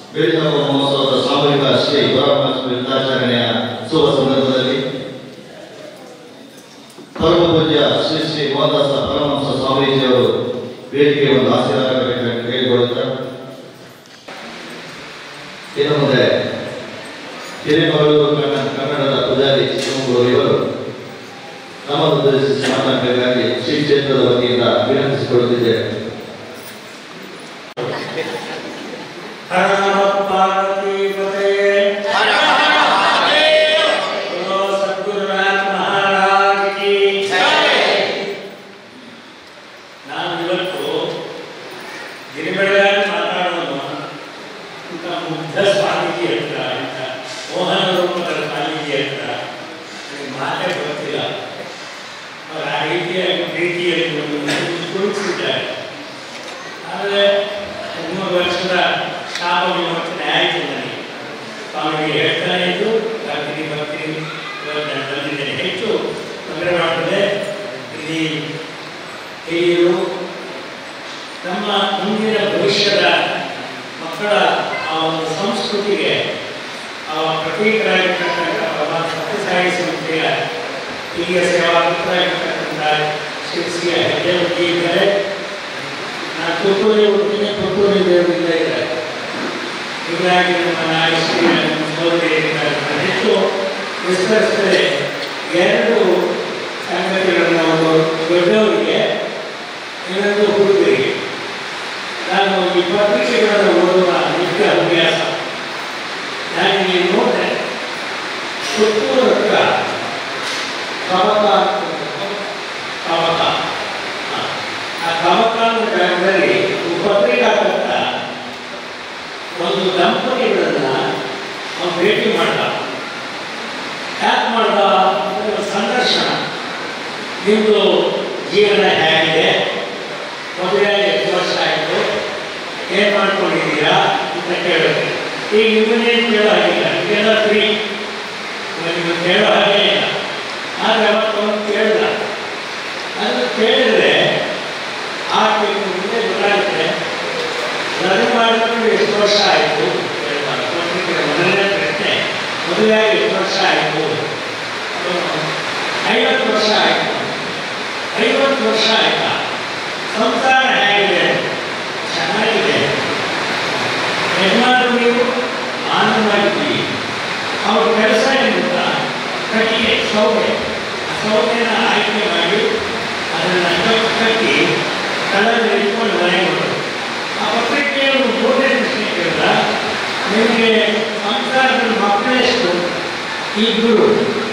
ಬೆಳ್ಳಿಹಬ್ಬ ಮಹೋತ್ಸವದ ಸಾಮೂಹಿಕ ಶ್ರೀ ಪರಮಾತ್ಮ ವೃಂದಾಚರಣೆಯ ಶುಭ ಸಂದರ್ಭದಲ್ಲಿ ಪರಮ ಪೂಜ್ಯ ಶ್ರೀ ಶ್ರೀ ಮೋಹನದಾಸ ಪರಮಹಂಸ ಸ್ವಾಮೀಜಿಯವರು ವೇದಿಕೆ ಒಂದು ಆಶೀರ್ವಾದ ಹೇಳಿಕೊಳ್ಳುತ್ತಾರೆ ಇನ್ನು ಮುಂದೆ ಹಿರೇಮಗಳೂರು ಕನ್ನಡ ಕನ್ನಡದ ಪೂಜಾರಿ ಶಿವಮೊಗ್ಗರು ಇವರು ನಮ್ಮನ್ನು ಉದ್ದೇಶಿಸಿ ಮಾತನಾಡಬೇಕಾಗಿ ಶ್ರೀ ಕ್ಷೇತ್ರದ ವತಿಯಿಂದ ವಿನಂತಿಸಿಕೊಳ್ಳುತ್ತಿದ್ದೇವೆ ಹರ ನಮಃ ಪಾರ್ವತಿ ಪತಯೇ बोलो सद्गुरुनाथ महाराज की ನಾನು ಇವತ್ತು ಗಿರಿಬೆಳಗಾವಿ ಮಾತಾಡೋದು ಇಂಥ ಮುಗ್ಧ ಸ್ವಾಮೀಜಿ ಹತ್ರ ಇಂಥ ಮೋಹನ ರೂಪದ ಸ್ವಾಮೀಜಿ ಹತ್ರ ನನಗೆ ಮಾತೇ ಗೊತ್ತಿಲ್ಲ ಅವ್ರು ಆ ರೀತಿಯಾಗಿ ಪ್ರೀತಿಯಲ್ಲಿ ಕುಳಿತಿದ್ದಾರೆ ಆದರೆ ಮೂರು ವರ್ಷದ ಶಾಪ ವಿಮೋಚನೆ ಆಯಿತು ನನಗೆ ಸ್ವಾಮಿಗೆ ಹೇಳ್ತಾನೆ ಇದ್ದು ಬರ್ತೀನಿ ಬರ್ತೀನಿ ಇವತ್ತು ನಾನು ಬಂದಿದ್ದೇನೆ ಹೆಚ್ಚು ತೊಂದರೆ ಮಾಡ್ತದೆ ಇಲ್ಲಿ ಹಿರಿಯರು ನಮ್ಮ ಮುಂದಿನ ಭವಿಷ್ಯದ ಮಕ್ಕಳ ಆ ಒಂದು ಸಂಸ್ಕೃತಿಗೆ ಆ ಪ್ರತೀಕರಾಗಿರ್ತಕ್ಕಂಥ ಭಗವಾನ್ ಸತ್ಯಸಾಯಿ ಸಂಸ್ಥೆಯ ಹಿರಿಯ ಸೇವಾಕರ್ತರಾಗಿರ್ತಕ್ಕಂಥ ಶ್ರೀ ಶ್ರೀ ಹೆಜ್ಜೆ ಇದ್ದಾರೆ ನಾನು ತುತ್ತೂರಿ ಹುಟ್ಟಿನ ತುತ್ತೂರಿ ದೇವರಿಂದ ಇದ್ದಾರೆ ಹೀಗಾಗಿ ನಮ್ಮ ನಾಯಕಿ ನಮ್ಮ ಸಹೋದರಿ ಇದ್ದಾರೆ. ನಾನು ಹೆಚ್ಚು ವಿಸ್ತರಿಸಿದರೆ ಎರಡು ಸಂಗತಿಗಳನ್ನು ಒಂದು ದೊಡ್ಡವರಿಗೆ ಇನ್ನೊಂದು ಹುಡುಗರಿಗೆ ನಾನು ಈ ಪತ್ರಿಕೆಗಳನ್ನು ಓದುವ ನಿತ್ಯ ಅಭ್ಯಾಸ ನಾನು ಇಲ್ಲಿ ನೋಡಿದೆ ಸುತ್ತೂರು ಹತ್ರ ಕವಕ ಕವಕ ಹ. ಆ ಕವಕ ಅನ್ನೋ ಜಾಗದಲ್ಲಿ ಒಬ್ಬ ಪತ್ರಿಕಾಕರ್ತ ಒಂದು ದಂಪತಿಗಳನ್ನ ಅವನು ಭೇಟಿ ಮಾಡ್ದ ಯಾಕೆ ಮಾಡ್ದ ಅಂದ್ರೆ ಒಂದು ಸಂದರ್ಶನ ನಿಮ್ಮದು ಜೀವನ ಹೇಗಿದೆ ಮದುವೆ ಎಷ್ಟು ವರ್ಷ ಆಯಿತು ಏನು ಮಾಡ್ಕೊಂಡಿದ್ದೀರಾ ಅಂತ ಕೇಳಿದ್ರು ಈಗ ನಿಮ್ಮನ್ನೇನು ಕೇಳೋ ಹಾಗಿಲ್ಲ ಇದೆಲ್ಲ ಫ್ರೀ ನಿಮಗೆ ಕೇಳೋ ಹಾಗೆ ಇಲ್ಲ ಆದರೆ ಅವತ್ತು ಅವನು ಕೇಳಿದ ಅದನ್ನು ಕೇಳಿದ್ರೆ ಆ ಮುಂದೆ ಗೊತ್ತಾಗುತ್ತೆ ಮದುವೆ ಮಾಡಿಕೊಂಡು ಎಷ್ಟು ವರ್ಷ ಆಯಿತು ಕೇಳ್ತಾರೆ. ಪತ್ರಿಕೆಯ ಮೊದಲನೇ ಪ್ರಶ್ನೆ ಮದುವೆಯಾಗಿ ಎಷ್ಟು ವರ್ಷ ಆಯಿತು ಐವತ್ತು ವರ್ಷ ಆಯಿತು ಐವತ್ತು ವರ್ಷ ಆಯ್ತಾ ಸಂಸಾರ ಹೇಗಿದೆ ಚೆನ್ನಾಗಿದೆ ಯಜಮಾನರು ನೀವು ಆನಂದವಾಗಿದ್ದೀವಿ ಅವ್ರ ಕೆಲಸ ಏನು ಗೊತ್ತಾ ಕಟ್ಟಿಗೆ ಸೌದೆ ಆ ಸೌದೆನ ಆಯ್ಕೆ ಮಾಡಿ ಅದನ್ನು ಕಟ್- ಕಟ್ಟಿ ಕಳಲ್ಲಿ ಇಟ್ಕೊಂಡು ಮನೆಗೆ ಬರೋದು ಆ ಪತ್ರಿಕೆಯ ಒಂದು ಮೂರನೇ ಪ್ರಶ್ನೆ ಕೇಳಿದ ನಿಮಗೆ ಸಂಸಾರದಲ್ಲಿ ಮಕ್ಕಳೆಷ್ಟು ಇಬ್ಬರು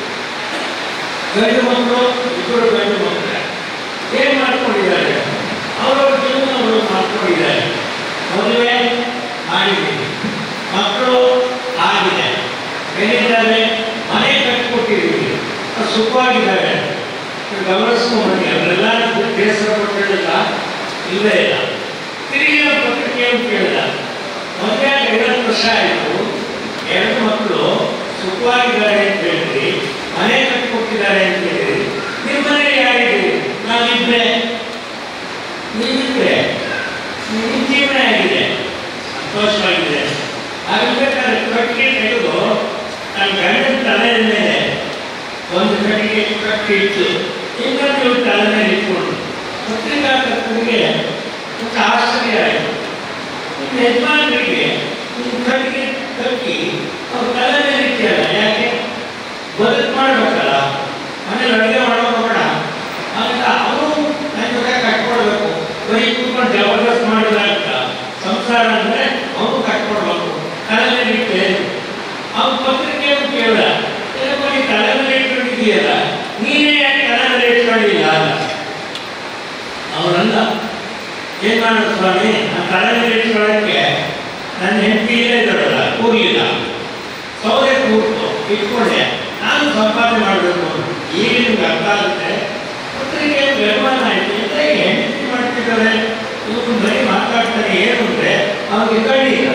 ಗಂಡು ಮಕ್ಕಳು ಇಬ್ಬರು ಗಂಡು ಮಕ್ಕಳು ಏನ್ ಮಾಡ್ಕೊಂಡಿದ್ದಾರೆ ಅವರವ್ರ ಜೀವನ ಅವರು ಮಾಡ್ಕೊಂಡಿದ್ದಾರೆ ಮದುವೆ ಮಾಡಿದ್ದೀವಿ ಮಕ್ಕಳು ಆಗಿದೆ ಏನಿದ್ದಾರೆ ಮನೆ ಕಟ್ಟಿಕೊಟ್ಟಿದ್ದೀವಿ ಅವ್ರು ಸುಖವಾಗಿದ್ದಾರೆ ನೀವು ಗಮನಿಸ್ಕೊಂಡ್ಬನ್ನಿ ಅವರೆಲ್ಲ ಬೇಸರ ಪಟ್ಟಿಲ್ಲ ಇಲ್ಲೇ ಇಲ್ಲ ತಿರುಗಿ ನಾವು ಪತ್ರಿಕೆಯನ್ನು ಕೇಳಿದ ಮದುವೆ ಆಗಿ ಐವತ್ತು ವರ್ಷ ಆಯಿತು ಎರಡು ಮಕ್ಕಳು ಸುಖವಾಗಿದ್ದಾರೆ ಅಂತ ಹೇಳಿದ್ರಿ ಮನೆ ಕಟ್ಟಿಕೊಟ್ಟಿದ್ದಾರೆ ಅಂತ ಹೇಳಿದ್ರಿ ನಿಮ್ಮ ಮನೆಯಲ್ಲಿ ಯಾರಿದ್ದೀರಿ ನಾವಿಬ್ರೆ ನೀವಿಬ್ರೆ ನಿಮ್ಮ ಜೀವನ ಆಗಿದೆ ಸಂತೋಷವಾಗಿದೆ ಆಗಬೇಕಾದ್ರೆ ಕಟ್ಟಿಗೆ ತೆಗೆದು ನನ್ನ ಗಂಡನ ತಲೆ ಮೇಲೆ ಒಂದು ಕಟ್ಟಿಗೆ ಕಟ್ಟಿ ಇಟ್ಟು ಇನ್ನೊಂದು ಇವ್ರ ತಲೆ ಮೇಲೆ ಇಟ್ಕೊಂಡು ಪತ್ರಿಕಾಕರ್ತರಿಗೆ ತುಂಬ ಆಶ್ಚರ್ಯ ಆಯಿತು ನಿಮ್ಮ ಯಜಮಾನರಿಗೆ ನಿಮ್ಮ ಕಟ್ಟಿಗೆ ಕಟ್ಟಿ ಅವ್ರ ತಲೆ ಮೇಲೆ ಇಟ್ಟಿಯಲ್ಲ ಯಾಕೆ ಬದುಕು ಮಾಡ್ಬೇಕಲ್ಲ ಮನೇಲಿ ಅಡುಗೆ ಮಾಡೋದು ಬೇಡ ಅಂತ ಅವರು ನನ್ನ ಜೊತೆ ಕಟ್ಕೊಡ್ಬೇಕು ಬರೀ ಕೂತ್ಕೊಂಡು ಜಬರ್ದಸ್ತ್ ಮಾಡಿಲ್ಲ ಅಂತ ಸಂಸಾರ ಅಂದ್ರೆ ಅವರು ಕಟ್ಕೊಡ್ಬೇಕು ತಲೆ ಮೇಲೆ ಇಟ್ಟೆ ಅವ್ರ ಪತ್ರಿಕೆಯನ್ನು ಕೇಳ ಬರೀ ತಲೆ ಮೇಲೆ ಇಟ್ಕೊಂಡಿದೆಯಲ್ಲ ನೀನೇ ಯಾಕೆ ತಲೆ ಮೇಲೆ ಇಟ್ಕೊಂಡಿಲ್ಲ ಅಂತ ಅವರಲ್ಲ ಏನ್ ಮಾಡೋದು ಸ್ವಾಮಿ ಆ ತಲೆ ಮೇಲೆ ಇಟ್ಕೊಳ್ಳೋಕ್ಕೆ ನನ್ನ ಹೆಂಡತಿ ಇಲ್ಲೇ ಇದ್ದಾಳಲ್ಲ ಕೂರ್ಲಿಲ್ಲ ಸೌದೆ ಕೂರ್ತು ಇಟ್ಕೊಂಡೆ ನಾನು ಸಂಪಾದನೆ ಮಾಡಬೇಕು ಈಗ ನಿಮ್ಗೆ ಅರ್ಥ ಆಗುತ್ತೆ ಪತ್ರಿಕೆ ಬೆಳವಣ ಆಯ್ತು ಅಂತ ಹೆಂಡತಿ ಮಾಡ್ತಿದ್ದಾರೆ ಇವ್ರು ಬರೀ ಮಾತಾಡ್ತಾನೆ ಏನು ಅಂದ್ರೆ ಅವ್ರಿಗೆ ಕಣ್ಣಿ ಇಲ್ಲ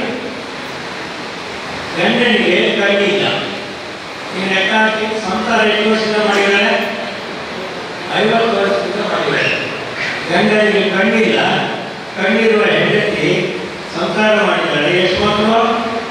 ಗಂಡನಿಗೆ ಕಣ್ಣಿ ಇಲ್ಲ ನೀನು ಲೆಕ್ಕ ಹಾಕಿ ಸಂಸಾರ ಎಷ್ಟು ವರ್ಷದಿಂದ ಮಾಡಿದ್ದಾರೆ ಐವತ್ತು ವರ್ಷದಿಂದ ಮಾಡಿದ್ದಾರೆ ಗಂಡನಿಗೆ ಕಣ್ಣಿಲ್ಲ ಕಣ್ಣಿರುವ ಹೆಂಡತಿ ಸಂಸಾರ ಮಾಡಿದ್ದಾರೆ ಎಷ್ಟು ಮಕ್ಕಳು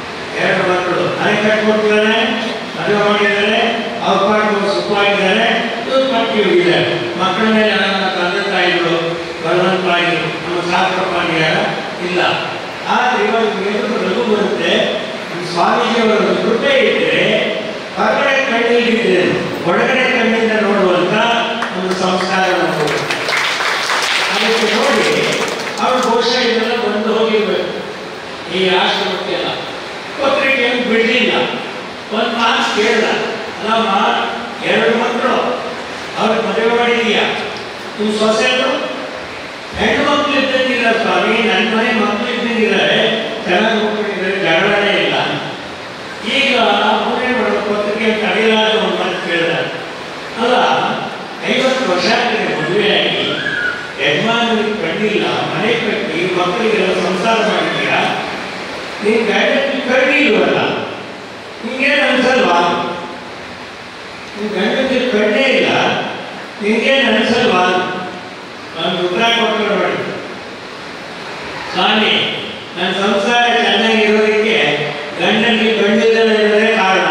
ಕಟ್ಕೊಟ್ಟಿದ್ದಾರೆ ಮದುವೆ ಮಾಡಿದ್ದಾರೆ ಅವ್ರ ಪಾಠ ಸುಖವಾಗಿದ್ದಾರೆ ಇವ್ರ ಪಾಠ ಇದ್ದಾರೆ ಮಕ್ಕಳ ಮೇಲೆ ನನ್ನ ತಂದೆ ತಾಯಿಗಳು ಬಲವಂತರಾಗಿರು ನಮ್ಮ ಸಾಕಪ್ಪಾಗಿಯಾರ ಇಲ್ಲ ಆದ್ರೆ ಇವಾಗ ಎದುರು ರಘು ಬರುತ್ತೆ ಈ ಸ್ವಾಮೀಜಿಯವರ ಕೃಪೆ ಇದ್ದರೆ ಹೊರಗಡೆ ಕಣ್ಣಿಗೆ ಒಳಗಡೆ ಕಣ್ಣಿಂದ ನೋಡುವಂತ ಒಂದು ಸಂಸ್ಕಾರ ನಮ್ಮದು. ಅದಕ್ಕೆ ನೋಡಿ ಅವ್ರು ಬಹುಶಃ ಇದೆಲ್ಲ ಬಂದು ಹೋಗಿರ್ಬೇಕು ಈ ಆಶ್ರಮಕ್ಕೆಲ್ಲ ಪತ್ರಿಕೆಯನ್ನು ಬಿಡಲಿಲ್ಲ ಒಂದು ಮಾತು ಕೇಳ್ದ ಅಲ್ಲಮ್ಮ ಎರಡು ಮಕ್ಕಳು ಅವ್ರಿಗೆ ಮದುವೆ ಮಾಡಿದೀಯಾ ನಿಮ್ಮ ಸೊಸೆಗಳು ಹೆಣ್ಣು ಮಕ್ಕಳು ಇದ್ದಂಗಿಲ್ಲ ಸ್ವಾಮಿ ನನ್ನ ಮನೆ ಮಕ್ಕಳು ಇದ್ದಂಗಿದ್ದಾರೆ ಚೆನ್ನಾಗಿ ಹೋಗ್ಬಿಟ್ಟಿದ್ದಾರೆ ಜಗಳನೇ ಇಲ್ಲ ಈಗ ಅವನೇ ಮಾಡೋ ಪತ್ರಿಕೆ ತಡೆಯಲಾದ ಒಂದು ಮಾತು ಕೇಳಿದ ಅಲ್ಲ ಐವತ್ತು ವರ್ಷ ಆಗಿದೆ ಮದುವೆಯಾಗಿ ಯಜಮಾನರಿಗೆ ಕಣ್ಣಿಲ್ಲ ಮನೆ ಕಟ್ಟಿ ಮಕ್ಕಳಿಗೆಲ್ಲ ಸಂಸಾರ ಮಾಡಿದ್ಯಾ ನೀನ್ ಗಂಡನಿಗೆ ಕಣ್ಣಿ ಇಲ್ವಲ್ಲ ನಿಂಗೇನು ಅನ್ಸಲ್ವಾ ನಿನ್ ಗಂಡನಿಗೆ ಕಣ್ಣೇ ಇಲ್ಲ ನಿಂಗೇನು ಅನ್ಸಲ್ವಾ ನಾನು ಉತ್ತರ ಕೊಟ್ಟು ನೋಡಿ ಸ್ವಾಮಿ ನನ್ನ ಸಂಸಾರ ಚೆನ್ನಾಗಿರೋದಕ್ಕೆ ಗಂಡನಿಗೆ ಕಣ್ಣಿಲ್ಲದೆ ಇರೋದೇ ಕಾರಣ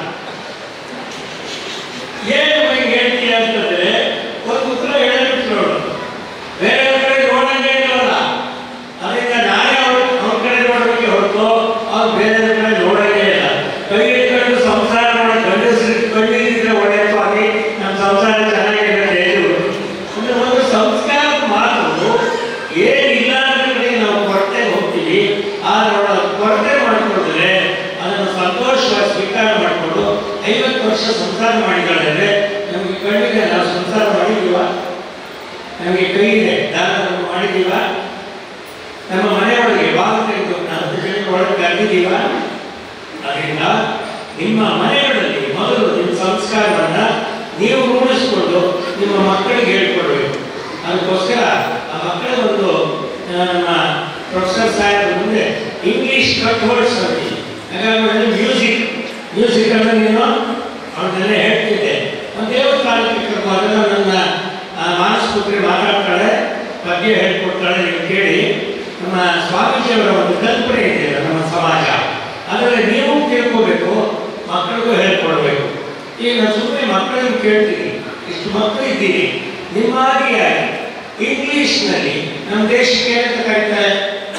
ಏನು ಬಗ್ಗೆ ಹೇಳ್ತೀಯ ಅಂತಂದ್ರೆ ಒಂದು ಉತ್ತರ ಹೇಳಬೇಕು ನೋಡು ಬೇರೆ ಕಡೆ ನೋಡಂಗೆ ಇಲ್ಲವಲ್ಲ ಅದರಿಂದ ನಾನೇ ಅವ್ರ ಅವ್ರ ಕಡೆ ನೋಡೋಕೆ ಹೊರತು ಅವ್ರು ಬೇರೆ ಕಡೆ ನೋಡಂಗೆ ಇಲ್ಲ ಕೈ ಇಟ್ಕೊಂಡು ಸಂಸಾರ ಮಾಡಿ ಗಂಡಸರಿಗೆ ಕಣ್ಣಿದ್ರೆ ಒಳ್ಳೆಯ ಸ್ವಾಮಿ ನಮ್ಮ ಸಂಸಾರ ಚೆನ್ನಾಗಿರುತ್ತೆ ಇದು ಅಂದ್ರೆ ಒಂದು ಸಂಸ್ಕಾರ ಮಾತು ಏನಿಲ್ಲ ಅನ್ನೋ ಕಡೆ ನಾವು ಕೊರತೆ ಹೋಗ್ತೀವಿ ಆದ್ರೆ ಅವಳ ಕೊರತೆ ಮಾಡ್ಕೊಂಡ್ರೆ ಅದನ್ನು ಸಂತೋಷವಾಗಿ ಸ್ವೀಕಾರ ಮಾಡಿಕೊಂಡು ಐವತ್ತು ವರ್ಷ ಸಂಸಾರ ಮಾಡಿದ್ದಾರೆ ನಮಗೆ ಕಣ್ಣಿಗೆ ನಾವು ಸಂಸಾರ ಮಾಡಿದೀವ ನಮಗೆ ಕೈ ಇದೆ ದಾನ ಧರ್ಮ ಮಾಡಿದೀವ ನಮ್ಮ ಮನೆಯೊಳಗೆ ಬಾಗಿಲು ತೆಗೆದು ನಾವು ಜನ ಒಳಗೆ ಕರೆದಿದ್ದೀವ ಅದರಿಂದ ನಿಮ್ಮ ಮನೆಗಳಲ್ಲಿ ಮೊದಲು ನಿಮ್ಮ ಸಂಸ್ಕಾರವನ್ನ ನೀವು ರೂಢಿಸಿಕೊಂಡು ನಿಮ್ಮ ಮಕ್ಕಳಿಗೆ ಹೇಳ್ಕೊಡ್ಬೇಕು ಅದಕ್ಕೋಸ್ಕರ ಆ ಮಕ್ಕಳ ಒಂದು ಆ, ನಮ್ಮ ಪ್ರೊಫೆಸರ್ ಸಾಹೇಬ್ ಮುಂದೆ ಇಂಗ್ಲಿಷ್ ಕಟ್ ವರ್ಡ್ಸ್ ಅಂತೀವಿ ಹಾಗಾಗಿ ಮ್ಯೂಸಿಕ್ ಮ್ಯೂಸಿಕ್ ಅಂದ್ರೆ ನೀನು ಅವನ್ನೆಲ್ಲ ಹೇಳ್ತಿದ್ದೆ ಒಂದು ದೇವಸ್ಥಾನಕ್ಕೆ ಕರ್ಕೊಂಡು ನನ್ನ ಆ, ಮಾನಸ ಪುತ್ರಿ ಮಾತಾಡ್ತಾಳೆ ಪದ್ಯ ಹೇಳ್ಕೊಡ್ತಾಳೆ ನೀವು ಕೇಳಿ ನಮ್ಮ ಸ್ವಾಮೀಜಿಯವರ ಒಂದು ಕಲ್ಪನೆ ಇದೆ ನಮ್ಮ ಸಮಾಜ ಅದರಲ್ಲಿ ನೀವು ತಿಳ್ಕೋಬೇಕು ಮಕ್ಕಳಿಗೂ ಹೇಳ್ಕೊಡ್ಬೇಕು ಈಗ ಸುಮ್ಮನೆ ಮಕ್ಕಳಿಗೆ ಕೇಳ್ತೀನಿ ಇಷ್ಟು ಮಕ್ಕಳು ಇದ್ದೀರಿ ನಿಮ್ಮಾಗಿಯಾಗಿ ಇಂಗ್ಲಿಷ್ನಲ್ಲಿ ನಮ್ಮ ದೇಶಕ್ಕೆ ಏನಂತ ಕರೀತಾರೆ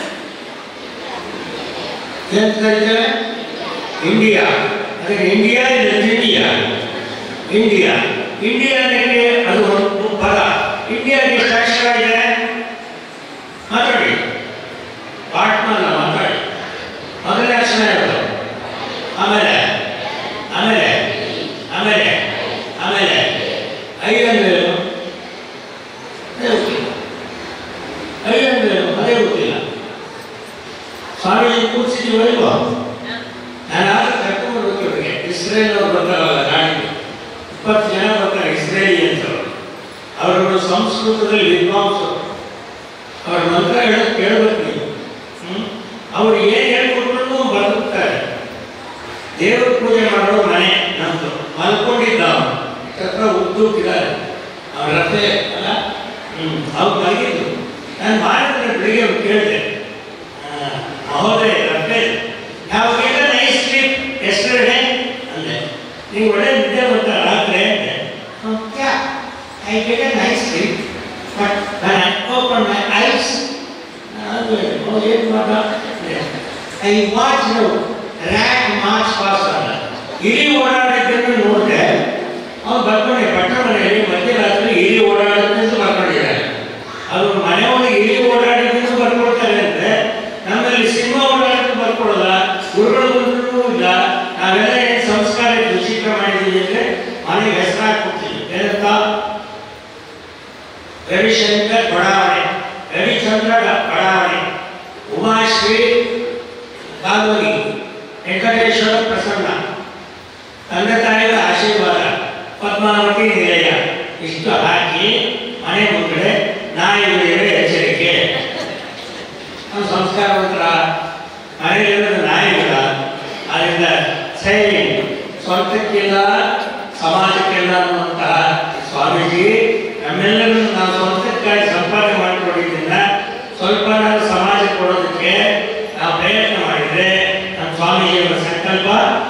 ಏನಂತ ಕರೀತಾರೆ ಇಂಡಿಯಾ ಅದೇ ಇಂಡಿಯಾ ಇದೆ ಇಂಡಿಯಾ ಇಂಡಿಯಾ ಇಂಡಿಯಾಕ್ಕೆ ಅದು ಒಂದು ಪದ ಇಂಡಿಯಾಗೆ ಎಷ್ಟು ಅಕ್ಷರ ಇದೆ ಮಾತಾಡಿ ಪಾಟ್ನಲ್ಲ ಮಾತಾಡಿ ಮೊದಲನೇ ಅಕ್ಷರ ಯಾವುದು ಆಮೇಲೆ ಆಮೇಲೆ ಆಮೇಲೆ ಆಮೇಲೆ ಐದನೇ ಅದೇ ಗೊತ್ತಿಲ್ಲ ಐದನೇ ಅದೇ ಗೊತ್ತಿಲ್ಲ ಸ್ವಾಮೀಜಿ ಕೂರಿಸಿದೀವೋ ಇಲ್ವೋ ನಾನು ಆಗ ಕರ್ಕೊಂಡು ಹೋಗ್ತಿವ್ರಿಗೆ ಇಸ್ರೇಲ್ ಅವ್ರು ಬರ್ತಾರಲ್ಲ ನಾಡಿಗೆ ಇಪ್ಪತ್ತು ಜನ ಬರ್ತಾರೆ ಇಸ್ರೇಲಿ ಅಂತವ್ರು ಅವರುಗಳು ಸಂಸ್ಕೃತದಲ್ಲಿ ವಿದ್ವಾಂಸರು ಅವ್ರ ಮಂತ್ರ ಹೇಳೋದು ಕೇಳ್ಬೇಕು ನೀವು ಹ್ಮ್? ಅವ್ರು ಏನು ಹೇಳ್ಕೊಟ್ರು ಬದುಕ್ತಾರೆ ದೇವ್ರ ಪೂಜೆ ಮಾಡೋ ಮನೆ ನಮ್ದು ಮಲ್ಕೊಂಡಿದ್ದ ಅವನು ಹತ್ರ ಉದ್ದೂಕಿದ್ದಾರೆ ಅವ್ರ ರಥೆ ಅಲ್ಲ ಹ್ಮ್ ಅವ್ರು ಮಲಗಿದ್ರು ನಾನು ಮಾಡಿದ್ರೆ ಬೆಳಿಗ್ಗೆ ಅವ್ರು ಕೇಳಿದೆ ಆ, ಮಹೋದಯ ರಥೆ ನಾವು ಗೆಟ್ ನೈಸ್ ಸ್ಲೀಪ್ ಎಸ್ಟರ್ಡೇ ಅಂದೆ ನೀವು ಒಳ್ಳೆ ನಿದ್ದೆ ಬಂತ ರಾತ್ರಿ ಅಂದೆ can I get a nice sleep but when I open my eyes ನಾನು ಏನು ಮಾಡ I watch rack march past ಅಲ್ಲ ಇಲಿ ಓಡಾಡಿದ್ದನ್ನು ನೋಡಿದೆ ಅವ್ನು ಬರ್ಕೊಂಡೆ ಪಟ್ಟ ಮನೆಯಲ್ಲಿ ಮಧ್ಯರಾತ್ರಿ ಇಲಿ ಓಡಾಡುತ್ತೆ ಬರ್ಕೊಂಡಿದ್ದಾರೆ ಅದು ಮನೆಯೊಳಗೆ ಇಲಿ ಓಡಾಡಿದ್ದು ಬರ್ಕೊಳ್ತಾರೆ ಅಂದ್ರೆ ನಮ್ಮಲ್ಲಿ ಸಿಂಹ ಓಡಾಡಿದ್ದು ಬರ್ಕೊಳ್ಳೋದ ಗುರುಗಳು ಬಂದ್ರೂ ಇಲ್ಲ ನಾವೆಲ್ಲ ಏನು ಸಂಸ್ಕಾರ ದೂಷಿತ ಮಾಡಿದ್ದೀವಿ ಅಂದ್ರೆ ಮನೆಗೆ ಹೆಸರಾಗ್ಬಿಡ್ತೀವಿ ಏನಂತ ರವಿಶಂಕರ್ ಬಡಾವಣೆ ರವಿಚಂದ್ರ ಬಡಾವಣೆ ಉಮಾಶ್ರೀ ಕಾಲೋನಿ ವೆಂಕಟೇಶ್ವರ ಪ್ರಸನ್ನ ತಂದೆ ತಾಯಿಗಳ ಆಶೀರ್ವಾದ ಪದ್ಮಾವತಿ ನಿಲಯ ಇಷ್ಟು ಹಾಕಿ ಮನೆ ಮುಂದೆ ನಾಯಿಗಳಿಗೆ ಎಚ್ಚರಿಕೆ ನಮ್ಮ ಸಂಸ್ಕಾರವಂತರ ಮನೆಯಲ್ಲಿರೋದು ನಾಯಿಗಳ ಅದರಿಂದ ಸೇವಿಂಗ್ ಸ್ವಂತಕ್ಕಿಲ್ಲ ಸಮಾಜಕ್ಕಿಲ್ಲ ಅನ್ನುವಂತಹ ಸ್ವಾಮೀಜಿ ನಮ್ಮೆಲ್ಲರೂ ನಾವು ಸ್ವಂತಕ್ಕಾಗಿ ಸಂಪಾದನೆ ಮಾಡಿಕೊಂಡಿದ್ದರಿಂದ ಸ್ವಲ್ಪ ನಾವು ಸಮಾಜ ಕೊಡೋದಕ್ಕೆ ನಾವು ಪ್ರಯತ್ನ ಮಾಡಿದ್ರೆ ನಮ್ಮ ಸ್ವಾಮೀಜಿಯವರ ಸಂಕಲ್ಪ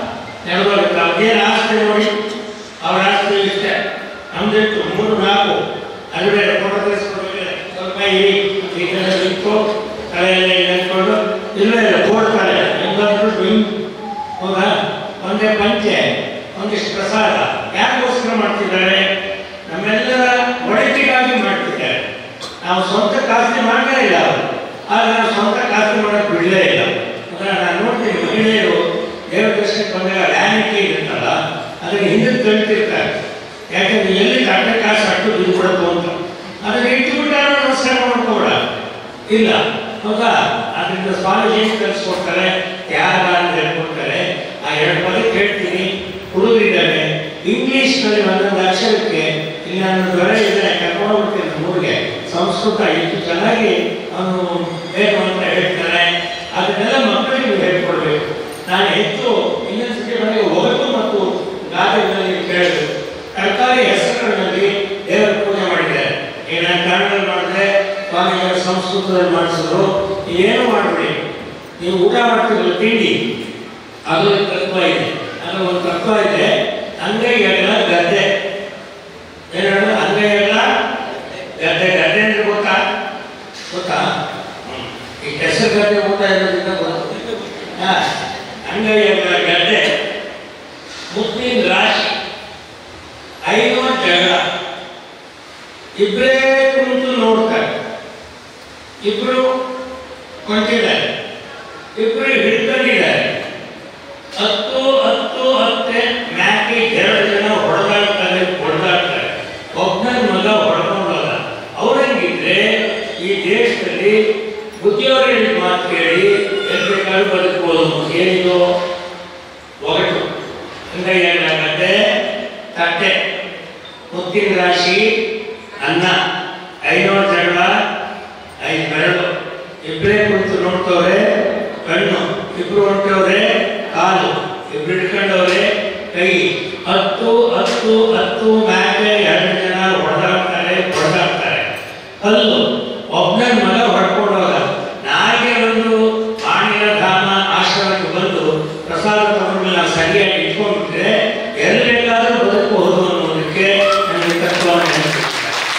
ನೆರವಾಗುತ್ತೆ ಅವ್ರದ್ದೇನು ಆಸ್ತಿ ನೋಡಿ ಅವ್ರ ಆಸ್ತಿ ಇಷ್ಟೇ ನಮ್ದಿಟ್ಟು ಮೂರು ನಾಲ್ಕು ಅದು ಬೇರೆ ಫೋಟೋ ತೆಗೆಸ್ಕೊಡ್ಬೇಕು ಸ್ವಲ್ಪ ಇರಿ ಈ ಕಡೆ ನಿಂತು ತಲೆಯೆಲ್ಲ ನಿಂತ್ಕೊಂಡು ಇಲ್ಲ ಇಲ್ಲ ಕೊಡ್ತಾರೆ ಹೆಂಗಾದ್ರು ಡ್ರಿಂಕ್ ಹೌದಾ ಒಂದೇ ಪಂಚೆ ಒಂದಿಷ್ಟು ಪ್ರಸಾದ ಯಾರಿಗೋಸ್ಕರ ಮಾಡ್ತಿದ್ದಾರೆ ನಮ್ಮೆಲ್ಲರ ಒಳಿತಿಗಾಗಿ ಮಾಡ್ತಿದ್ದಾರೆ ನಾವು ಸ್ವಂತ ಕಾಸ್ತಿ ಮಾಡ್ತಾ ಇಲ್ಲ ಅವರು ಆದ್ರೆ ನಾವು ಸ್ವಂತ ಕಾಸ್ತಿ ಮಾಡಕ್ ಬಿಡಲೇ ಇಲ್ಲ ಅಂದ್ರೆ ನಾನು ನೋಡ್ತೀನಿ ಮಹಿಳೆಯರು ದೇವರ ದರ್ಶನಕ್ಕೆ ಬಂದಾಗ ಡ್ಯಾನಿಟಿ ಇರುತ್ತಲ್ಲ ಅದನ್ನ ಹಿಂದಕ್ಕೆ ತಳ್ತಿರ್ತಾರೆ ಯಾಕಂದ್ರೆ ಎಲ್ಲಿ ಕಟ್ಟ ಕಾಸು ಅಟ್ಟು ದುಡ್ಡು ಕೊಡಬೇಕು ಅಂತ ಅದನ್ನ ಇಟ್ಟುಬಿಟ್ಟಾರ ನಮಸ್ಕಾರ ಮಾಡ್ಕೋಬೇಡ ಇಲ್ಲ ಹೌದಾ ಅದರಿಂದ ಸ್ವಾಮೀಜಿ ಕಲಿಸ್ಕೊಡ್ತಾರೆ ತ್ಯಾಗ ಅಂತ ಹೇಳ್ಕೊಡ್ತಾರೆ ಆ ಎರಡು ಪದ ಕೇಳ್ತೀನಿ ಹುಡುಗರಿದ್ದಾರೆ ಇಂಗ್ಲಿಷ್ನಲ್ಲಿ ಒಂದೊಂದು ಅಕ್ಷರಕ್ಕೆ ಇಲ್ಲಿ ನಾನು ಜ್ವರ ಇದ್ದಾರೆ ಕರ್ಕೊಂಡು ಹೋಗ್ತೀನಿ ನಮ್ಮೂರಿಗೆ ಸಂಸ್ಕೃತ ಎಷ್ಟು ಚೆನ್ನಾಗಿ ಅವನು ಏನು ಅಂತ ಹೇಳ್ತಾರೆ ಅದನ್ನೆಲ್ಲ ಮಕ್ಕಳಿಗೆ ನೀವು ಹೇಳ್ಕೊಡ್ಬೇಕು ನಾನು ಹೆಚ್ಚು ಇನ್ನೊಂದ್ಸತಿ ನನಗೆ ಒಗಟು ಮತ್ತು ಗಾದೆಗಳಲ್ಲಿ ಕೇಳಬೇಕು ತರಕಾರಿ ಹೆಸರುಗಳಲ್ಲಿ ದೇವರ ಪೂಜೆ ಮಾಡಿದ್ದಾರೆ ಈಗ ನಾನು ಕನ್ನಡದಲ್ಲಿ ಮಾಡಿದ್ರೆ ಸ್ವಾಮಿಗಳು ಸಂಸ್ಕೃತದಲ್ಲಿ ಮಾಡಿಸಿದ್ರು ಏನು ಮಾಡಬೇಡಿ ನೀವು ಊಟ ಮಾಡ್ತಿರಲ್ಲ ತಿಂಡಿ ಅದು ಒಂದು ತತ್ವ ಇದೆ ಅದು ಒಂದು ತತ್ವ ಇದೆ ಅಂಗೈಗಳ ಗದ್ದೆ ಏನು ಹೇಳೋದು? ಅಂಗೈಗಳ ಗದ್ದೆ ಗದ್ದೆ ಅಂದ್ರೆ ಗೊತ್ತಾ ಗೊತ್ತಾ ಹ್ಮ್. ಈ ಕೆಸರು ಗದ್ದೆ ಊಟ ಇರೋದ್ರಿಂದ ಗೊತ್ತು ಹಾ ಅಂಗೈಗಳ ಗದ್ದೆ ಮುಸ್ಲಿಂ ರಾಶಿ ಐದು ಜಗಳ ಇಬ್ಬರೇ ಕುಂತು ನೋಡ್ತಾರೆ ಇಬ್ರು ಕೊಂಚಿದ್ದಾರೆ ಇಬ್ರು ಹಿಡ್ಕೊಂಡಿದ್ದಾರೆ ಹತ್ತು ಹತ್ತು ಹತ್ತೆ ಮ್ಯಾಕೆ ಎರಡು ಜನ ಹೊಡೆದಾಡ್ತಾರೆ ಹೊಡೆದಾಡ್ತಾರೆ ಒಬ್ಬನ ಮಗ ಹೊಡೆದವಲ್ಲ ಅವ್ರಂಗಿದ್ರೆ ಈ ದೇಶದಲ್ಲಿ ಬುದ್ಧಿಯವರಿಗೆ ಮಾತು ಕೇಳಿ ಎಲ್ಲಿ ಬೇಕಾದ್ರೂ ಬದುಕಬಹುದು ಏನಿದು ಒಗಟು ಅಂದ್ರೆ ಏನಾಗತ್ತೆ ತಟ್ಟೆ ಮುತ್ತಿನ ರಾಶಿ ಅನ್ನ ಐನೂರು ಜಗಳ ಐದು ಬೆರಳು ಇಬ್ಬರೇ ಕುಳಿತು ನೋಡ್ತವ್ರೆ ಕಣ್ಣು ಇಬ್ರು ಹೊಂಟವ್ರೆ ಕಾಲು ಇಬ್ರು ಹಿಡ್ಕೊಂಡವ್ರೆ ಕೈ ಹತ್ತು ಹತ್ತು ಹತ್ತು ಮ್ಯಾಗೆ ಎರಡು ಜನ ಹೊಡೆದಾಡ್ತಾರೆ ಹೊಡೆದಾಡ್ತಾರೆ ಹಲ್ಲು ಒಬ್ಬನ ಮಗ ಹೊಡ್ಕೊಂಡೋಗ ನಾಯಿಗೆ ಬಂದು ಆಣಿಯ ಧಾಮ ಆಶ್ರಮಕ್ಕೆ ಬಂದು ಪ್ರಸಾದ ತಗೊಂಡು ನಾವು ಸರಿಯಾಗಿ ಇಟ್ಕೊಂಡ್ಬಿಟ್ರೆ ಎಲ್ಲೆಲ್ಲಾದ್ರೂ ಬದುಕಬಹುದು ಅನ್ನೋದಕ್ಕೆ ನನಗೆ ತತ್ವವನ್ನು ಹೇಳ್ತಿದ್ದಾರೆ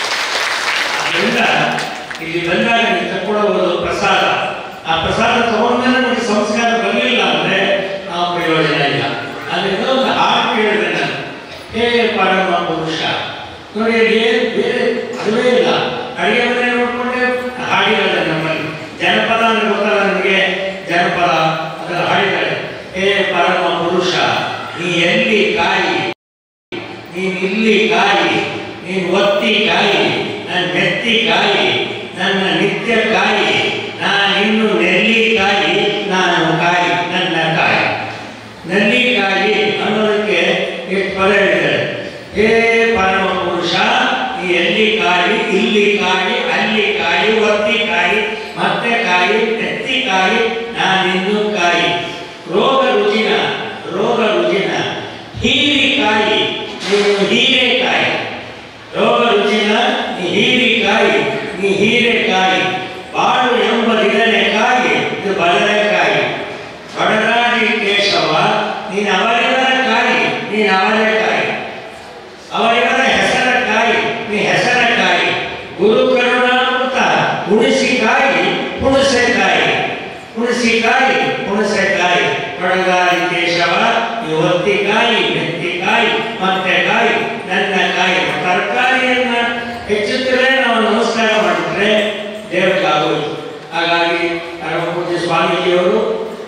ಅದರಿಂದ ಇಲ್ಲಿ ಬಂದಾಗ ನೀವು ತಗೊಳ್ಳಬಹುದು ಪ್ರಸಾದ ಆ ಪ್ರಸಾದ ತಗೊಂಡ್ಮೇಲೆ ನಮಗೆ ಸಂಸ್ಕಾರ ಬರಲಿಲ್ಲ ಅಂದ್ರೆ ನಾವು ಪ್ರಯೋಜನ ಇಲ್ಲ ಅದರಿಂದ ಒಂದು ಹಾಡು ಕೇಳಿದೆ ನಾನು ಹೇ ಪರಮ ಪುರುಷ ನೋಡಿ ಇಲ್ಲಿ ಏನು ಬೇರೆ ಅದುವೇ ಇಲ್ಲ ಅಡಿಗೆ ಮನೆ ನೋಡ್ಕೊಂಡೆ ಹಾಡಿದ್ದಾರೆ ನಮ್ಮಲ್ಲಿ ಜನಪದ ಅಂದ್ರೆ ಗೊತ್ತಲ್ಲ ನನಗೆ ಜನಪದ ಅದರ ಹಾಡಿದ್ದಾರೆ ಹೇ ಪರಮ ಪುರುಷ ನೀ ಎಲ್ಲಿ ಕಾಯಿ ನೀನ್ ಇಲ್ಲಿ ಕಾಯಿ ನೀನ್ ಒತ್ತಿ ಕಾಯಿ ನನ್ನ ಮೆತ್ತಿ ಕಾಯಿ ನನ್ನ ನಿತ್ಯ ಕಾಯಿ ನಾನಿನ್ನು ನೆಲ್ಲಿಕಾಯಿ ನಾನು ಕಾಯಿ ನನ್ನ ಕಾಯಿ ನೆಲ್ಲಿಕಾಯಿ ಅನ್ನೋದಕ್ಕೆ ಎಷ್ಟು ಪದ ಹೇಳಿದ್ದಾರೆ ಹೇ ಪರಮ ಪುರುಷ ಈ ಎಲ್ಲಿ ಕಾಯಿ ಇಲ್ಲಿ ಕಾಯಿ ಅಲ್ಲಿ ಕಾಯಿ ಒತ್ತಿ ಕಾಯಿ ಮತ್ತೆ ಕಾಯಿ ನೆತ್ತಿ ಕಾಯಿ ನಾನಿನ್ನು ಕಾಯಿ ರೋಗ ರುಜಿನ ರೋಗ ರುಜಿನ ಹೀರಿಕಾಯಿ ನೀನು ಹೀರೆಕಾಯಿ ರೋಗ ರುಚಿನ ನೀ ಹೀರಿಕಾಯಿ ನೀ ಹೀರೆಕಾಯಿ ಬಾಳು ಎಂಬ ಕಾಯಿ ಇದು ಬದನೆಕಾಯಿ ಬಡರಾಡಿ ಕೇಶವ ನೀನು ಅವರಿವರ ಕಾಯಿ ನೀನು ಅವರೆಕಾಯಿ ಅವರಿವರ ಹೆಸರ ಕಾಯಿ ನೀ ಹೆಸರ ಕಾಯಿ ಗುರು ಕರುಣಾಮೃತ ಹುಣಸಿಕಾಯಿ ಹುಣಸೆಕಾಯಿ ಹುಣಸಿಕಾಯಿ ಹುಣಸೆಕಾಯಿ ಬಡಗಾರಿ ಕೇಶವ ಈ ಒತ್ತಿಕಾಯಿ ಮೆತ್ತಿಕಾಯಿ ಮತ್ತೆ ಕಾಯಿ ನನ್ನ ಕಾಯಿ ತರಕಾರಿಯನ್ನ ಹೆಚ್ಚುತ್ತಲೇ ನಾವು ನಮಸ್ಕಾರ ಮಾಡಿದ್ರೆ ದೇವರಿಗೆ ಆಗೋಯ್ತು ಹಾಗಾಗಿ ಪರಮ ಪೂಜ್ಯ ಸ್ವಾಮೀಜಿಯವರು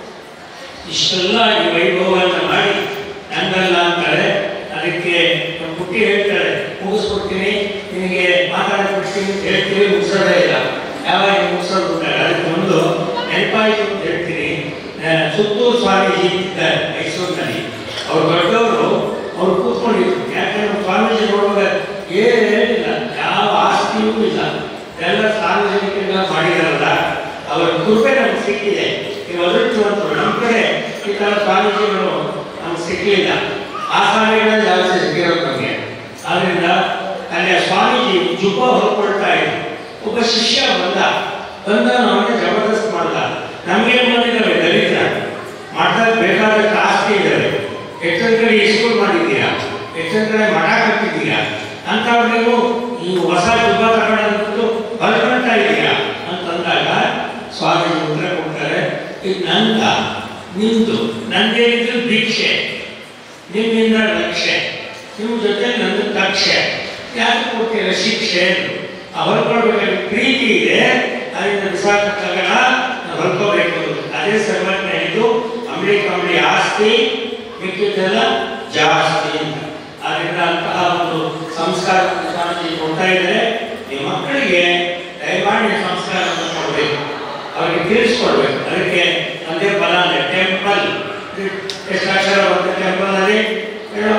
ಇಷ್ಟೆಲ್ಲ ಈ ವೈಭವವನ್ನು ಮಾಡಿ ನಂಗಲ್ಲ ಅಂತಾರೆ ಅದಕ್ಕೆ ನಮ್ಮ ಪುಟ್ಟಿ ಹೇಳ್ತಾರೆ ಮುಗಿಸ್ಕೊಡ್ತೀನಿ ನಿನಗೆ ಮಾತಾಡ್ಬಿಡ್ತೀನಿ ಅಂತ ಹೇಳ್ತೀವಿ ಮುಗಿಸೋದೇ ಇಲ್ಲ ಯಾವಾಗ ಮುಗಿಸೋದು ಅಂತಾರೆ ಅದಕ್ಕೆ ಒಂದು ನೆನಪಾಯಿತು ಅಂತ ಹೇಳ್ತೀನಿ ಆ, ಸುತ್ತೂರು ಸ್ವಾಮೀಜಿ ಇದ್ದಾರೆ ಮೈಸೂರಿನಲ್ಲಿ ಅವ್ರು ದೊಡ್ಡವರು ಅವ್ರು ಕೂತ್ಕೊಂಡಿದ್ರು ಯಾಕಂದ್ರೆ ಸ್ವಾಮೀಜಿ ನೋಡುವಾಗ ಏನಿಲ್ಲ ಯಾವ ಆಸ್ತಿಯೂ ಇಲ್ಲ ಎಲ್ಲ ಸಾರ್ವಜನಿಕರಿಂದ ಮಾಡಿದಾರಲ್ಲ ಅವರ ಕೃಪೆ ನಮ್ಗೆ ಸಿಕ್ಕಿದೆ ನೀವು ಅದೃಷ್ಟವಂತರು ನಮ್ಮ ಕಡೆ ಈ ಥರ ಸ್ವಾಮೀಜಿಗಳು ನಮ್ಗೆ ಸಿಕ್ಕಲಿಲ್ಲ ಆ ಸ್ವಾಮಿಗಳಲ್ಲಿ ಜಾಸ್ತಿ ಸಿಕ್ಕಿರೋದು ನಮಗೆ ಆದ್ರಿಂದ ಅಲ್ಲಿ ಆ ಸ್ವಾಮೀಜಿ ಜುಬ್ಬ ಹೊರಕೊಳ್ತಾ ಇದ್ರು ಒಬ್ಬ ಶಿಷ್ಯ ಬಂದ ಬಂದ ನಮಗೆ ಜಬರ್ದಸ್ತ್ ಮಾಡ್ದ ನಮ್ಗೆ ಬಂದಿದ್ದಾವೆ ದಲಿತ ಮಾಡ್ದಾಗ ಬೇಕಾದಷ್ಟು ಆಸ್ತಿ ಇದ್ದಾವೆ ಎಷ್ಟೊಂದು ಕಡೆ ಸ್ಕೂಲ್ ಮಾಡಿದ್ದೀರಾ ಎಷ್ಟೊಂದು ಕಡೆ ಮಠ ಕಟ್ಟಿದ್ದೀರಾ ಅಂಥವ್ರು ನೀವು ಈ ಹೊಸ ಶುಭ ತಗೊಳ್ಳೋದು ಹೊರಡ್ತಾ ಇದ್ದೀರಾ ಅಂತಂದಾಗ ಸ್ವಾಮಿ ಉತ್ತರ ಕೊಡ್ತಾರೆ ಇದು ನಂದ ನಿಂದು ನಂದೇನಿದ್ರು ಭಿಕ್ಷೆ ನಿಮ್ಮಿಂದ ಲಕ್ಷ್ಯ ನಿಮ್ಮ ಜೊತೆ ನನ್ನ ಕಕ್ಷೆ ಯಾಕೆ ಕೊಡ್ತೀರ ಶಿಕ್ಷೆ ಹೊಲ್ಕೊಳ್ಬೇಕಾದ್ರೆ ಪ್ರೀತಿ ಇದೆ ಅದರಿಂದ ಬಿಸಾಕಕ್ಕಾಗಲ್ಲ ನಾವು ಹೊಲ್ಕೋಬೇಕು ಅದೇ ಸರ್ವಜ್ಞ ಇದು ಅಂಬಳಿ ಕಂಬಳಿ ಆಸ್ತಿ ಮಿಕ್ಕಿದ್ದೆಲ್ಲ ಜಾಸ್ತಿ ಅಂತ ಅದರಿಂದ ಅಂತಹ ಒಂದು ಸಂಸ್ಕಾರ ಸ್ವಾಮೀಜಿ ಕೊಡ್ತಾ ಇದ್ದಾರೆ ನಿಮ್ಮ ಮಕ್ಕಳಿಗೆ ದಯಮಾಡಿ ಸಂಸ್ಕಾರವನ್ನು ಕೊಡಬೇಕು ಅವರಿಗೆ ತಿಳಿಸ್ಕೊಡ್ಬೇಕು ಅದಕ್ಕೆ ಅದೇ ಬಲ ಅಂದ್ರೆ ಟೆಂಪಲ್ ಎಷ್ಟು ಅಕ್ಷರ ಬರುತ್ತೆ ಟೆಂಪಲ್ ಅಲ್ಲಿ ಹೇಳೋ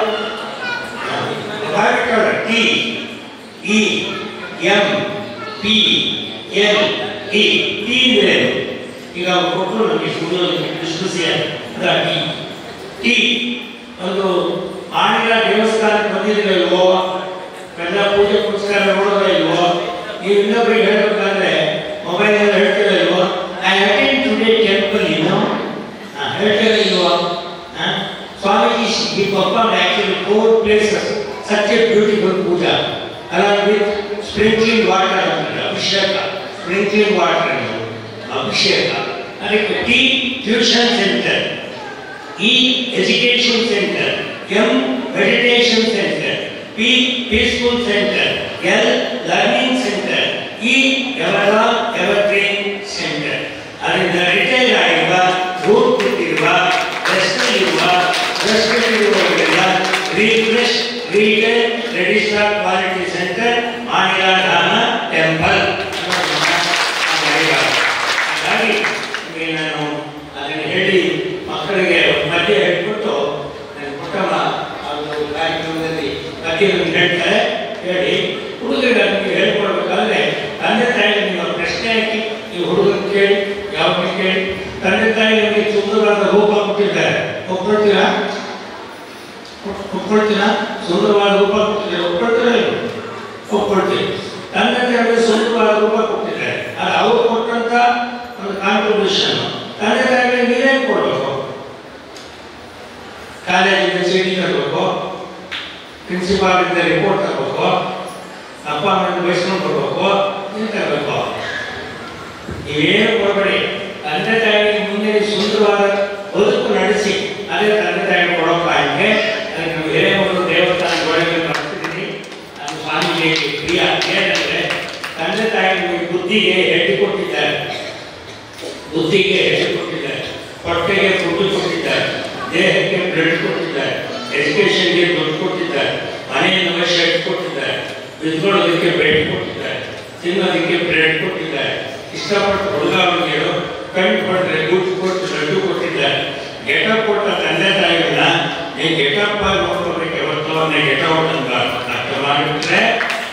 T E M P L E ಟಿ ಅಂದ್ರೆ ಏನು? ಈಗ ಅವ್ರು ಕೊಟ್ಟರು ನಮಗೆ ಡಿಸ್ಕಸಿ ಅದ ಟಿ ಟಿ ಒಂದು ಆಣಿಗಳ ದೇವಸ್ಥಾನಕ್ಕೆ ಬಂದಿದ್ರೆ ಇಲ್ವೋ ಎಲ್ಲ ಪೂಜೆ ಪುರಸ್ಕಾರ ನೋಡೋದೇ ಇಲ್ವೋ ನೀವು ಇನ್ನೊಬ್ರಿಗೆ ಹೇಳ್ಬೇಕಾದ್ರೆ ಮೊಬೈಲ್ ಎಲ್ಲ ಹೇಳ್ತೀರಾ ಇಲ್ವೋ ಐ ಅಟೆಂಡ್ ಟುಡೇ ಟೆಂಪಲ್ ಇನ್ನು ಹೇಳ್ತೀರಾ ಇಲ್ವೋ ಆ? ಸ್ವಾಮೀಜಿ ಈ performed actually four places such a beautiful puja along with sprinkling water and ಅಭಿಷೇಕ sprinkling water and ಅಭಿಷೇಕ ಅದಕ್ಕೆ T tuition centre E education centre M meditation centre P peaceful centre L learning centre E ever evergreen centre ಅದರಿಂದ retire ಆಗಿರುವ route ಕೊಟ್ಟಿರುವ ರೆಸ್ಟಲ್ಲಿರುವ ರೆಸ್ಟಲ್ಲಿರುವವರೆಲ್ಲ refresh retail register quality centre ಮಾನಿಲ ಧಾಮ ಟೆಂಪಲ್ ಹಾಗಾಗಿ ನಿಮಗೆ ನಾನು ಅದನ್ನು ಹೇಳಿ ಮಕ್ಕಳಿಗೆ ಮಧ್ಯೆ ಹೇಳ್ಬಿಟ್ಟು ನನ್ನ ಪುಟ್ಟಮ್ಮ ಒಂದು ಕಾರ್ಯಕ್ರಮದಲ್ಲಿ ಮಧ್ಯದಲ್ಲಿ ಹೇಳ್ತಾರೆ ಹೇಳಿ ಹುಡುಗರಿಗೆ ನಿಮಗೆ ಹೇಳ್ಕೊಡ್ಬೇಕಾದ್ರೆ ತಂದೆ ತಾಯಿ ನಿಮ್ಮ ಪ್ರಶ್ನೆ ಹಾಕಿ ನೀವು ಹುಡುಗರು ಕೇಳಿ ಯಾವ ಕೇಳಿ ತಂದೆ ತಾಯಿ ನಿಮಗೆ ಸುಂದರವಾದ ರೂಪ ಕೊಟ್ಟಿದ್ದಾರೆ ಒಪ್ಕೊಳ್ತೀರಾ ಒಪ್- ಒಪ್ಕೊಳ್ತೀರಾ ಸುಂದರವಾದ ರೂಪ ಕೊಟ್ಟಿದ್ದಾರೆ ಒಪ್ಕೊಳ್ತೀರಾ ಇಲ್ವೋ? ಒಪ್ಕೊಳ್ತೀವಿ ತಂದೆ ತಾಯಿಗೆ ಸುಂದರವಾದ ರೂಪ ಕೊಟ್ಟಿದ್ದಾರೆ ಅದು ಅವ್ರು ಕೊಟ್ಟಂತ ಒಂದು ಕಾಂಟ್ರಿಬ್ಯೂಷನ್ ತಂದೆ ತಾಯಿಗೆ ನೀವೇ ಕೊಡಬೇಕು ಕಾಲೇಜಿಂದ ಚೀಟಿ ತರಬೇಕು ಪ್ರಿನ್ಸಿಪಾಲಿಂದ ರಿಪೋರ್ಟ್ ತರಬೇಕು ಅಪ್ಪ ಅಮ್ಮನ ಬಯಸ್ಕೊಂಡು ಕೊಡ್ಬೇಕು ನೀವು ತರಬೇಕು ನೀವೇನು ಕೊಡಬೇಡಿ ತಂದೆ ತಾಯಿಗೆ ಮುಂದೆ ಸುಂದರವಾದ ಬದುಕು ನಡೆಸಿ ಅದೇ ತಂದೆ ತಾಯಿಗೆ ಕೊಡೋ ಕಾರಣಕ್ಕೆ ಅದಕ್ಕೆ ನಾವು ಬೇರೆ ಒಂದು ದೇವಸ್ಥಾನ ಗೋಡೆಗೆ ಬರ್ತಿದ್ದೀನಿ ಅದು ಸ್ವಾಮೀಜಿಗೆ ಪ್ರಿಯ ಏನಂದ್ರೆ ತಂದೆ ತಾಯಿ ನಿಮಗೆ ಬುದ್ಧಿಗೆ ಹೆಡ್ಡಿ ಕೊಟ್ಟಿದ್ದಾರೆ ಬುದ್ಧಿಗೆ ಹೆಡ್ಡಿ ಕೊಟ್ಟಿದ್ದಾರೆ ಹೊಟ್ಟೆಗೆ ಫುಡ್ ಕೊಟ್ಟಿದ್ದಾರೆ ದೇಹಕ್ಕೆ ಬ್ಲಡ್ ಕೊಟ್ಟಿದ್ದಾರೆ ಎಜುಕೇಶನ್ಗೆ ದುಡ್ಡು ಕೊಟ್ಟಿದ್ದಾರೆ ಮನೆಯನ್ನು ಶೆಡ್ ಕೊಟ್ಟಿದ್ದಾರೆ ಬಿದ್ಕೊಳ್ಳೋದಕ್ಕೆ ಬೆಡ್ ಕೊಟ್ಟಿದ್ದಾರೆ ತಿನ್ನೋದಕ್ಕೆ ಬ್ರೆಡ್ ಕೊಟ್ಟಿದ್ದಾರೆ ಇಷ್ಟಪಟ್ಟು ಹುಡುಗ ಹುಡುಗಿಯರು ಕಣ್ಣು ಕೊಟ್ಟರೆ ದುಡ್ಡು ಕೊಟ್ಟು ಲಡ್ಡು ಕೊಟ್ಟಿದ್ದಾರೆ ಗೆಟಪ್ ಕೊಟ್ಟ ತಂದೆ ತಾಯಿಗಳನ್ನ ನೀವು ಗೆಟಪ್ ಆಗಿ ನೋಡ್ಕೋಬೇಕು ಯಾವತ್ತೋ ನೀವು ಗೆಟೌಟ್ ಅಂತ ಅರ್ಥ ಮಾಡಿಬಿಟ್ರೆ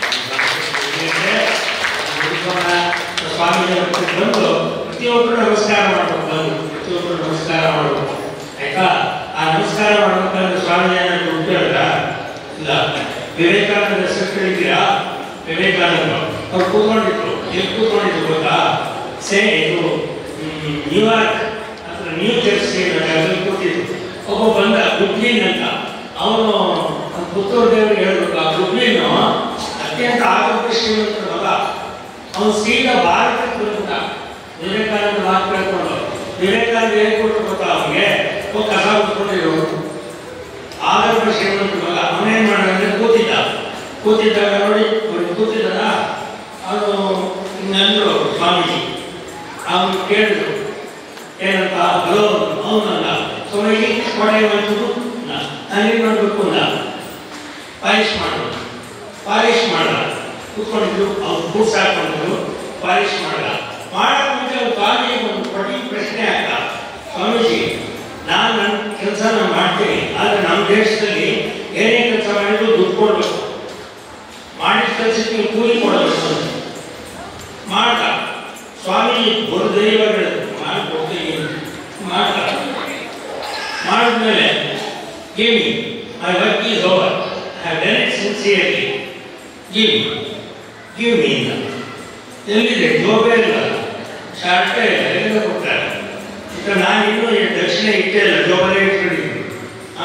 ಹುಡುಗನ ಸ್ವಾಮೀಜಿ ಹತ್ರ ಬಂದು ಪ್ರತಿಯೊಬ್ಬರು ನಮಸ್ಕಾರ ಮಾಡ್ಬೇಕು ಬಂದು ಪ್ರತಿಯೊಬ್ಬರು ನಮಸ್ಕಾರ ಮಾಡ್ಬೇಕು ಆಯ್ತಾ ಆ ನಮಸ್ಕಾರ ಮಾಡ್ಬೇಕಂದ್ರೆ ಸ್ವಾಮೀಜಿಯನ್ನ ದುಡ್ಡು ಹೇಳಿದ್ರ ಇಲ್ಲ ವಿವೇಕಾನಂದ ಹೆಸರು ಕೇಳಿದ್ದೀರಾ ವಿವೇಕಾನಂದ ಅವ್ರು ಕೂತ್ಕೊಂಡಿದ್ರು ಎಲ್ಲಿ ಕೂತ್ಕೊಂಡಿದ್ರು ಗೊತ್ತಾ ಸೇ ಇದು ಹ್ಮ್, ನ್ಯೂಯಾರ್ಕ್ ಅಥವಾ ನ್ಯೂ ಜೆರ್ಸಿ ಅಲ್ಲಿ ಕೂತಿದ್ರು ಒಬ್ಬ ಬಂದ ಗುಡ್ಲಿನ್ ಅಂತ ಅವನು ಪುತ್ತೂರು ದೇವರಿಗೆ ಹೇಳ್ಬೇಕು ಆ ಗುಡ್ಲಿನು ಅತ್ಯಂತ ಆರೋಗ್ಯ ಶ್ರೀಮಂತ ಮಗ ಅವನು ಸೀದಾ ಭಾರತಕ್ಕೆ ಬಂದ ವಿವೇಕಾನಂದ ಮಾತು ಕೇಳ್ಕೊಂಡು ವಿವೇಕಾನಂದ ಏನ್ ಕೊಟ್ಟು ಗೊತ್ತಾ ಅವನಿಗೆ ಹೋಗಿ ಕಸ ಉಟ್ಕೊಂಡಿರು ಆರೋಗ್ಯ ಶ್ರೀಮಂತ ಮಗ ಅವನೇನ್ ಮಾಡಿದ್ರೆ ಕೂತಿದ್ದ ಕೂತಿದ್ದಾಗ ನೋಡಿ ಅವ್ನು ಕೂತಿದ್ದಲ್ಲ ಅವನು ಹಿಂಗಂದ್ರು ಸ್ವಾಮೀಜಿ ಅವನು ಕೇಳಿದ್ರು ಏನಂತ ಹಲೋ ಅವನಲ್ಲ ಸ್ವಾಮೀಜಿ ಕೊಡೆ ಮಾಡ್ತಿದ್ದು ನಾನೇನ್ ಮಾಡ್ಬೇಕು ಅಂದ ಪಾಲಿಶ್ ಮಾಡು ಪಾಲಿಶ್ ಮಾಡ ಕೂತ್ಕೊಂಡಿದ್ರು ಅವ್ರು ಬೂಟ್ಸ್ ಹಾಕೊಂಡಿದ್ರು ಪಾಲಿಶ್ ಮಾಡ ಮಾಡಕ್ ಮುಂಚೆ ಅವ್ರು ಸ್ವಾಮಿ ಒಂದು ಪ್ರತಿ ಪ್ರಶ್ನೆ ಹಾಕ ಸ್ವಾಮೀಜಿ ನಾನು ನನ್ನ ಕೆಲಸ ನಾನು ಮಾಡ್ತೀನಿ ಆದ್ರೆ ನಮ್ಮ ದೇಶದಲ್ಲಿ ಏನೇ ಕೆಲಸ ಮಾಡಿದ್ರು ದುಡ್ಡು ಕೊಡ್ಬೇಕು ಮಾಡಿದ ಕೆಲಸಕ್ಕೆ ನೀವು ಕೂಲಿ ಕೊಡಬೇಕು ಮಾಡ್ದ ಸ್ವಾಮೀಜಿ ಗುರುದೈವಗಳು ಮಾಡ್ಕೊಡ್ತೀನಿ ಮಾಡ್ದ ಮಾಡಿದ್ಮೇಲೆ give me my work is over I have done it sincerely give me give me ಅಂತ ಎಲ್ಲಿದೆ ಜೋಬೇ ಇಲ್ಲ ಶಾರ್ಟೇ ಇಲ್ಲ ಎಲ್ಲಿಂದ ಕೊಡ್ತಾರೆ ಈಗ ನಾನು ಇನ್ನೂ ಈ ದಕ್ಷಿಣ ಇಟ್ಟೇ ಇಲ್ಲ ಜೋಬಲ್ಲೇ ಇಟ್ಕೊಂಡಿದ್ದೀನಿ ಆ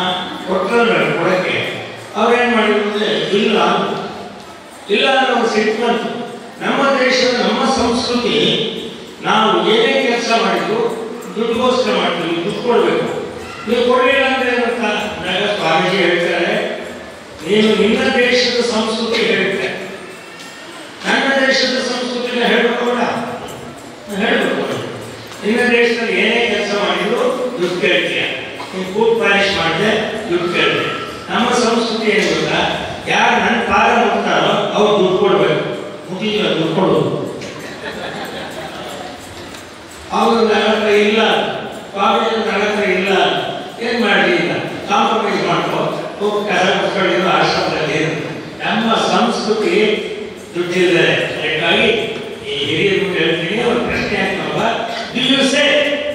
ಕೊಟ್ಟಲ್ಲ ಕೊಡಕ್ಕೆ ಅವ್ರೇನು ಮಾಡಿದ್ರು ಅಂದರೆ ಇಲ್ಲ ಅಂದ್ರು. ಇಲ್ಲ ಅಂದ್ರೆ ಅವ್ರು ಸಿಟ್ಟು ಬಂತು ನಮ್ಮ ದೇಶದ ನಮ್ಮ ಸಂಸ್ಕೃತಿ ನಾವು ಏನೇ ಕೆಲಸ ಮಾಡಿದ್ರು ದುಡ್ಡುಗೋಸ್ಕರ ಮಾಡ್ತೀವಿ ದುಡ್ಡು ಕೊಡಬೇಕು ನೀವು ಕೊಡಲಿಲ್ಲ ಅಂದ್ರೆ ಏನಂತ ನಾಗ ಸ್ವಾಮೀಜಿ ಹೇಳ್ತಾರೆ ನೀನು ನಿನ್ನ ದೇಶದ ಸಂಸ್ಕೃತಿ ಹೇಳುತ್ತೆ ನನ್ನ ದೇಶದ ಸಂಸ್ಕೃತಿನ ಹೇಳಬೇಕು ಬೇಡ ಹೇಳಬೇಕು ನಿನ್ನ ದೇಶದಲ್ಲಿ ಏನೇ ಕೆಲಸ ಮಾಡಿದ್ರು ದುಡ್ಡು ಕೇಳ್ತೀಯ ನೀವು ಕೂಟ್ ಪಾಲಿಶ್ ಮಾಡಿದೆ ದುಡ್ಡು ಕೇಳಿದೆ ನಮ್ಮ ಸಂಸ್ಕೃತಿ ಏನು ಗೊತ್ತಾ ಯಾರು ನನ್ನ ಪಾದ ಮುಟ್ತಾರೋ ಅವ್ರು ದುಡ್ಡು ಕೊಡ್ಬೇಕು ಮುಗಿದ ದುಡ್ಡು ಕೊಡೋದು ಅವರು ನನ್ನ ಹತ್ರ ಇಲ್ಲ ಕಾಲೇಜ್ ನನ್ನ ಹತ್ರ ಇಲ್ಲ ಏನ್ ಮಾಡಲಿ ಈಗ ಕಾಂಪ್ರಮೈಸ್ ಮಾಡ್ಕೋ ಹೋಗಿ ಕಸ ಮುಚ್ಕೊಂಡಿರೋ ಆಶ್ರಮದಲ್ಲಿ ಇರು. ನಮ್ಮ ಸಂಸ್ಕೃತಿ ದುಡ್ಡಿದೆ ಅದಕ್ಕಾಗಿ ಈ ಹಿರಿಯರು ಹೇಳ್ತೀನಿ ಅವ್ರ ಪ್ರಶ್ನೆ ಆಗ್ತವ ದಿವಸೆ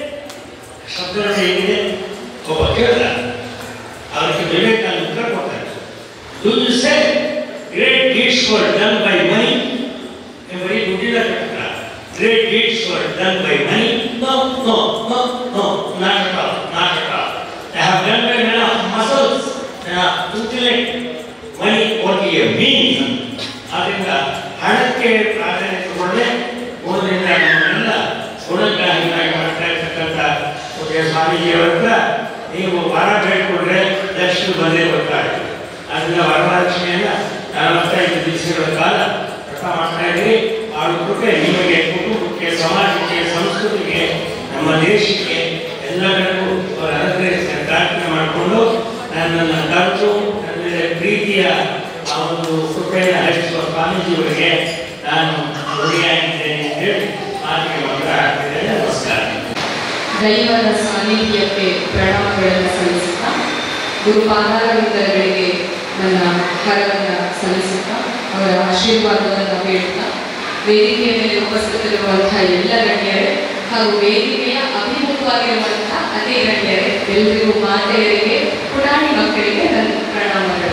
ಶಬ್ದ ಹೇಗಿದೆ ಒಬ್ಬ ಕೇಳ್ದ ಅದಕ್ಕೆ ವಿವೇಕಾನಂದ ಉತ್ತರ ಕೊಡ್ತಾರೆ Do you say great deeds were done by money? ಬರೀ ದುಡ್ಡಿನ ಕಟ್ಟಡ great deeds were done by money? No, no, no, no, not at all, not at all. They have done by men of muscles, men of intellect. Money only a means. ಆದ್ದರಿಂದ ಹಣಕ್ಕೆ ಪ್ರಾಧಾನ್ಯತೆ ಕೊಡದೆ ಗುಣದಿಂದ ನಮ್ಮನ್ನೆಲ್ಲ ಗುಣಗ್ರಾಹಿಗಳಾಗಿ ಮಾಡ್ತಾ ಇರ್ತಕ್ಕಂಥ ಪೂಜ್ಯ ಸ್ವಾಮೀಜಿಯವರ ಹತ್ರ ನೀವು ವರ ಬೇಡ್ಕೊಂಡ್ರೆ ಲಕ್ಷ್ಮಿ ಬಂದೇ ಬರ್ತಾರೆ ಅದರಿಂದ ವರಮಹಾಲಕ್ಷ್ಮಿಯನ್ನ ನಲವತ್ತೈದು ದಿವಸಗಳ ಕಾಲ ವ್ರತ ಮಾಡ್ತಾ ಇದ್ರಿ ಆ ಕೃಪೆ ನಿಮಗೆ ಕುಟುಂಬಕ್ಕೆ ಸಮಾಜಕ್ಕೆ ಸಂಸ್ಕೃತಿಗೆ ನಮ್ಮ ದೇಶಕ್ಕೆ ಎಲ್ಲರಿಗೂ ಅವರು ಅನುಗ್ರಹಿಸಿ ಪ್ರಾರ್ಥನೆ ಮಾಡಿಕೊಂಡು ನನ್ನನ್ನು ಕರೆದು ನನ್ನ ಮೇಲೆ ಪ್ರೀತಿಯ ಆ ಒಂದು ಕೃಪೆಯನ್ನು ಹರಿಸುವ ಸ್ವಾಮೀಜಿಯವರಿಗೆ ನಾನು ಋಣಿಯಾಗಿದ್ದೇನೆ ಅಂತ ಹೇಳಿ ಮಾತಿಗೆ ಮಂತ್ರ ಹಾಕ್ತಿದ್ದೇನೆ ನಮಸ್ಕಾರ ದೈವದ ಸಾನ್ನಿಧ್ಯಕ್ಕೆ ಪ್ರಣಾಮಗಳನ್ನು ಸಲ್ಲಿಸುತ್ತಾ ಗುರುಪಾದಾರವಿಂದಗಳಿಗೆ ನನ್ನ ಕರವನ್ನು ಸಲ್ಲಿಸುತ್ತಾ ಅವರ ಆಶೀರ್ವಾದವನ್ನು ಬೇಡುತ್ತಾ ವೇದಿಕೆಯ ಮೇಲೆ ಉಪಸ್ಥಿತರಿರುವಂತಹ ಎಲ್ಲ ಗಣ್ಯರೇ ಹಾಗೂ ವೇದಿಕೆಯ ಅಭಿಮುಖವಾಗಿರುವಂತಹ ಅತಿ ಗಣ್ಯರೇ ಎಲ್ಲರಿಗೂ ಮಾತೆಯರಿಗೆ ಪುಟಾಣಿ ಮಕ್ಕಳಿಗೆ ನನ್ನ ಪ್ರಣಾಮಗಳು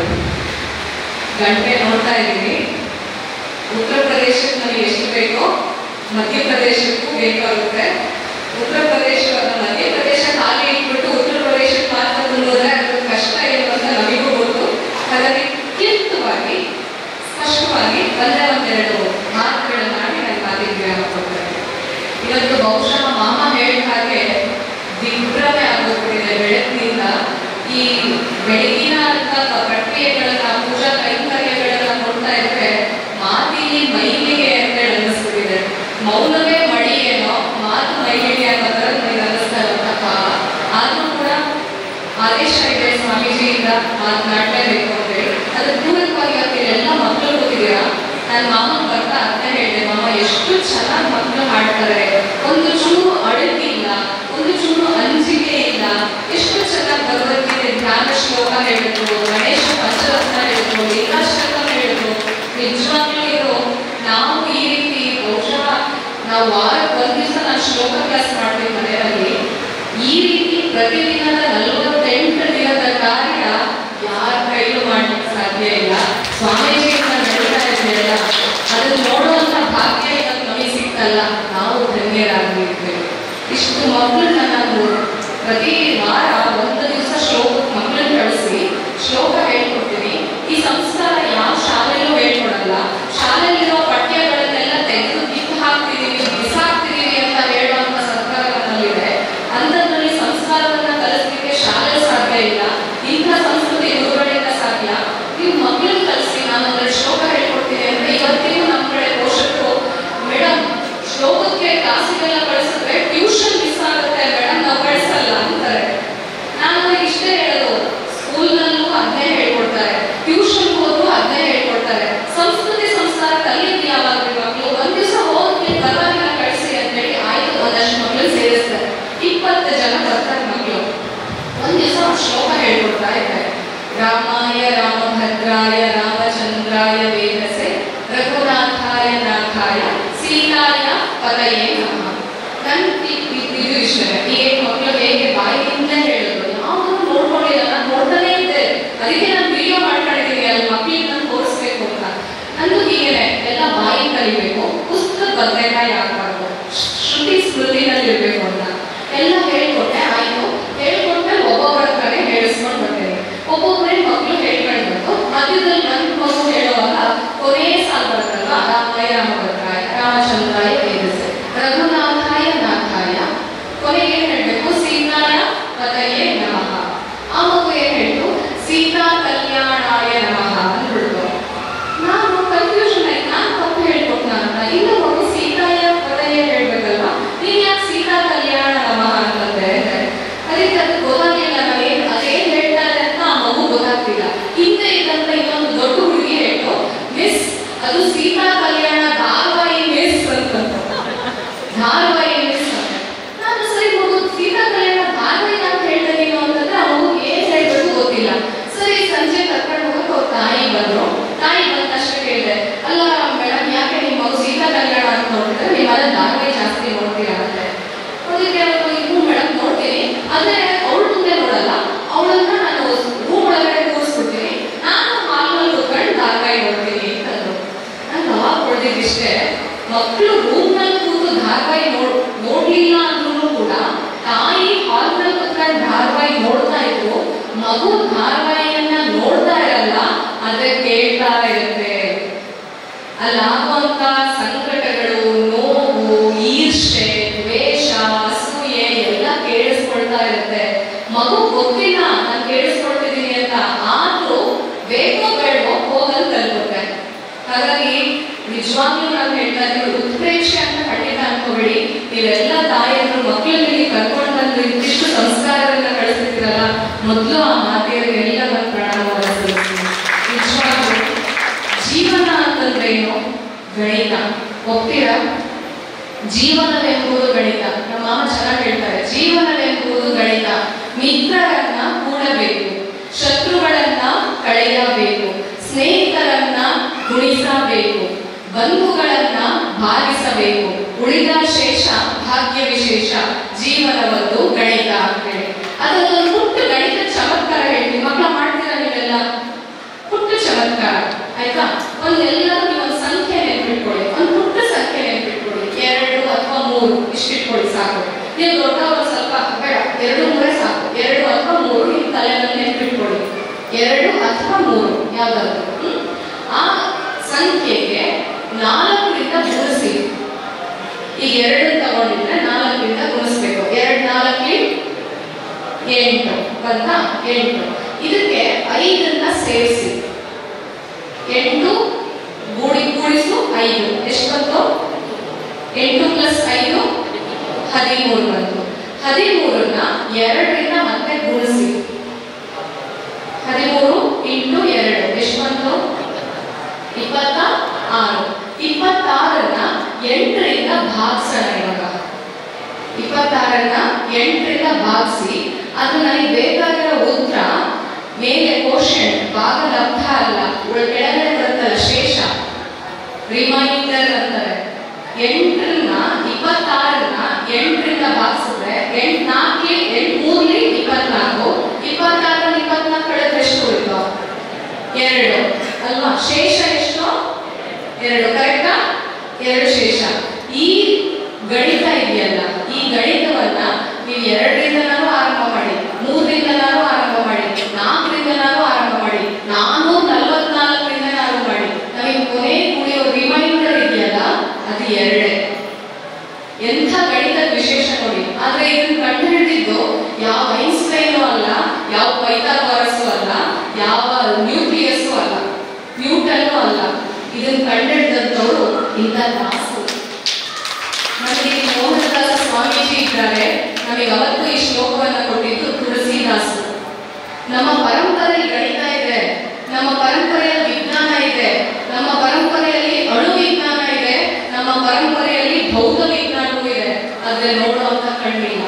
ಗಂಟೆ ನೋಡ್ತಾ ಇದ್ದೀನಿ ಉತ್ತರ ಪ್ರದೇಶಕ್ಕೆ ನಮಗೆ ಎಷ್ಟು ಬೇಕೋ ಮಧ್ಯಪ್ರದೇಶಕ್ಕೂ ಬೇಕಾಗುತ್ತೆ ಉತ್ತರ ಪ್ರದೇಶ ಮಧ್ಯಪ್ರದೇಶ ಖಾಲಿ ಇಟ್ಬಿಟ್ಟು ಉತ್ತರ ಪ್ರದೇಶಕ್ಕೆ ಮಾತ್ರ ಮುಂದೋದ್ರೆ ಅದ್ರ ಕಷ್ಟ ಏನು ಅಂತ ನಮಗೂ ಗೊತ್ತು ಹಾಗಾಗಿ ಕ್ಲಿಪ್ತವಾಗಿ ಸ್ಪಷ್ಟವಾಗಿ ಒಂದೇ ಒಂದೆರಡು ಮಾತುಗಳನ್ನ ಆಡಿ ನನ್ನ ಮಾತಿಗೆ ವಿರಾಮ ಕೊಡ್ತಾರೆ ಇವತ್ತು ಬಹುಶಃ ಮಾಮ ಹೇಳಿದ ಹಾಗೆ ದಿಗ್ಭ್ರಮೆ ಆಗೋಗ್ಬಿಟ್ಟಿದೆ ಬೆಳಕಿನಿಂದ ಈ ಬೆಳಗಿನ ಅಂತ ಪ್ರಕ್ರಿಯೆಗಳನ್ನ ಪೂಜಾ ಕೈಂಕರ್ಯಗಳನ್ನ ನೋಡ್ತಾ ಇದ್ರೆ ಮಾತಿಲಿ ಮೈಲಿಗೆ ಅಂತ ಹೇಳಿ ಅನ್ನಿಸ್ಬಿಟ್ಟಿದೆ ಮೌನವೇ ಮಡಿ ಏನೋ ಮಾತು ಮೈಲಿಗೆ ಅನ್ನೋ ಥರ ನನಗೆ ಅನ್ನಿಸ್ತಾ ಇರುತ್ತಪ್ಪ ಆದ್ರೂ ಕೂಡ ಆದೇಶ ಇದೆ ಸ್ವಾಮೀಜಿಯಿಂದ ಮಾತನಾಡಲೇಬೇಕು ಅಂತ ಹೇಳಿ ಅದ್ರ ಪೂರಕವಾಗಿ ಇವತ್ತು ಎಲ್ಲ ಮಕ್ಕಳು ಕೂತಿದ್ದೀರಾ ನನ್ನ ಮಾಮ ಬರ್ತಾ ಅಂತ ಹೇಳಿದೆ ಮಾಮ ಎಷ್ಟು ಚೆನ್ನಾಗಿ ಮಕ್ಕಳು ಹಾಡ್ತಾರೆ ಒಂದು ಚೂರು ಅಳುಕಿಲ್ಲ ಒಂದು ಚೂರು ಅಂಜಿಕೆ ಇಲ್ಲ ಎಷ್ಟು ಚೆನ್ನಾಗಿ ಭಗವದ್ಗೀತೆ ಧ್ಯಾನ ಶ್ಲೋಕ ಹೇಳಿದ್ರು ಗಣೇಶ ಪಂಚರತ್ನ ಹೇಳಿದ್ರು ಲೀಲಾಷ್ಟಕ ಹೇಳಿದ್ರು ನಿಜವಾಗ್ಲೂ ಇದು ನಾವು ಈ ರೀತಿ ಬಹುಶಃ ನಾವು ವಾರಕ್ಕೆ ಒಂದ್ ದಿವಸ ನಾನು ಶ್ಲೋಕ ಕ್ಲಾಸ್ ಮಾಡ್ತೀನಿ ಮನೆಯಲ್ಲಿ ಈ ರೀತಿ ಪ್ರತಿದಿನದ ನಲವತ್ತೆಂಟು ದಿನದ ಕಾರ್ಯ ಯಾರ ಕೈಲೂ ಮಾಡ್ಲಿಕ್ಕೆ ಸಾಧ್ಯ ಇಲ್ಲ ಸ್ವಾಮೀಜಿಯಿಂದ ನಡೀತಾ ಇದೆಯಲ್ಲ ಅದನ್ನ ನೋಡುವಂತ ಭಾಗ್ಯ ಇವತ್ತು ನಮಗೆ ಸಿಕ್ಕಲ್ಲ ನಾವು ಧನ್ಯರಾಗಿರ್ತೇವೆ ಇಷ್ಟು ಮಕ್ಕಳನ್ನ ನಾನು ಪ್ರತಿ ವಾರ ಒಂದು ದಿವಸ ಶ್ಲೋಕ ಮಕ್ಕಳನ್ನ ಕಳಿಸಿ ಶ್ಲೋಕ ಹೇಳ್ಕೊಡ್ತೀನಿ ಈ ಸಂಸ್ಕಾರ ಯಾವ ಶಾಲೆಯಲ್ಲೂ ಹೇಳ್ಕೊಡಲ್ಲ ಶಾಲೆಯಲ್ಲಿರೋ ಪಠ್ಯಗಳನ್ನೆಲ್ಲ ತೆಗೆದು ಕಿತ್ತು ಹಾಕ್ತಿದೀವಿ ಬಿಸಾಕ್ತಿದೀವಿ ಅಂತ ಹೇಳುವಂತ ಸರ್ಕಾರ ನಮ್ಮಲ್ಲಿದೆ ಅಂಥದ್ರಲ್ಲಿ ಸಂಸ್ಕಾರವನ್ನ ಕಲಿಸ್ಲಿಕ್ಕೆ ಶಾಲೆ ಸಾಧ್ಯ ಇಲ್ಲ ಇಂಥ ಸಂಸ್ಕೃತಿ ಗುರುಗಳಿಂದ ಸಾಧ್ಯ ನೀವು ಮಕ್ಕಳನ್ನ ಕಲಿಸಿ ನಾನು ಒಂದೆರಡು ಶ್ಲೋಕ ಹೇಳ್ಕೊಡ್ತೀನಿ ಅಂದ್ರೆ ಇವತ್ತಿಗೂ ನಮ್ಮ ಕಡೆ ಪೋಷಕರು ಮೇಡಮ್ ಶ್ಲೋಕಕ್ಕೆ ಕ್ಲಾಸಿಗೆಲ್ಲ ಕಳಿಸಿದ್ರೆ ಟ್ಯೂಷನ್ ಮಿಸ್ ಆಗುತ್ತೆ ಮೇಡಮ್ ನಾವು ಕಳಿಸಲ್ಲ ಅಂತಾರೆ ನಾನು ಇಷ್ಟೇ ಹೇಳೋದು ಸ್ಕೂಲ್ನಲ್ಲೂ ಅದನ್ನೇ ಹೇಳ್ಕೊಡ್ತಾರೆ ಟ್ಯೂಷನ್ ಹೋದ್ರು ಅದನ್ನೇ ಹೇಳ್ಕೊಡ್ತಾರೆ ಸಂಸ್ಕೃತಿ ಸಂಸ್ಕಾರ ಕಲಿಯೋದು ಯಾವಾಗ ಮಕ್ಕಳು ಒಂದ್ ದಿವಸ ಹೋಗಿ ಪರವಾಗಿಲ್ಲ ಕಳಿಸಿ ಅಂತ ಹೇಳಿ ಆಯ್ತು ಒಂದಷ್ಟು ಮಕ್ಕಳು ಸೇರಿಸ್ತಾರೆ ಇಪ್ಪತ್ತು ಜನ ಬರ್ತಾರೆ ಮಕ್ಕಳು ಒಂದ್ ದಿವಸ ಶ್ಲೋಕ ಹೇಳ್ಕೊಡ್ತಾ ಇದ್ದಾರೆ ರಾಮಾಯ ರಾಮಭದ್ರಾಯ ರಾಮಚಂದ್ರಾಯ ವೇದಸೆ ರಘುನಾಥಾಯ ನಾಥಾಯ ಸೀತಾಯ ಪದಯೇ ನಮಃ ನನ್ ಇ- ಇ- ಇದು ಇಷ್ಟ ಈಗ ಮಕ್ಕಳು ಹೇಗೆ ಬಾಯಿಯಿಂದ ಹೇಳೋದು ಯಾವುದನ್ನು ನೋಡ್ಕೊಂಡಿಲ್ಲ ನಾನು ನೋಡ್ತಾನೆ ಇದ್ದೆ ಅದಕ್ಕೆ ನಾನು ವಿಡಿಯೋ ಮಾಡ್ಕೊಂಡಿದ್ದೀನಿ ಅಲ್ಲಿ ಮಕ್ಕಳಿಗೆ ನಾನು ತೋರಿಸ್ಬೇಕು ಅಂತ ನಂದು ಹೀಗೇನೆ ಎಲ್ಲ ಬಾಯಿ ಕಲಿಬೇಕು ಪುಸ್ತಕ ಬದನೆಕಾಯಿ ಆಗ್ಬಾರ್ದು ಶ್ರುತಿ ಸ್ಮೃತಿನಲ್ಲಿ ಇರ್ಬೇಕು ಅಂತ ಎಲ್ಲ ಹೇಳ್ಕೊಟ್ಟೆ ಆಯ್ತು ಹೇಳ್ಕೊಟ್ಮೇಲೆ ಒಬ್ಬೊಬ್ಬರ ಹತ್ರನೇ ಹೇಳಿಸ್ಕೊಂಡು ಬರ್ತೇನೆ ಮಗು ಧಾರಾವಾಹಿಯನ್ನ ನೋಡ್ತಾ ಇರಲ್ಲ ಆದ್ರೆ ಕೇಳ್ತಾ ಇರುತ್ತೆ ಅಲ್ಲಾಗುವಂತ ಸಂಕಟಗಳು ನೋವು ಈರ್ಷೆ ದ್ವೇಷ ಅಸೂಯೆ ಎಲ್ಲ ಕೇಳಿಸ್ಕೊಳ್ತಾ ಇರುತ್ತೆ ಮಗು ಗೊತ್ತಿಲ್ಲ ನಾನು ಕೇಳಿಸ್ಕೊಳ್ತಿದ್ದೀನಿ ಅಂತ ಆದ್ರೂ ಬೇಕೋ ಬೇಡವೋ ಹೋಗಲು ಕಲ್ಪುತ್ತೆ ಹಾಗಾಗಿ ನಿಜವಾಗ್ಲೂ ನಾನು ಹೇಳ್ತಾ ಇದ್ದೀನಿ ಉತ್ಪ್ರೇಕ್ಷೆ ಅಂತ ಖಂಡಿತ ಅನ್ಕೋಬೇಡಿ ನೀವೆಲ್ಲ ತಾಯಿಯರು ಮಕ್ಕಳಲ್ಲಿ ಕರ್ಕೊಂಡು ಬಂದು ಇಂತಿಷ್ಟು ಸಂಸ್ಕಾರಗಳನ್ನ ಕಳಿಸ್ತಿದ್ದೀರಲ್ಲ ಮೊದಲು ಆ ಮಾತೆಯರಿಗೆಲ್ಲ ಒಂದು ಪ್ರಣಾಮವನ್ನು ಸಲ್ಲಿಸ್ತೀನಿ ನಿಜವಾಗ್ಲೂ ಜೀವನ ಅಂತಂದ್ರೇನು ಗಣಿತ ಒಪ್ತೀರಾ ಜೀವನವೆಂಬುದು ಗಣಿತ ನಮ್ಮ ಮಾಮ ಚೆನ್ನಾಗಿ ಹೇಳ್ತಾರೆ ಜೀವನವೆಂಬುದು ಗಣಿತ ಮಿತ್ರರನ್ನ ಕೂಡಬೇಕು ಶತ್ರುಗಳನ್ನ ಕಳೆಯಬೇಕು ಸ್ನೇಹಿತರನ್ನ ಗುಣಿಸಬೇಕು ಬಂಧುಗಳನ್ನ ಭಾಗಿಸಬೇಕು ಉಳಿದ ಶೇಷ ಭಾಗ್ಯ ವಿಶೇಷ ಜೀವನವೊಂದು ಗಣಿತ ಅಂತ ಹೇಳಿ ಅದೊಂದು ಪುಟ್ಟ ಗಣಿತ ಚಮತ್ಕಾರ ಹೇಳ್ತೀನಿ ಮಕ್ಕಳ ಮಾಡ್ತೀರಾ ನೀವೆಲ್ಲ ಪುಟ್ಟ ಚಮತ್ಕಾರ ಆಯ್ತಾ ಒಂದ್ ಎಲ್ಲರೂ ನೀವು ಒಂದು ಸಂಖ್ಯೆ ನೆನ್ಪಿಟ್ಕೊಳ್ಳಿ ಒಂದು ಪುಟ್ಟ ಸಂಖ್ಯೆ ನೆನ್ಪಿಟ್ಕೊಳ್ಳಿ ಎರಡು ಅಥವಾ ಮೂರು ಇಷ್ಟಿಟ್ಕೊಳ್ಳಿ ಸಾಕು ನೀವು ದೊಡ್ಡವರು ಸ್ವಲ್ಪ ಬೇಡ ಎರಡು ಮೂರೇ ಸಾಕು ಎರಡು ಅಥವಾ ಮೂರು ನಿಮ್ಮ ತಲೆನಲ್ಲಿ ನೆನ್ಪಿಟ್ಕೊಳ್ಳಿ ಎರಡು ಅಥವಾ ಮೂರು ಯಾವ್ದಾದ್ರು ಹ್ಮ್? ಆ ಸಂಖ್ಯೆಗೆ ನಾಲ್ಕರಿಂದ ಗುಣಿಸಿ ಈಗ ಎರಡು ತಗೊಂಡಿದ್ರೆ ನಾಲ್ಕರಿಂದ ಗುಣಿಸ್ಬೇಕು ಎರಡು ನಾಲ್ಕಲಿ ಎಂಟು ಬಂತ ಎಂಟು ಇದಕ್ಕೆ ಐದನ್ನ ಸೇರಿಸಿ ಎಂಟು ಗೂಡಿ ಕೂಡಿಸು ಐದು ಎಷ್ಟು ಬಂತು ಎಂಟು ಪ್ಲಸ್ ಐದು ಹದಿಮೂರು ಬಂತು ಹದಿಮೂರನ್ನ ಎರಡರಿಂದ ಮತ್ತೆ ಗುಣಿಸಿ ಹದಿಮೂರು ಇಂಟು ಎರಡು ಎಷ್ಟು ಬಂತು ಇಪ್ಪತ್ತ ಆರು ಇಪ್ಪತ್ತಾರನ್ನ ಎಂಟರಿಂದ ಭಾಗಿಸೋಣ ಇವಾಗ ಇಪ್ಪತ್ತಾರನ್ನ ಎಂಟರಿಂದ ಭಾಗಿಸಿ ಅದು ನನಗೆ ಬೇಕಾಗಿರೋ ಉತ್ತರ ಮೇಲೆ ಕ್ವಶನ್ ಭಾಗ ಲಬ್ಧ ಅಲ್ಲ ಉಳ್- ಕೆಳಗಡೆ ಬರುತ್ತಲ್ಲ ಶೇಷ ರಿಮೈಂಡರ್ ಅಂತಾರೆ ಎಂಟರನ್ನ ಇಪ್ಪತ್ತಾರನ್ನ ಎಂಟರಿಂದ ಭಾಗಿಸಿದ್ರೆ ಎಂಟ್ ನಾಲ್ಕಲಿ ಎಂಟ್ ಮೂರ್ಲಿ ಇಪ್ಪತ್ನಾಲ್ಕು ಇಪ್ಪತ್ತಾರನ್ನ ಇಪ್ಪತ್ನಾಲ್ಕು ಕಳೆದ್ರೆ ಎಷ್ಟು ಉಳಿತು ಎರಡು ಅಲ್ವಾ ಶೇಷ ಎಷ್ಟು ಎರಡು ಕರೆಕ್ಟಾ ಎರಡು ಶೇಷ ಈ ಗಣಿತ ಇದೆಯಲ್ಲ ಈ ಗಣಿತವನ್ನ ನೀವು ಎರಡರಿಂದನಾರು ಆರಂಭ ಮಾಡಿ ಮೂರರಿಂದನಾರು ಆರಂಭ ಮಾಡಿ ನಾಲ್ಕರಿಂದನಾರು ಆರಂಭ ಮಾಡಿ ನಾನೂರ ನಲವತ್ನಾಲ್ಕರಿಂದ ಆರಂಭ ಮಾಡಿ ನಮಗೆ ಕೊನೆ ಉಳಿಯೋ ರಿಮೈಂಡರ್ ಇದೆಯಲ್ಲ ಅದು ಎರಡೇ ಎಂಥ ಗಣಿತದ ವಿಶೇಷ ನೋಡಿ ಆದ್ರೆ ಇದನ್ನ ಕಂಡು ಹಿಡಿದಿದ್ದು ಯಾವ ಐನ್ಸ್ಟೈನು ಅಲ್ಲ ಯಾವ ಪೈಥಾಗರಸು ಅಲ್ಲ ಯಾವ ನ್ಯೂಕ್ಲಿಯಸ್ಸು ಅಲ್ಲ ನ್ಯೂಟನ್ನು ಅಲ್ಲ ಇದನ್ನ ಕಂಡುಹಿಡಿದಂಥವ್ರು ಇಂಥ ದಾಸರು ನಮಗೆ ಇಲ್ಲಿ ಮೋಹನದಾಸ ಸ್ವಾಮೀಜಿ ಇದ್ದಾರೆ ನಮಗೆ ಅವತ್ತು ಈ ಶ್ಲೋಕವನ್ನ ಕೊಟ್ಟಿದ್ದು ತುಳಸಿದಾಸರು ನಮ್ಮ ಪರಂಪರೆಯಲ್ಲಿ ಗಣಿತ ಇದೆ ನಮ್ಮ ಪರಂಪರೆಯಲ್ಲಿ ವಿಜ್ಞಾನ ಇದೆ ನಮ್ಮ ಪರಂಪರೆಯಲ್ಲಿ ಅಣು ವಿಜ್ಞಾನ ಇದೆ ನಮ್ಮ ಪರಂಪರೆಯಲ್ಲಿ ಭೌತ ವಿಜ್ಞಾನವೂ ಇದೆ ಆದ್ರೆ ನೋಡುವಂತ ಕಣ್ಣಿಲ್ಲ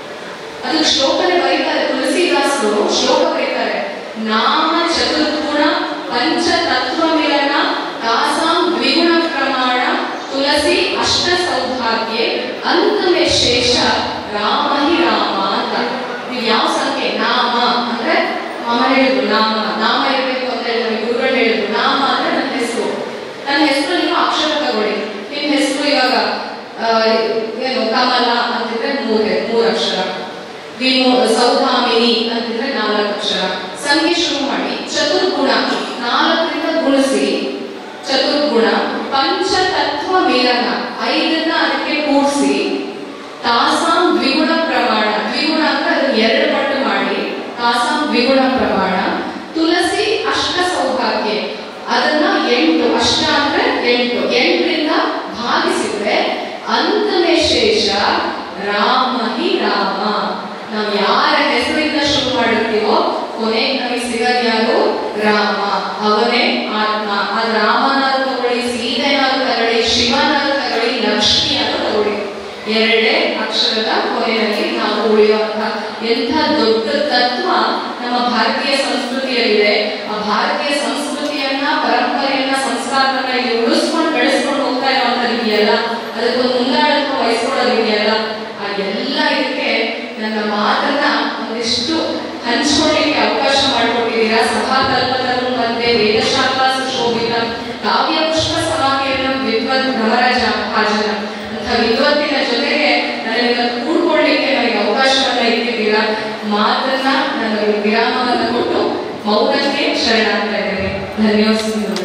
ಅದು ಶ್ಲೋಕನೆ ಬರೀತಾರೆ ತುಳಸಿದಾಸರು ಶ್ಲೋಕ ಬರೀತಾರೆ ನಾಮ ಚತುರ್ಗುಣ ಪಂಚ ತತ್ವ ಮಿಲನ ತಾಸಾಂ ದ್ವಿಗುಣ ಪ್ರಮಾಣ ತುಳಸಿ ಅಷ್ಟ ಸೌಭಾಗ್ಯ ಅಂತಮೆ ಶೇಷ ರಾಮ ಹಿ ರಾಮ ಅಂತ ನೀವು ಯಾವ ಸಂಖ್ಯೆ ನಾಮ ಅಂದ್ರೆ ಮಾಮ ಹೇಳಿದ್ರು ನಾಮ ನಾಮ ಇರಬೇಕು ಅಂತ ಹೇಳಿ ನಮಗೆ ಗುರುಗಳು ಹೇಳಿದ್ರು ನಾಮ ಅಂದ್ರೆ ನನ್ನ ಹೆಸರು ನನ್ನ ಹೆಸರು ನೀವು ಅಕ್ಷರ ತಗೊಳ್ಳಿ ನಿಮ್ಮ ಹೆಸರು ಇವಾಗ ಆ, ಏನು ಕಮಲ ಅಂತಿದ್ರೆ ಮೂರೇ ಮೂರು ಅಕ್ಷರ ವಿಮೋ ಸೌಧಾಮಿನಿ ಅಂತಿದ್ರೆ ನಾಲ್ಕು ಅಕ್ಷರ ಸಂಖ್ಯೆ ಶುರು ಮಾಡಿ ಚತುರ್ಗುಣ ನಾಲ್ಕರಿಂದ ಗುಣಿಸಿ ಚತುರ್ಗುಣ ಪಂಚತತ್ವ ಮಿಲನ ಐದನ್ನ ಅದಕ್ಕೆ ಕೂಡಿಸಿ ತಾಸಾಂ ದ್ವಿಗುಣ ಪ್ರಮಾಣ ದ್ವಿಗುಣ ಅಂದ್ರೆ ಅದನ್ನ ಎರಡು ಪಟ್ಟು ಮಾಡಿ ತಾಸಾಂ ದ್ವಿಗುಣ ಪ್ರಮಾಣ ತುಳಸಿ ಅಷ್ಟ ಸೌಭಾಗ್ಯ ಅದನ್ನ ಎಂಟು ಅಷ್ಟ ಅಂದ್ರೆ ಎಂಟು ಎಂಟರಿಂದ ಭಾಗಿಸಿದ್ರೆ ಅಂತನೇ ಶೇಷ ರಾಮ ಹಿ ರಾಮ ನಾವು ಯಾರ ಹೆಸರಿಂದ ಶುರು ಮಾಡಿರ್ತೀವೋ ಕೊನೆ ನಮಗೆ ಸಿಗೋದು ಯಾರು ರಾಮ ಅವನೇ ಆತ್ಮ ಆ ರಾಮನಾದ್ರು ತಗೊಳ್ಳಿ ಸೀತೆನಾದ್ರು ತಗೊಳ್ಳಿ ಶಿವನಾದ್ರು ತಗೊಳ್ಳಿ ಲಕ್ಷ್ಮಿಯಾದ್ರು ತಗೊಳ್ಳಿ ಎರಡೇ ಅಕ್ಷರದ ಕೊನೆಯಲ್ಲಿ ನಾವು ಉಳಿಯುವಂತ ಎಂಥ ದೊಡ್ಡ ತತ್ವ ನಮ್ಮ ಭಾರತೀಯ ಸಂಸ್ಕೃತಿಯಲ್ಲಿದೆ ಆ ಭಾರತೀಯ ಸಂಸ್ಕೃತಿಯನ್ನ ಪರಂಪರೆಯನ್ನ ಸಂಸ್ಕಾರವನ್ನ ಇಲ್ಲಿ ಉಳಿಸ್ಕೊಂಡು ಬೆಳೆಸ್ಕೊಂಡು ಹೋಗ್ತಾ ಇರುವಂತದ್ದು ಇದೆಯಲ್ಲ ಅದಕ್ಕೊಂದು ಮುಂದಾಳತ್ವ ವಹಿಸ್ಕೊಳ್ಳೋದು ಇದೆಯಲ್ಲ ಆ ಎಲ್ಲ ಇದಕ್ಕೆ ನನ್ನ ಮಾತನ್ನ ಒಂದಿಷ್ಟು ಹಂಚ್ಕೊಳ್ಳಿಕ್ಕೆ ಅವಕಾಶ ಮಾಡಿಕೊಟ್ಟಿದ್ದೀರಾ ಸಭಾಕಲ್ಪತರು ಮತ್ತೆ ವೇದಶಾಖಾ ಸುಶೋಭಿತ ಕಾವ್ಯ ಪುಷ್ಪ ಸಮಾಕೀರ್ಣ ವಿದ್ವತ್ ಭ್ರಮರಾಜ ಭಾಜನ ಅಂತ ವಿದ್ವತ್ತಿನ ಜೊತೆಗೆ ನನಗೆ ಇವತ್ತು ಕೂಡ್ಕೊಳ್ಳಿಕ್ಕೆ ನನಗೆ ಅವಕಾಶವನ್ನ ಇಟ್ಟಿದ್ದೀರಾ ಮಾತನ್ನ ನನ್ನ ಮಾತುಗಳಿಗೆ ವಿರಾಮವನ್ನು ಕೊಟ್ಟು ಮೌನಕ್ಕೆ ಶರಣಾಗ್ತಾ ಇದ್ದೇನೆ ಧನ್ಯವಾದಗಳು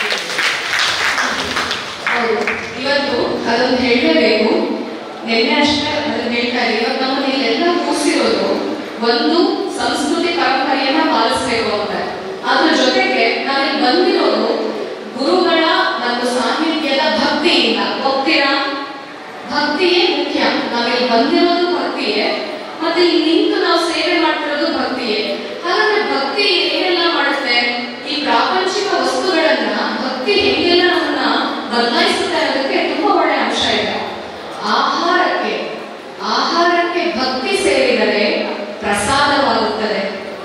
ಹೌದು ಇವತ್ತು ಅದೊಂದು ಹೇಳಲೇಬೇಕು ನಿನ್ನೆ ಅಷ್ಟೇ ಅದನ್ನ ಹೇಳ್ತಾ ಇದ್ದೀವಿ ಇವತ್ತು ನಮ್ಮನ್ನ ಇಲ್ಲೆಲ್ಲ ಕೂರಿಸಿರೋದು ಒಂದು ಸಂಸ್ಕೃತಿ ಪರಂಪರೆಯನ್ನ ಪಾಲಿಸಬೇಕು ಅಂತ ಅದ್ರ ಜೊತೆಗೆ ನಾವಿಲ್ಲಿ ಬಂದಿರೋದು ಗುರುಗಳ ಮತ್ತು ಸಾಹಿತ್ಯದ ಭಕ್ತಿಯಿಂದ ಹೋಗ್ತೀರಾ ಭಕ್ತಿಯೇ ಮುಖ್ಯ ನಾವಿಲ್ಲಿ ಬಂದಿರೋದು ಭಕ್ತಿಯೇ ಮತ್ತೆ ಇಲ್ಲಿ ನಿಂತು ನಾವು ಸೇವೆ ಮಾಡ್ತಿರೋದು ಭಕ್ತಿಯೇ ಹಾಗಾದ್ರೆ ಭಕ್ತಿ ಏನೆಲ್ಲ ಮಾಡುತ್ತೆ ಈ ಪ್ರಾಪಂಚಿಕ ವಸ್ತುಗಳನ್ನ ಭಕ್ತಿ ಹೆಂಗೆಲ್ಲ ನಮ್ಮನ್ನ ಬದಲಾಯಿಸುತ್ತೆ ಅನ್ನೋದಕ್ಕೆ ತುಂಬಾ ಒಳ್ಳೆ ಅಂಶ ಇದೆ ಆಹಾರಕ್ಕೆ ಆಹಾರಕ್ಕೆ ಭಕ್ತಿ ಸೇರಿದರೆ ಪ್ರಸಾದವಾಗುತ್ತದೆ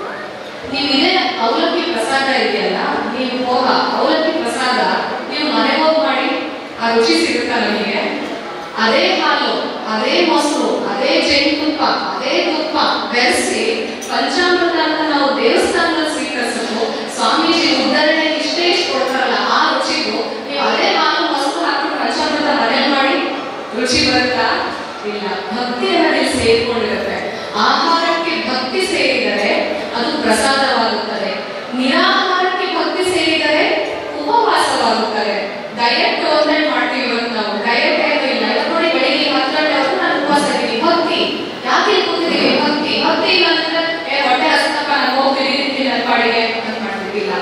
ನೀವು ಇದೇ ಅವಲಕ್ಕಿ ಪ್ರಸಾದ ಇದೆಯಲ್ಲ ನೀವು ಹೋಗ ಅವಲಕ್ಕಿ ಪ್ರಸಾದ ನೀವು ಮನೆಗೆ ಹೋಗಿ ಮಾಡಿ ಆ ರುಚಿ ಸಿಗುತ್ತಾ ನಮಗೆ ಅದೇ ಹಾಲು ಅದೇ ಮೊಸರು ಅದೇ ಜೇನುತುಪ್ಪ ಅದೇ ತುಪ್ಪ ಬೆರೆಸಿ ಪಂಚಾಮೃತ ಅಂತ ನಾವು ದೇವಸ್ಥಾನದಲ್ಲಿ ಸ್ವೀಕರಿಸೋದು ಸ್ವಾಮೀಜಿ ಉದ್ಧರಣೆ ಇಷ್ಟೇ ಇಷ್ಟು ಕೊಡ್ತಾರಲ್ಲ ಆ ರುಚಿಗೂ ನೀವು ಅದೇ ಹಾಲು ಮೊಸರು ಹಾಕಿ ಪಂಚಾಮೃತ ಮನೇಲಿ ಮಾಡಿ ರುಚಿ ಬರುತ್ತಾ ಇಲ್ಲ ಭಕ್ತಿ ಅನ್ನೋದು ಸೇರಿಕೊಂಡಿರುತ್ತೆ ಆಹಾರಕ್ಕೆ ಭಕ್ತಿ ಸೇರಿದರೆ ಅದು ಪ್ರಸಾದವಾಗುತ್ತದೆ ನಿರಾಹಾರಕ್ಕೆ ಭಕ್ತಿ ಸೇರಿದರೆ ಉಪವಾಸವಾಗುತ್ತದೆ ಡಯಟ್ ಒಂದೇ ಮಾಡ್ತೀವಿ ಇವತ್ತು ನಾವು ಡಯಟ್ ಏನು ಇಲ್ಲ ಇವತ್ತು ನೋಡಿ ಬೆಳಿಗ್ಗೆ ಹತ್ತು ಗಂಟೆ ಹೊತ್ತು ನಾನು ಉಪವಾಸ ಇದ್ದೀನಿ ಭಕ್ತಿ ಯಾಕೆ ಇಲ್ಲಿ ಕೂತಿದ್ದೀವಿ ಭಕ್ತಿ ಭಕ್ತಿ ಇಲ್ಲ ಅಂದ್ರೆ ಏ ಹೊಟ್ಟೆ ಹಸ್ತಪ್ಪ ನಾನು ಹೋಗ್ತೀನಿ ತಿಂತೀನಿ ನನ್ನ ಪಾಡಿಗೆ ಅಂತ ಮಾಡ್ತಿದ್ದಿಲ್ಲ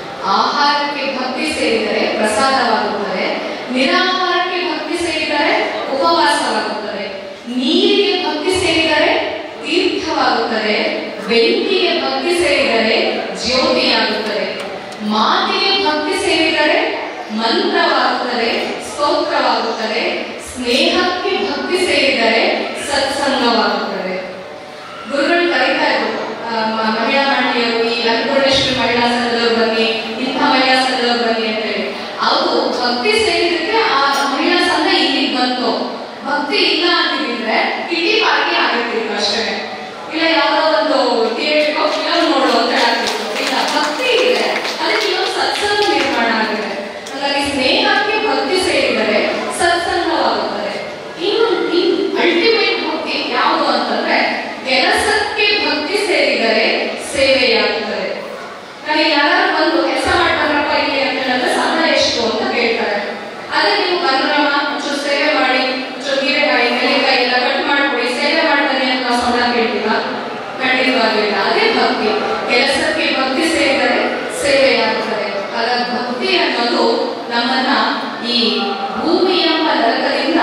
ಆಹಾರಕ್ಕೆ ಭಕ್ತಿ ಸೇರಿದರೆ ಪ್ರಸಾದವಾಗುತ್ತದೆ ನಿರಾಹಾರಕ್ಕೆ ಭಕ್ತಿ ಸೇರಿದರೆ ಉಪವಾಸವಾಗುತ್ತದೆ ನೀರಿಗೆ ಭಕ್ತಿ ಸೇರಿದರೆ ತೀರ್ಥವಾಗುತ್ತದೆ ಬೆಂಕಿಗೆ ಭಕ್ತಿ ಸೇರಿದರೆ ಜ್ಯೋತಿಯಾಗುತ್ತದೆ ಮಾತಿಗೆ ಭಕ್ತಿ ಸೇರಿದರೆ ಮಂತ್ರವಾಗುತ್ತದೆ ಸ್ತೋತ್ರವಾಗುತ್ತದೆ ಸ್ನೇಹಕ್ಕೆ ಭಕ್ತಿ ಸೇರಿದರೆ ಸತ್ಸಂಗವಾಗುತ್ತದೆ ಗುರುಗಳು ಕರೀತಾ ಇದ್ರು ಆ, ಮ- ಮಹಿಳಾ ಮಂಡಳಿಯರು ಈ ಅನ್ನಪೂರ್ಣೇಶ್ವರಿ ಮಹಿಳಾ ಸಂಘದವ್ರು ಬನ್ನಿ ಇಂಥ ಮಹಿಳಾ ಸಂಘದವ್ರು ಬನ್ನಿ ಅಂತ ಹೇಳಿ ಅವರು ಭಕ್ತಿ ಸೇರಿದಕ್ಕೆ ಆ ಮಹಿಳಾ ಸಂಘ ಇಲ್ಲಿಗೆ ಬಂತು ಭಕ್ತಿ ಇಲ್ಲ ಅಂತಿದ್ರೆ ಕಿಟಿ ಪಾರ್ಟಿ ಆಗಿರ್ತಿತ್ತು ಅಷ್ಟೇ ಇಲ್ಲ ಯಾವ್ದೋ ಒಂದು ಥಿಯೇಟರ್ ಫಿಲಮ್ ನೋಡು ಅಂತ ಹೇಳ್ತಿತ್ತು ಇಲ್ಲ ಭಕ್ತಿ ಇದೆ ಅದಕ್ಕೆ ಇಲ್ಲೊಂದು ಸತ್ಸಂಗ ನಿರ್ಮಾಣ ಆಗಿದೆ ಹಾಗಾಗಿ ಸ್ನೇಹಕ್ಕೆ ಭಕ್ತಿ ಸೇರಿದರೆ ಸತ್ಸಂಗವಾಗುತ್ತದೆ ಇನ್ನು ಇನ್ ಅಲ್ಟಿಮೇಟ್ ಭಕ್ತಿ ಯಾವುದು ಅಂತಂದ್ರೆ ಕೆಲಸಕ್ಕೆ ಭಕ್ತಿ ಸೇರಿದರೆ ಸೇವೆಯಾಗುತ್ತದೆ ನನಗೆ ಯಾರು ಬಂದು ಕೆಲಸ ಮಾಡ್ತಾರಪ್ಪ ಇಲ್ಲಿ ಅಂತ ಹೇಳಿದ್ರೆ ಸಂಬಳ ಎಷ್ಟು ಅಂತ ಕೇಳ್ತಾರೆ ಅದೇ ನೀವು ಬಂದ್ರಮ್ಮ ಒಂಚೂರು ಸೇವೆ ಮಾಡಿ ಒಂಚೂರು ಹೀರೆಕಾಯಿ ನೆಲೆಕಾಯಿ ಎಲ್ಲ ಕಟ್ ಮಾಡ್ಕೊಡಿ ಸೇವೆ ಮಾಡ್ತಾನೆ ಅಂತ ನಾವು ಸಂಬಳ ಕೇಳ್ತೀವ ಖಂಡಿತವಾಗ್ಲೂ ಇಲ್ಲ ಅದೇ ಭಕ್ತಿ ಕೆಲಸಕ್ಕೆ ಭಕ್ತಿ ಸೇರಿದರೆ ಸೇವೆಯಾಗುತ್ತದೆ ಹಾಗಾಗಿ ಭಕ್ತಿ ಅನ್ನೋದು ನಮ್ಮನ್ನ ಈ ಭೂಮಿ ಎಂಬ ನರಕದಿಂದ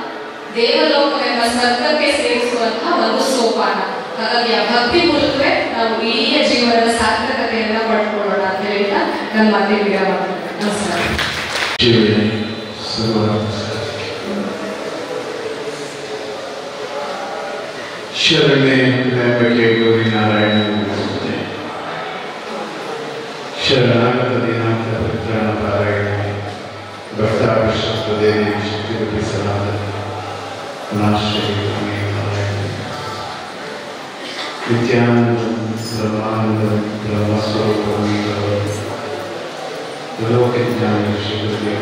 ದೇವಲೋಕವೆಂಬ ಸ್ವರ್ಗಕ್ಕೆ ಸೇರಿಸುವಂತಹ ಒಂದು ಸೋಪಾನ ಹಾಗಾಗಿ ಆ ಭಕ್ತಿ ಮೂಲಕವೇ ನಾವು ಇಡೀ ಜೀವನದ ಸಾರ್ಥಕತೆಯನ್ನ ಪಡ್ಕೊಳ್ಳೋಣ ಅಂತ ಹೇಳ್ತಾ ನನ್ನ ಮಾತಿಗೆ ವಿರಾಮ ಮಾಡ್ತೇನೆ. ನಮಸ್ಕಾರ ಶಿವನೇ ಸರ್ವ ಶರಣೆ ತ್ರ್ಯಂಬಕೆ ಗೌರಿ ನಾರಾಯಣ ನಮಸ್ತೆ ಶರಣಾಗತ ದಿನಾಂಕ ಪ್ರಚಾರ ಪಾರಾಯಣ ಭಕ್ತಾಭಿಷೇಕದೇವಿ ಶಕ್ತಿ ರೂಪಿಸಲಾದ ನಾಶ್ರಯ ನಾರಾಯಣ ನಿತ್ಯಾನಂದ ಬ್ರಹ್ಮಾನಂದ ಬ್ರಹ್ಮಸ್ವರೂಪ ಲೋಕಜ್ಞಾನ ಶಿವರಿಗೆ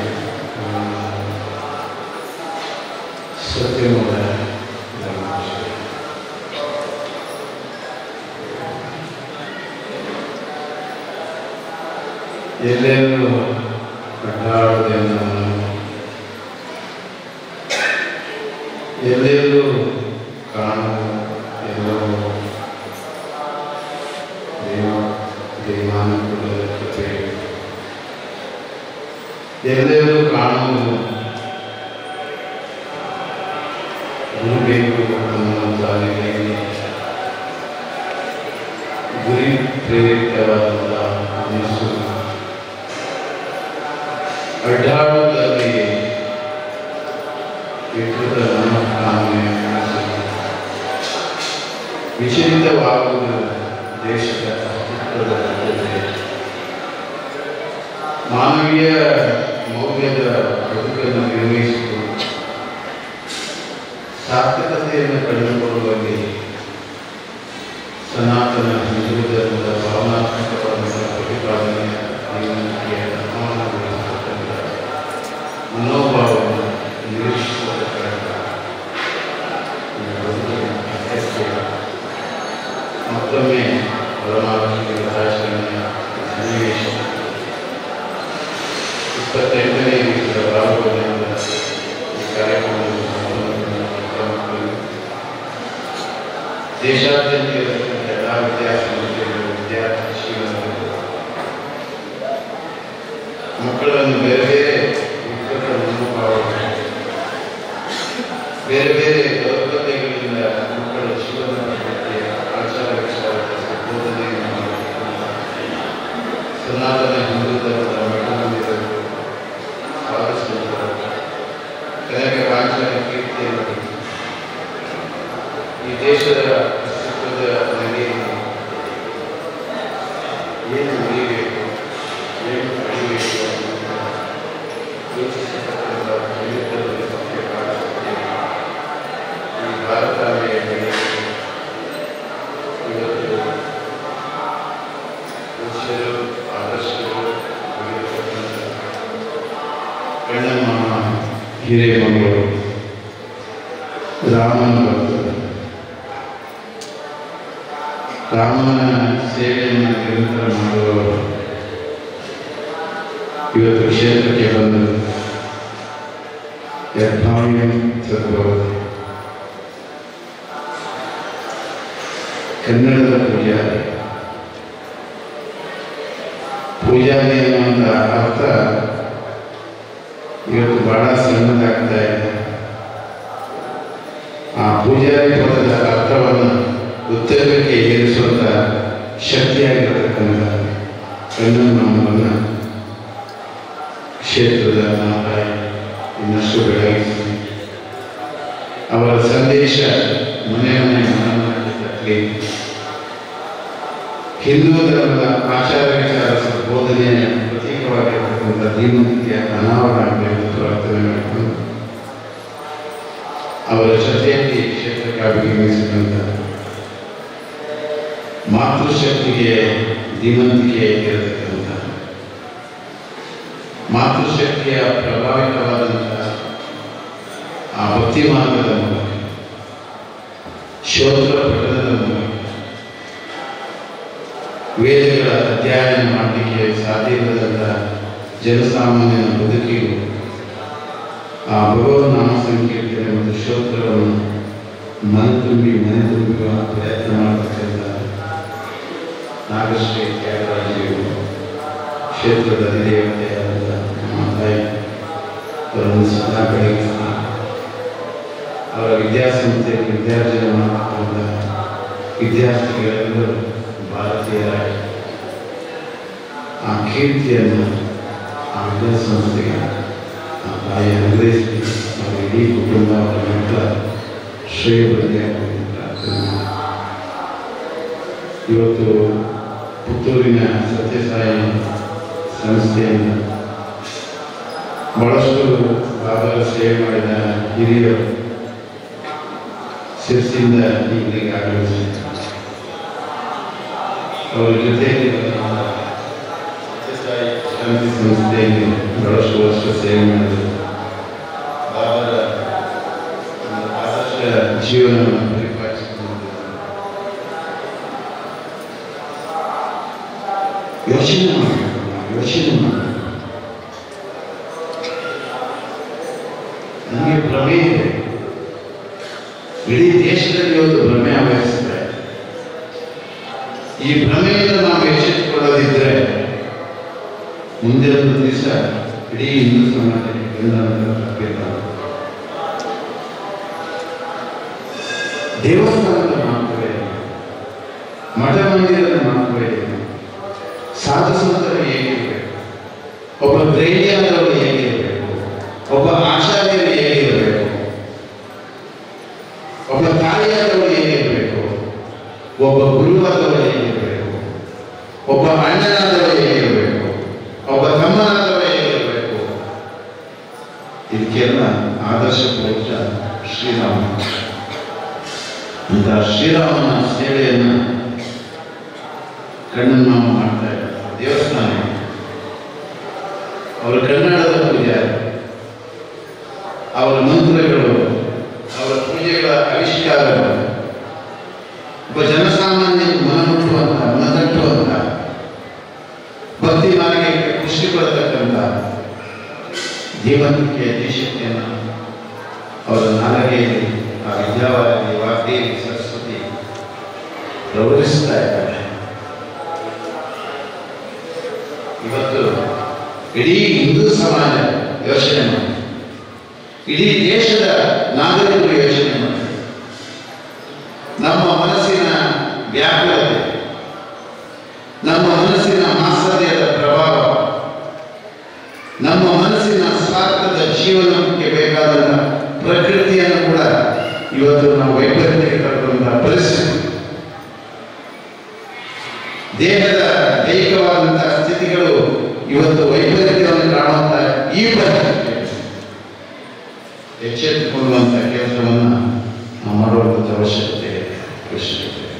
ಸತ್ಯಮೂಲ ಎಲ್ಲೆಲ್ಲೂ ಅಡ್ಡಾಡೋದೆಲ್ಲ ಎಲ್ಲೆಲ್ಲೂ ಕಾಣುವ ಎಲ್ಲವೂ ದೇವ ದೇವಾನುಕೂಲದ ಕಥೆ ಎಲ್ಲೆಲ್ಲೂ ಕಾಣುವುದು ಗುರುಬೇಕು ಅನ್ನುವ ದಾರಿಯಲ್ಲಿ ಗುರಿ ಪ್ರೇರಿತವಾದಂತಹ ಮನಸ್ಸು ಅಡ್ಡಾಡುವುದರಲ್ಲಿ ವಿಕೃತ ಮನೋಕಾಮನೆಯ ಮನಸ್ಸು ವಿಚಲಿತವಾಗುವುದು ದೇಶದ ಅಸ್ತಿತ್ವದ ಜೊತೆ ಮಾನವೀಯ ಮೌಲ್ಯದ ಬದುಕನ್ನು ನಿರ್ವಹಿಸಿಕೊಂಡು ಸಾರ್ಥಕತೆಯನ್ನು ಕಂಡುಕೊಳ್ಳುವಲ್ಲಿ ಸನಾತನ ಹಿಂದೂ ಧರ್ಮದ ಭಾವನಾತ್ಮಕವಾದ ಪ್ರತಿಪಾದನೆಯ ಜೀವನಕ್ಕೆ ಅನುಮಾನಗೊಳಿಸತಕ್ಕಂಥ ಮನೋಭಾವವನ್ನು ನಿರೀಕ್ಷಿಸುವ ಕಾರಣ ಈ ಬದುಕಿನ ಅಗತ್ಯ ಮತ್ತೊಮ್ಮೆ ರಾಜ್ಯದಲ್ಲಿ ಇರತಕ್ಕಂಥ ಎಲ್ಲ ವಿದ್ಯಾಸಂಸ್ಥೆಗಳು ವಿದ್ಯಾರ್ಥಿ ಶಿಬಿರಗಳು ಮಕ್ಕಳನ್ನು ಬೇರೆ ಬೇರೆ ವಿಕೃತ ಮನೋಭಾವಗಳು ಬೇರೆ ಬೇರೆ ದೌರ್ಬಲ್ಯಗಳಿಂದ ಮಕ್ಕಳ ಜೀವನದ ಬಗ್ಗೆ ಆಚಾರ ವಿಚಾರದ ಬೋಧನೆಯನ್ನು ಮಾಡತಕ್ಕಂಥ ಸನಾತನ ಹಿಂದೂ ಧರ್ಮದ ಮಠಮಂದಿರಗಳು ಸಾಧಿಸಿದರು ಕನಕ ರಾಜ್ಯದ ಕೀರ್ತಿಯನ್ನು ಈ ದೇಶದ ಅಸ್ತಿತ್ವದ ನೆಲೆಯಲ್ಲಿ ಏನು ಉಳಿಬೇಕು ಏನು ಕಡಿಬೇಕು ಅನ್ನೋದನ್ನ ಯೋಚಿಸತಕ್ಕಂಥ ಸಂಯುಕ್ತದಲ್ಲಿ ಸತ್ಯ ಕಾಣಿಸುತ್ತೆ ಈ ಭಾರತಾಂಬೆಯ ಬೆಳೆಗೆ ಇವತ್ತು ಪುರುಷರು ಆದರ್ಶಗಳು ಬೆಳೆಯತಕ್ಕಂಥ ಕಣ್ಣಮ್ಮ ಹಿರೇಮಗಳು ರಾಮನ ಭಕ್ತರು ರಾಮನ ಸೇವೆಯನ್ನು ನಿರಂತರ ಮಾಡುವವರು ಇವತ್ತು ಕ್ಷೇತ್ರಕ್ಕೆ ಬಂದು ಯತ್ನಾವ್ಯಂ ಸದ್ಭವತಿ ಕನ್ನಡದ ಪೂಜಾರಿ ಪೂಜಾರಿ ಅನ್ನುವಂಥ ಅರ್ಥ ಇವತ್ತು ಬಹಳ ಸಣ್ಣದಾಗ್ತಾ ಇದೆ ಆ ಪೂಜಾರಿ ಪದದ ಅರ್ಥವನ್ನು ಉತ್ತರಕ್ಕೆ ಏರಿಸುವಂಥ ಶಕ್ತಿಯಾಗಿರತಕ್ಕಂಥ ಕನ್ನಡವನ್ನು ಕ್ಷೇತ್ರದ ನಾರಾಯ ಇನ್ನಷ್ಟು ಬೆಳಗಿಸಿ ಅವರ ಸಂದೇಶ ಮನೆ ಮನೆ ಮನಮನಕ್ಕೆ ತಟ್ಟಲಿ ಹಿಂದೂ ಧರ್ಮದ ಆಚಾರ ವಿಚಾರ ಬೋಧನೆಯ ಪ್ರತೀಕವಾಗಿರತಕ್ಕಂಥ ಧೀಮಂತಿಕೆಯ ಅನಾವರಣ ಆಗಬೇಕು ಪ್ರಾರ್ಥನೆ ಮಾಡಿಕೊಂಡು ಅವರ ಜೊತೆಯಲ್ಲಿ ಕ್ಷೇತ್ರಕ್ಕೆ ಅಭಿಗಮಿಸಿದಂಥ ಮಾತೃಶಕ್ತಿಗೆ ಧೀಮಂತಿಕೆ ಇರತಕ್ಕಂಥ ಮಾತೃಶಕ್ತಿಯ ಪ್ರಭಾವಿತವಾದಂಥ ಆ ಭಕ್ತಿ ಮಾರ್ಗದ ಮೂಲಕ ಶ್ರೋತ್ರ ಪಠಣದ ಮೂಲಕ ವೇದಗಳ ಅಧ್ಯಯನ ಮಾಡಲಿಕ್ಕೆ ಸಾಧ್ಯ ಇಲ್ಲದಂಥ ಜನಸಾಮಾನ್ಯನ ಬದುಕಿಗೂ ಆ ಭಗವನ್ ನಾಮ ಸಂಕೀರ್ತನೆ ಮತ್ತು ಶ್ರೋತ್ರಗಳನ್ನು ಮನೆ ತುಂಬಿ ಮನೆ ತುಂಬುವ ಪ್ರಯತ್ನ ಮಾಡತಕ್ಕಂಥ ನಾಗಶ್ರೀ ತ್ಯಾಗರಾಜರು ಕ್ಷೇತ್ರದ ಹಿರಿಯತೆಯಾದಂಥ ನಮ್ಮ ತಾಯಿ ಅವರನ್ನು ಸದಾ ಬೆಳಗಿಸಿ ಅವರ ವಿದ್ಯಾಸಂಸ್ಥೆಯಲ್ಲಿ ವಿದ್ಯಾರ್ಜನೆ ಮಾಡತಕ್ಕಂಥ ವಿದ್ಯಾರ್ಥಿಗಳೆಲ್ಲರೂ ಭಾರತೀಯರಾಗಿ ಆ ಕೀರ್ತಿಯನ್ನು ಆ ವಿದ್ಯಾಸಂಸ್ಥೆಗೆ ಆ ತಾಯಿ ಅನುಗ್ರಹಿಸಿ ಅವರ ಇಡೀ ಕುಟುಂಬ ಅವರ ಮಕ್ಕಳ ಶ್ರೇಯಬದ್ಧಿಯಾಗಿ ಪ್ರಾರ್ಥನೆ ಮಾಡಿ. ಇವತ್ತು ಪುತ್ತೂರಿನ ಸತ್ಯಸಾಯಿ ಸಂಸ್ಥೆಯಿಂದ ಬಹಳಷ್ಟು ಬಾಬರ ಸೇವೆ ಮಾಡಿದ ಹಿರಿಯರು ಶಿರಸಿಯಿಂದ ಇಲ್ಲಿಗೆ ಆಗಮಿಸಿದ್ದಾರೆ ಅವರ ಜೊತೆಯಲ್ಲಿ ಬಂದಂಥ ಸತ್ಯಸಾಯಿ ಶಾಂತಿ ಸಂಸ್ಥೆಯಲ್ಲಿ ಬಹಳಷ್ಟು ವರ್ಷ ಸೇವೆ ಮಾಡಿದರು ಬಾಬರ ಒಂದು ಆದರ್ಶ ಜೀವನವನ್ನು ಪರಿಪಾಲಿಸಿಕೊಂಡು ಯೋಚನೆ ಮಾಡಬೇಕು ನಾವು ಯೋಚನೆ ಮಾಡಬೇಕು ನನಗೆ ಭ್ರಮೆ ಇದೆ ಇಡೀ ದೇಶದಲ್ಲಿ ಇವತ್ತು ಭ್ರಮೆ ಆವರಿಸಿದೆ ಈ ಭ್ರಮೆಯಿಂದ ನಾವು ಎಚ್ಚೆತ್ತುಕೊಳ್ಳದಿದ್ದರೆ ಮುಂದೆ ಒಂದು ದಿವಸ ಇಡೀ ಹಿಂದೂ ಸಮಾಜಕ್ಕೆ ಗಂಡನ ತಪ್ಪಿರ್ತಾರೆ ದೇವಸ್ಥಾನದ ಮಹತ್ವ ಏನು ಮಠ ಮಂದಿರದ ಮಹತ್ವ ಏನು ಸಾಧು ಸಂತರು ಹೇಗಿರಬೇಕು ಒಬ್ಬ ಧೈರ್ಯಾದವರು ಹೇಗಿರಬೇಕು ಒಬ್ಬ ಆಚಾರ್ಯರು ಹೇಗಿರಬೇಕು ಒಬ್ಬ ತಾಯಿಯಾದವರು ಹೇಗಿರಬೇಕು ಒಬ್ಬ ಗುರುವಾದವರು ಹೇಗಿರಬೇಕು ಒಬ್ಬ ಅಣ್ಣನಾದವರು ಹೇಗಿರಬೇಕು ಒಬ್ಬ ತಮ್ಮನಾದವರು ಹೇಗಿರಬೇಕು ಇದಕ್ಕೆಲ್ಲ ಆದರ್ಶ ಪುರುಷ ಶ್ರೀರಾಮ ಅಂತ ಶ್ರೀರಾಮನ ಸೇವೆಯನ್ನು ಕಣ್ಣನ್ನು ನಾವು ಮಾಡ್ತಾ ಇದ್ದಾರೆ ದೇವಸ್ಥಾನ ಇದೆ. ಅವರು ಕನ್ನಡದ ಪೂಜಾರಿ ಅವರ ಮಂತ್ರಗಳು ಅವರ ಪೂಜೆಗಳ ಆವಿಷ್ಕಾರಗಳು ಒಬ್ಬ ಜನಸಾಮಾನ್ಯ ಮನಮುಟ್ಟುವಂತ ಮನತಟ್ಟುವಂತ ಭಕ್ತಿ ಮಾರ್ಗಕ್ಕೆ ಖುಷಿ ಪಡತಕ್ಕಂಥ ಜೀವಂತಿಕೆಯ ದೇಶಕ್ತಿಯನ್ನು ಅವರ ನಾಲಗೆಯಲ್ಲಿ ಆ ವಿದ್ಯಾವಾದಿ ವಾಗ್ದೇವಿ ಸರಸ್ವತಿ ಇವತ್ತು ಇಡೀ ಹಿಂದೂ ಸಮಾಜ ಯೋಚನೆ ಮಾಡಿ ಇಡೀ ದೇಶದ ನಾಗರಿಕರು ಯೋಚನೆ ಮಾಡಿ ನಮ್ಮ ಮನಸ್ಸಿನ ವ್ಯಾಕುಲತೆ ನಮ್ಮ ಮನಸ್ಸಿನ ಮಾತ್ಸರ್ಯದ ಪ್ರಭಾವ ನಮ್ಮ ಮನಸ್ಸಿನ ಸ್ವಾರ್ಥದ ಜೀವನಕ್ಕೆ ಬೇಕಾದಂಥ ಪ್ರಕೃತಿಯನ್ನು ಕೂಡ ಇವತ್ತು ನಾವು ವೈಪರೀತ್ಯಕ್ಕೆ ತರುವಂತಹ ಪರಿಸ್ಥಿತಿ ದೇಹದ ದೈಹಿಕವಾದಂತಹ ಸ್ಥಿತಿಗಳು ಇವತ್ತು ವೈಪರೀತ್ಯವನ್ನು ಕಾಣುವಂತ ಈ ಪರಿಸ್ಥಿತಿ ಎಚ್ಚೆತ್ತುಕೊಳ್ಳುವಂಥ ಕೆಲಸವನ್ನು ನಾವು ಮಾಡುವಂಥ ಅವಶ್ಯಕತೆ ಇದೆ. ಅವಶ್ಯಕತೆ ಇದೆ.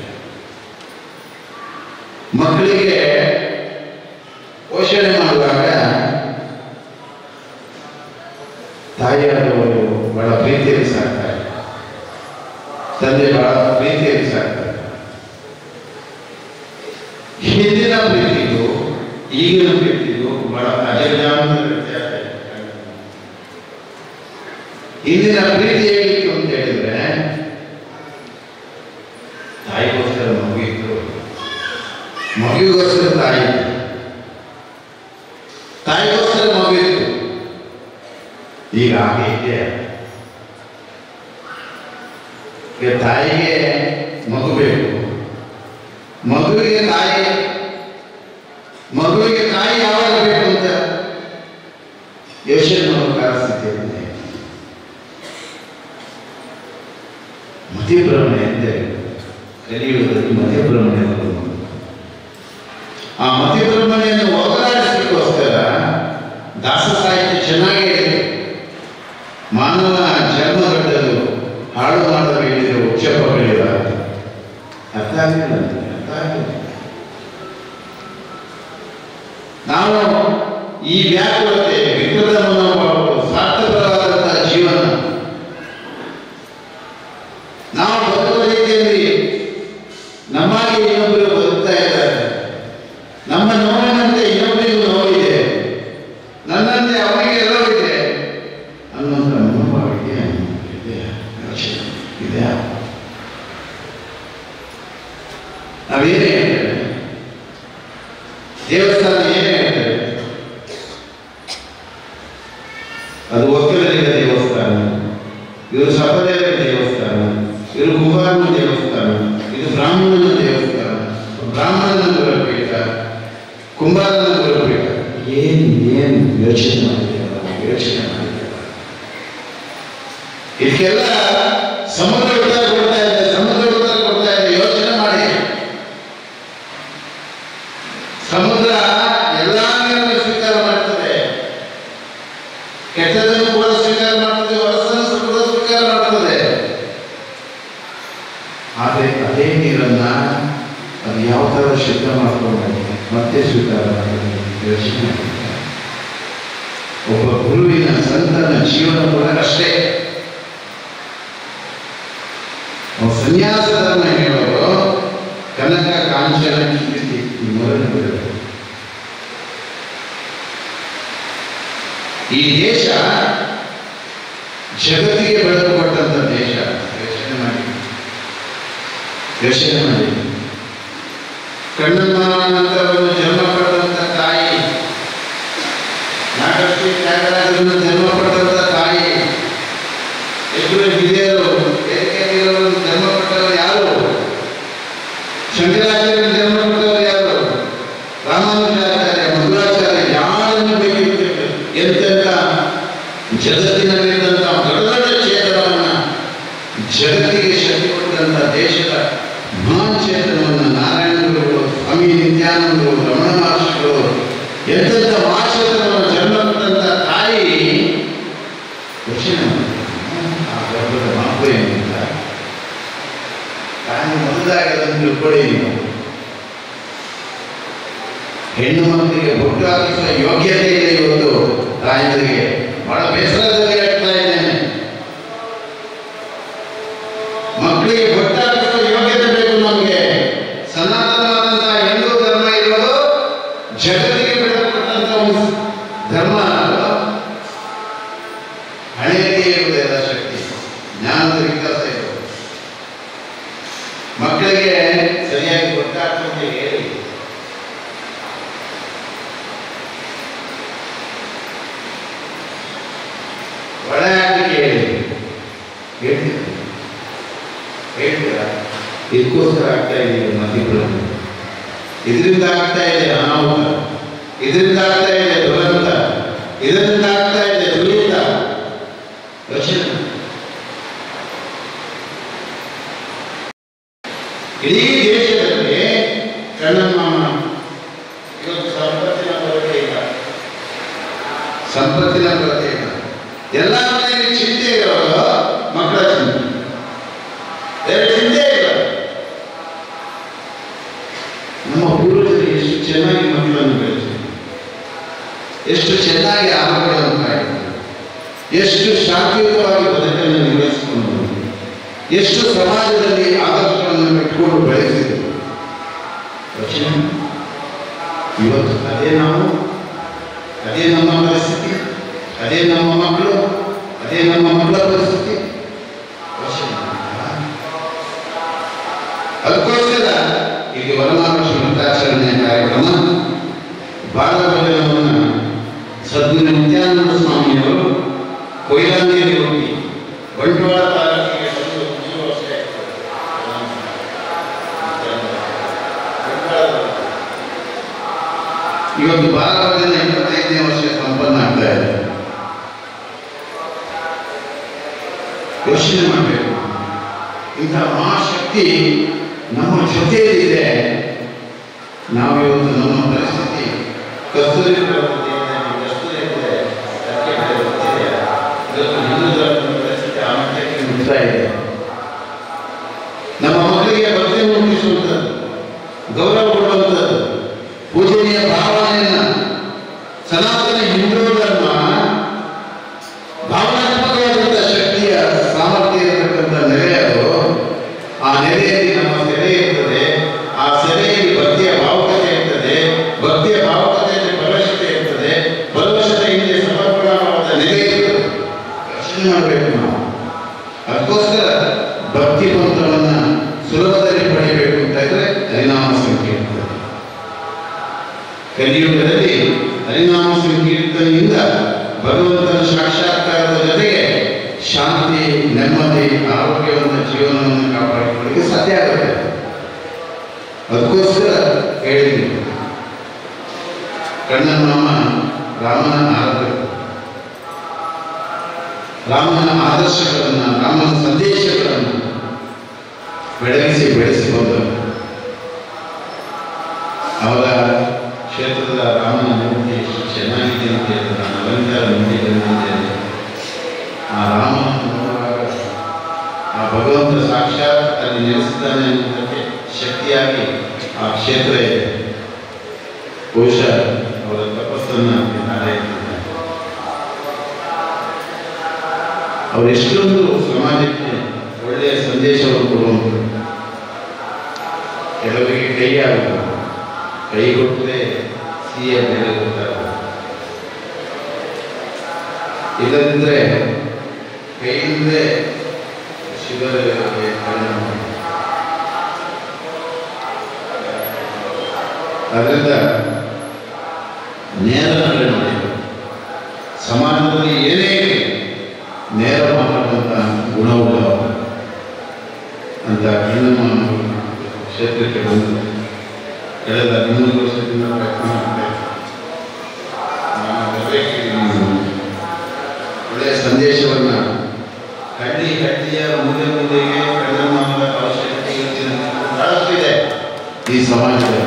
ಮಕ್ಕಳಿಗೆ ಪೋಷಣೆ ಮಾಡುವಾಗ ತಾಯಿಯಾದವರು ಬಹಳ ಪ್ರೀತಿಯಲ್ಲಿ ಸಾಕ್ತಾರೆ ತಂದೆ ಬಹಳ ಪ್ರೀತಿಯಲ್ಲಿ ಸಾಕ್ತಾರೆ ಹಿಂದಿನ ಪ್ರೀತಿಗೂ ಈಗಿನ ಪ್ರೀತಿಗೂ ಬಹಳ ಅಜಗಜಾಂತರ ವ್ಯತ್ಯಾಸ ಇದೆ. ಹಿಂದಿನ ಪ್ರೀತಿ ಹೇಗಿತ್ತು ಅಂತ ಹೇಳಿದ್ರೆ ತಾಯಿಗೋಸ್ಕರ ಮಗುವಿತ್ತು ಮಗುವಿಗೋಸ್ಕರ ತಾಯಿ ಇತ್ತು. ತಾಯಿಗೋಸ್ಕರ ಮಗುವಿತ್ತು ಈಗ ಹಾಗೆ ಇದೆ ಈಗ ತಾಯಿಗೆ ಮಗು ಬೇಕು ಮಗುವಿಗೆ ತಾಯಿ ಮಗುವಿಗೆ ತಾಯಿ ಯಾವಾಗ ಬೇಕು ಅಂತ ಯೋಚನೆ ಮಾಡೋ ಸ್ಥಿತಿ ಇದೆ ಮತಿಭ್ರಮಣೆ ಎಂದರೆ ಕಲಿಯುವುದರಲ್ಲಿ ಮತಿಭ್ರಮಣೆ ಬರುವುದು ಆ ಮತಿಭ್ರಮಣೆಯನ್ನು ಹೋಗಲಾಡಿಸಲಿಕ್ಕೋಸ್ಕರ ದಾಸ ಸಾಹಿತ್ಯ ಚೆನ್ನಾಗಿ ಹೇಳಿದೆ ಮಾನವ ಜನ್ಮಗಟ್ಟಲು ಹಾಳು ಮಾಡಬೇಕಿರುವ ಉಚ್ಚಪಗಳಿಲ್ಲ ಅರ್ಥ ಆಗಲಿಲ್ಲ ನನಗೆ, ಅರ್ಥ ಆಗಲಿಲ್ಲ ನಾವು ಈ ವ್ಯಾಕುಲತೆ ವಿಕೃತ ಮನೋಭಾವ ಸ್ವಾರ್ಥಪರವಾದಂತಹ ಜೀವನ ನಾವು ಬದುಕುವ ರೀತಿಯಲ್ಲಿ ನಮಗೆ ಇನ್ನೊಬ್ಬರು ಬದುಕ್ತಾ ಇದ್ದಾರೆ ನಮ್ಮ ನೋವಿನಂತೆ ಇನ್ನೊಬ್ಬರಿಗೂ ನೋವಿದೆ ನನ್ನಂತೆ ಅವನಿಗೆ ಎಲ್ಲವಿದೆ ಅನ್ನುವಂಥ ಮನೋಭಾವ ಇದೆಯಾ ಇದೆಯಾ ಯೋಚನೆ ಇದೆಯಾ ನಾವೇನೇ ಹೇಳ್ತೇವೆ ದೇವಸ್ಥಾನ ಏನೇ ಹೇಳ್ತೇವೆ ಅದು ಒಕ್ಕಲರಿಗ ದೇವಸ್ಥಾನ ಇವರು ಸಪದೇವರ ದೇವಸ್ಥಾನ ಇವರು ಕುಮಾರನ ದೇವಸ್ಥಾನ ಇದು ಬ್ರಾಹ್ಮಣನ ದೇವಸ್ಥಾನ ಬ್ರಾಹ್ಮಣನ ಗುರುಪೀಠ ಕುಂಬಾರನ ಗುರುಪೀಠ ಏನು ಏನು ಯೋಚನೆ ಮಾಡಿದ್ದೇವೆ ನಾವು ಯೋಚನೆ ಮಾಡಿದ್ದೇವೆ ಇದಕ್ಕೆಲ್ಲ ಸಮುದ್ರ ಉತ್ತರ ಕೊಡ್ತಾ ಇದೆ ಸಮುದ್ರ ಉತ್ತರ ಕೊಡ್ತಾ ಇದೆ ಯೋಚನೆ ಮಾಡಿ ಸಮುದ್ರ ಎಲ್ಲಾ ನೀರನ್ನು ಸ್ವೀಕಾರ ಮಾಡ್ತದೆ ಕೆಟ್ಟದನ್ನು ಕೂಡ ಸ್ವೀಕಾರ ಮಾಡ್ತದೆ ಹೊಲಸನ್ನು ಕೂಡ ಸ್ವೀಕಾರ ಮಾಡ್ತದೆ ಆದರೆ ಅದೇ ನೀರನ್ನ ಅದು ಯಾವ ಥರ ಶುದ್ಧ ಮಾಡ್ಕೊಂಡು ಮತ್ತೆ ಸ್ವೀಕಾರ ಮಾಡ್ತದೆ ಯೋಚನೆ ಮಾಡಿದ್ದಾರೆ. ಒಬ್ಬ ಗುರುವಿನ ಸಂತನ ಜೀವನ ಕೂಡ ಅಷ್ಟೇ ಅವ್ರು ಸನ್ಯಾಸ ಧರ್ಮ ಹೇಳೋರು ಕನಕ ಕಾಂಚನ ಕೀರ್ತಿ ಈ ಮೂರನ್ನು ಬಿಡಬೇಕು ಈ ದೇಶ ಜಗತ್ತಿಗೆ ಬೆಳಕು ಕೊಟ್ಟಂತ ದೇಶ ಯೋಚನೆ ಮಾಡಿ ಯೋಚನೆ ಮಾಡಿ ಕಣ್ಣಮ್ಮ ನಂತರವನ್ನು ಜನ್ಮ ಪಡೆದಂತ ತಾಯಿ ನಾಗಶ್ರೀ ತ್ಯಾಗರಾಜರನ್ನು ಜನ್ಮ ಪಡೆದಂತ ತಾಯಿ ಎದುರು ಹಿರಿಯರು ಏಕೈಕಿರವನ್ನು ಜನ್ಮ ಪಟ್ಟವರು ಯಾರು ಶಂಕರಾಚಾರ್ಯರು ಜನ್ಮ ಪಟ್ಟವರು ಯಾರು ರಾಮಾನುಜಾಚಾರ್ಯ ಮಧ್ವಾಚಾರ್ಯ ಯಾರನ್ನು ಬೇಕಿತ್ತು ಎಂತೆಂತ ಜಗತ್ತಿನಲ್ಲಿದ್ದಂಥ ದೊಡ್ಡ ದೊಡ್ಡ ಚೇತನವನ್ನ ಜಗತ್ತಿಗೆ ಶಕ್ತಿ ಕೊಟ್ಟಂತ ದೇಶದ ಮಹಾನ್ ಚೇತನವನ್ನು ನಾರಾಯಣ ಗುರುಗಳು ಸ್ವಾಮಿ ನಿತ್ಯಾನಂದರು ರಮಣ ಮಹರ್ಷಿಗಳು ಎಂತೆಂಥ ಮಹಾಚೇತನವನ್ನು ಜನ್ಮ ಕೊಟ್ಟಂತ ತಾಯಿ ಯೋಚನೆ ಮಾಡಿ. ಆ ಗರ್ಭದ ಮಗು ಏನಿಲ್ಲ ತಾನು ಮೊದಲಾಗಿ ಅದನ್ನು ತಿಳ್ಕೊಳ್ಳಿ ನೀವು ಹೆಣ್ಣು ಮಕ್ಕಳಿಗೆ ಬೊಟ್ಟು ಹಾಕಿಸುವ ಯೋಗ್ಯತೆ ಇದೆ ಇವತ್ತು ತಾಯಂದಿರಿಗೆ ಬಹಳ ಬೇಸರದಲ್ಲಿ ಹೇಳ್ತಾ ಇದ್ದೇನೆ ಮಕ್ಕಳಿಗೆ ಬೊಟ್ಟು ಹಾಕಿಸುವ ಯೋಗ್ಯತೆ ಬೇಕು ನಮಗೆ ಸನಾತನವಾದಂತಹ ಹಿಂದೂ ಧರ್ಮ ಇರೋದು ಜಗತ್ತಿಗೆ ಬಿಡಲ್ಪಟ್ಟಂತ ಒಂದು ಧರ್ಮ ಅದು. ಹಣೆಯಲ್ಲಿ ಇರುವುದೆಲ್ಲ ಶಕ್ತಿ ಜ್ಞಾನದ ವಿಕಾಸ ಇರೋದು ಮಕ್ಕಳಿಗೆ ಸರಿಯಾಗಿ ಗೊತ್ತಾಗ್ತಂತೆ ಹೇಳಿ ಇದಕ್ಕೋಸ್ಕರ ಆಗ್ತಾ ಇದೆ ಇದು ಮಧ್ಯಪ್ರದೇಶ ಇದರಿಂದ ಆಗ್ತಾ ಇದೆ ಅನಾಹುತ ಇದರಿಂದ ಆಗ್ತಾ ಇದೆ ದುರಂತ ಇದರಿಂದ ಆಗ್ತಾ ಇದೆ ದುರಿತ ಯೋಚನೆ ಮಾಡಿ. ಇಡೀ ದೇಶದಲ್ಲಿ ಕಣ್ಣನ್ ಮಾಮ ಇವತ್ತು ಸಂಪತ್ತಿನ ಕೊರತೆ ಇಲ್ಲ ಸಂಪತ್ತಿನ ಕೊರತೆ ಇಲ್ಲ ಎಲ್ಲ ಮನೆಯಲ್ಲಿ ಚಿಂತೆ ಇರೋದು ಮಕ್ಕಳ ಚಿಂತೆ ಬೇರೆ ಚಿಂತೆ ಇಲ್ಲ ನಮ್ಮ ಪೂರ್ವಜರು ಎಷ್ಟು ಚೆನ್ನಾಗಿ ಮಕ್ಕಳನ್ನು ಬೆಳೆಸಿದ್ರು ಎಷ್ಟು ಚೆನ್ನಾಗಿ ಆಹಾರಗಳನ್ನು ಕಾಯ್ತಾರೆ ಎಷ್ಟು ಶಾಂತಿಯುತವಾಗಿ ಬದುಕನ್ನು ನಿರ್ವಹಿಸಿಕೊಂಡು ಬಂದರು. ಎಷ್ಟು ಸಮಾಜದಲ್ಲಿ ಆದರ್ಶಗಳನ್ನು ಇಟ್ಕೊಂಡು ಬೆಳೆಸಿದರು ಯೋಚನೆ ಮಾಡಿ. ಇವತ್ತು ಅದೇ ನಾವು ಅದೇ ನಮ್ಮ ಪರಿಸ್ಥಿತಿ ಅದೇ ನಮ್ಮ ಮಕ್ಕಳು ಅದೇ ನಮ್ಮ ಮಕ್ಕಳ ಪರಿಸ್ಥಿತಿ ಯೋಚನೆ ಮಾಡಿ. ಅದಕ್ಕೋಸ್ಕರ ಇದು ವರಮಹಾಲಕ್ಷ್ಮಿ ವ್ರತಾಚರಣೆಯ ಕಾರ್ಯಕ್ರಮ ಬಾಲಭಜನವನ್ನು ಸದ್ಗುರು ನಿತ್ಯಾನಂದ ಸ್ವಾಮಿಯವರು ಕೊಯ್ಲಾಂಗಿಯಲ್ಲಿ ಹೋಗಿ ಬಂಟ್ವಾಳ ತಾಲೂಕಿಗೆ ಬಂದು ಮೂರು ವರ್ಷ ಆಯ್ತು. ಬಂಟ್ವಾಳದಲ್ಲಿ. ಇವತ್ತು ಬಾಲಭಜನ ಇಪ್ಪತ್ತೈದನೇ ವರ್ಷ ಸಂಪನ್ನ ಆಗ್ತಾ ಇದೆ ಯೋಚನೆ ಮಾಡಬೇಕು ಇಂತಹ ಮಹಾಶಕ್ತಿ ನಮ್ಮ ಜೊತೆಯಲ್ಲಿದೆ ನಾವು ಇವತ್ತು ನಮ್ಮ ಪರಿಸ್ಥಿತಿ ಕಸ್ತೂರಿ ಪ್ರವೃತ್ತಿಯಿಂದ ಕಸ್ತೂರಿ ಇದೆ ಅದಕ್ಕೆ ಬೆಲೆ ಗೊತ್ತಿದೆ ಇವತ್ತು ಹಿಂದೂ ಧರ್ಮದ ಪರಿಸ್ಥಿತಿ ಆ ಮಟ್ಟಕ್ಕೆ ಮುಟ್ತಾ ಇದೆ ನಮ್ಮ ಮಕ್ಕಳಿಗೆ ಭಕ್ತಿ ಮೂಡಿಸುವಂಥದ್ದು ಗೌರವ ಕೊಡುವಂಥದ್ದು ಪೂಜನೀಯ ಭಾವನೆಯನ್ನ ಸನಾತನ ಹಿಂದೂ ಧರ್ಮ ಭಾವನಾತ್ಮಕವಾದಂಥ ಶಕ್ತಿಯ ಸಾಮರ್ಥ್ಯ ಇರತಕ್ಕಂಥ ನೆಲೆ ಅದು ಆ ನೆಲೆಯಲ್ಲಿ ನಮ್ಮ ಸೆರೆ ಇರ್ತದೆ ಆ ಸೆರೆಯಲ್ಲಿ ಭಕ್ತಿಯ ಭಾವುಕತೆ ಇರ್ತದೆ ಭಕ್ತಿಯ ಭಾವುಕತೆಯಲ್ಲಿ ಪರವಶತೆ ಇರ್ತದೆ ಪರವಶತೆ ಹಿಂದೆ ಸಮರ್ಪಣವಾದ ನೆಲೆ ಇರ್ತದೆ ಯೋಚನೆ ಮಾಡಬೇಕು ನಾವು ಅದಕ್ಕೋಸ್ಕರ ಭಕ್ತಿ ಮಂತ್ರವನ್ನ ಸುಲಭದಲ್ಲಿ ಪಡೆಯಬೇಕು ಅಂತ ಇದ್ರೆ ಹರಿನಾಮ ಸಂಕೀರ್ತನೆ ಕಲಿಯುಗದಲ್ಲಿ ಹರಿನಾಮ ಸಂಕೀರ್ತನೆಯಿಂದ ಭಗವಂತನ ಸಾಕ್ಷಾತ್ಕಾರದ ಜೊತೆಗೆ ಶಾಂತಿ ನೆಮ್ಮದಿ ಆರೋಗ್ಯವಂತ ಜೀವನವನ್ನು ಕಾಪಾಡಿಕೊಳ್ಳಲಿಕ್ಕೆ ಸಾಧ್ಯ ಆಗುತ್ತೆ ಅದಕ್ಕೋಸ್ಕರ ಹೇಳಿದ್ದೀನಿ ಕಣ್ಣನ್ ಮಾಮ ರಾಮನ ಆರಾಧಕರು ರಾಮನ ಆದರ್ಶಗಳನ್ನು ರಾಮನ ಸಂದೇಶಗಳನ್ನು ಬೆಳಗಿಸಿ ಬೆಳೆಸಿ ಬಂದರು ಅವರ ಕ್ಷೇತ್ರದ ರಾಮನ ಮೂರ್ತಿ ಎಷ್ಟು ಚೆನ್ನಾಗಿದೆ ಅಂತ ಹೇಳಿದ್ರೆ ನಾನು ಅಲಂಕಾರ ನೋಡಿದ್ದೇನೆ ಆ ರಾಮನನ್ನು ನೋಡುವಾಗ ಆ ಭಗವಂತ ಸಾಕ್ಷಾತ್ ಅಲ್ಲಿ ನೆಲೆಸಿದ್ದಾನೆ ಅನ್ನೋದಕ್ಕೆ ಶಕ್ತಿಯಾಗಿ ಆ ಕ್ಷೇತ್ರ ಇದೆ ಬಹುಶಃ ಅವರ ತಪಸ್ಸನ್ನು ನಾಳೆ ಅವರು ಎಷ್ಟೊಂದು ಸಮಾಜಕ್ಕೆ ಒಳ್ಳೆಯ ಸಂದೇಶವನ್ನು ಕೊಡುವಂಥದ್ದು ಕೆಲವರಿಗೆ ಕೈ ಆಗುತ್ತೆ ಕೈ ಕೊಟ್ಟರೆ ಸಿಹಿಯ ಬೆಲೆ ಗೊತ್ತಾಗುತ್ತೆ ಇಲ್ಲದಿದ್ದರೆ ಕೈಯಿಂದಲೇ ಶುಗರ್ ಪರಿಣಾಮ ಮಾಡುತ್ತೆ. ಅದರಿಂದ ನೇರ ನಡೆ ಮಾಡಬೇಕು ಸಮಾಜದಲ್ಲಿ ಏನೇ ಇರಲಿ ನೇರ ಮಾತಕ್ಕಂಥ ಗುಣವುಳ್ಳವರು ಅಂತ ಹೆಣ್ಣಮ್ಮ ಕ್ಷೇತ್ರಕ್ಕೆ ಬಂದು ಕಳೆದ ಹನ್ನೊಂದು ವರ್ಷದಿಂದ ಪ್ರಯತ್ನ ಮಾಡ್ತಾ ಇದ್ದೆ. ನಾನು ಬರಬೇಕು ಇಲ್ಲಿ ಒಳ್ಳೆಯ ಸಂದೇಶವನ್ನು ಹಳ್ಳಿ ಹಳ್ಳಿಯ ಮುಂದೆ ಮುಂದೆಗೆ ಕಣ್ಣಮ್ಮನ ಅವಶ್ಯಕತೆ ಇವತ್ತಿನ ಬಹಳಷ್ಟು ಇದೆ ಈ ಸಮಾಜದಲ್ಲಿ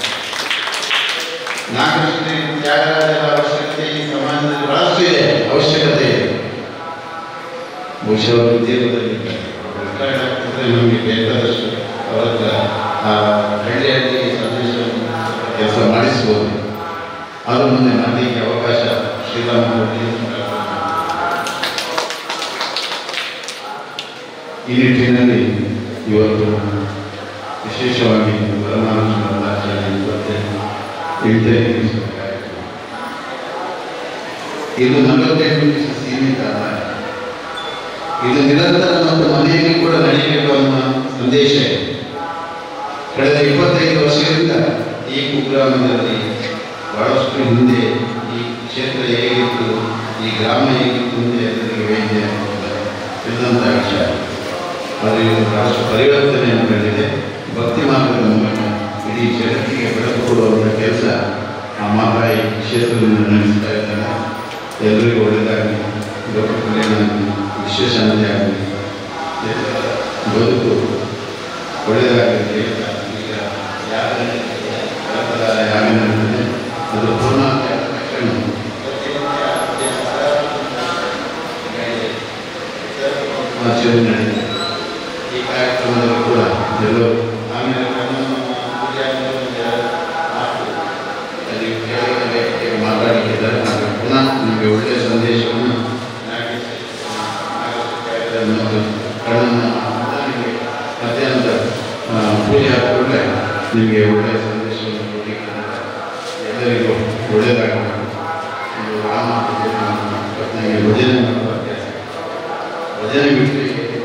ನಾಗರಿಕತೆ ತ್ಯಾಗರಾಜರ ಅವಶ್ಯಕತೆ ಈ ಸಮಾಜದಲ್ಲಿ ಬಹಳಷ್ಟು ಇದೆ ಅವಶ್ಯಕತೆ ಇದೆ ಬಹುಶಃ ಅವರು ಉದ್ಯೋಗದಲ್ಲಿ ರಿಟೈರ್ಡ್ ಆಗ್ತಿದ್ರೆ ನಮಗೆ ಬೇಕಾದಷ್ಟು ಅವರ ಹತ್ರ ಆ ಹಳ್ಳಿ ಹಳ್ಳಿ ಸಂದೇಶವನ್ನು ಕೆಲಸ ಮಾಡಿಸ್ಬೋದು ಅದು ಮುಂದೆ ಮಾಡಲಿಕ್ಕೆ ಅವಕಾಶ ಶ್ರೀರಾಮ ಈ ನಿಟ್ಟಿನಲ್ಲಿ ಇವತ್ತು ವಿಶೇಷವಾಗಿ ವರಮಹಾಲಕ್ಷ್ಮಿ ವ್ರತಾಚರಣೆ ಇಪ್ಪತ್ತೆಂಟು ಎಂಟನೇ ದಿವಸದ ಕಾರ್ಯಕ್ರಮ ಇದು ನಲವತ್ತೆಂಟು ದಿವಸ ಸೀಮಿತ ಅಲ್ಲ ಇದು ನಿರಂತರ ಮತ್ತು ಮನೆಯಲ್ಲಿ ಕೂಡ ನಡೆಯಬೇಕು ಅನ್ನೋ ಸಂದೇಶ ಇದೆ ಕಳೆದ ಇಪ್ಪತ್ತೈದು ವರ್ಷಗಳಿಂದ ಈ ಕುಗ್ರಾಮದಲ್ಲಿ ಬಹಳಷ್ಟು ಹಿಂದೆ ಈ ಕ್ಷೇತ್ರ ಹೇಗಿತ್ತು ಈ ಗ್ರಾಮ ಹೇಗಿತ್ತು ಅಂತ ಎಲ್ಲರಿಗೆ ವೈದ್ಯ ತಿಳಿದಂಥ ವಿಷಯ ಅದು ಇದು ರಾಷ್ಟ್ರ ಪರಿವರ್ತನೆಯನ್ನು ಕಂಡಿದೆ ಭಕ್ತಿ ಮಾರ್ಗದ ಮೂಲಕ ಇಡೀ ಜಗತ್ತಿಗೆ ಬೆಳಕು ಕೊಡುವಂಥ ಕೆಲಸ ಆ ಮಾತಾಯಿ ಕ್ಷೇತ್ರದಿಂದ ನಡೆಸ್ತಾ ಇದ್ದಾರೆ ಎಲ್ಲರಿಗೂ ಒಳ್ಳೆಯದಾಗಲಿ ಲೋಕ ಕಲ್ಯಾಣ ಆಗಲಿ ವಿಶ್ವಶಾಂತಿ ಆಗಲಿ ಎಲ್ಲರ ಬದುಕು ಒಳ್ಳೆಯದಾಗಲಿ ಹೇಳ್ತಾ ಈಗ ಯಾಗ ಯಾಗದ ಯಾಗ ನಡೆದಿದೆ ಅದು ಪೂರ್ಣಾಂತ ತಕ್ಷಣ ಆಚರಣೆ ನಡೆದಿದೆ ಈ ಕಾರ್ಯಕ್ರಮದಲ್ಲಿ ಕೂಡ ಎಲ್ಲರೂ ಆಮೇಲೆ ಕಣ್ಣನ್ನು ಪೂಜೆ ಆದ್ಮೇಲೆ ಒಂದು ಎರಡು ಮಾತು ಅಲ್ಲಿ ಕೆಳಗಿನ ವ್ಯಕ್ತಿಗೆ ಮಾತಾಡಿದ್ದಾರೆ ನಾನು ಪುನಃ ನಿಮಗೆ ಒಳ್ಳೆಯ ಸಂದೇಶವನ್ನು ನಾಗೇಶ್ ನಾಗೇಶ್ ಮತ್ತು ಕಣ್ಣನ್ನು ಪುನಃ ನಿಮಗೆ ಮಧ್ಯಾಹ್ನದ ಆ, ಪೂಜೆ ಹಾಕಿಕೊಂಡ್ರೆ ನಿಮಗೆ ಒಳ್ಳೆಯ ಸಂದೇಶವನ್ನು ಕೊಡಲಿಕ್ಕೆ ಎಲ್ಲರಿಗೂ ಒಳ್ಳೆಯದಾಗಬೇಕು ಒಂದು ರಾಮ ನನಗೆ ಭಜನೆ ಮಾಡುವ ಅಭ್ಯಾಸ ಭಜನೆ ಬಿಟ್ಟು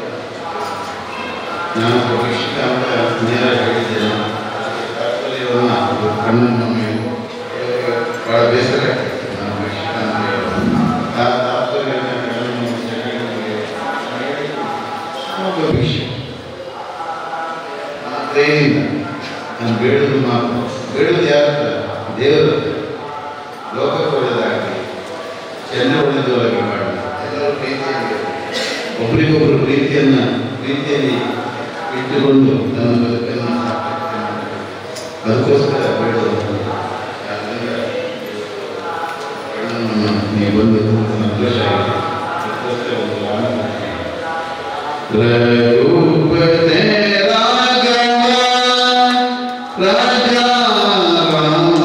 ನಾನು ಪರೀಕ್ಷಿತ ಅಂತ ನೇರ ಹೇಳಿದ್ದೇನೆ ತಾತ್ಪರ್ಯವನ್ನು ಅದು ಕಣ್ಣನ್ನು ಮೇಲೆ ಭಾಳ ಬೇಸರ ಆಗ್ತದೆ ನಾನು ಪರೀಕ್ಷಿತ ಅಂತ ಹೇಳೋದು. ಆ ತಾತ್ಪರ್ಯವನ್ನು ಕಣ್ಣನ್ನು ಮುಚ್ಚಿಕೊಂಡು ನಮಗೆ ಒಬ್ಬ ಭಿಕ್ಷು. ಆ ಪ್ರೇಮಿಯಿಂದ ನಾನು ಬೇಡುವುದು ಮಾತು ಬೇಡುವುದು ಯಾರ ಹತ್ರ? ದೇವರ ಹತ್ರ. ಲೋಕಕ್ಕೆ ಒಳ್ಳೆಯದಾಗಲಿ ಚೆನ್ನ ಒಳ್ಳೆಯದೊಳಗೆ ಮಾಡಿ ಎಲ್ಲರೂ ಪ್ರೀತಿಯಲ್ಲಿ ಒಬ್ಬರಿಗೊಬ್ಬರು ಪ್ರೀತಿಯನ್ನ ಪ್ರೀತಿಯಲ್ಲಿ ಇಟ್ಟುಕೊಂಡು ತನ್ನ ಬದುಕನ್ನು ಸಾರ್ಥಕತೆ ಮಾಡಬೇಕು. ಅದಕ್ಕೋಸ್ಕರ ಬೇಡುವುದು ಯಾಕಂದ್ರೆ ಕಣ್ಣನ್ನು ನೀವು ಬಂದು ಸಂತೋಷ ಆಗಿದೆ ಅದಕ್ಕೋಸ್ಕರ ಒಂದು ರಾಮಕೃಷ್ಣ ರಘುಪತೆ ರಾಘವ ರಾಜ ರಾಮ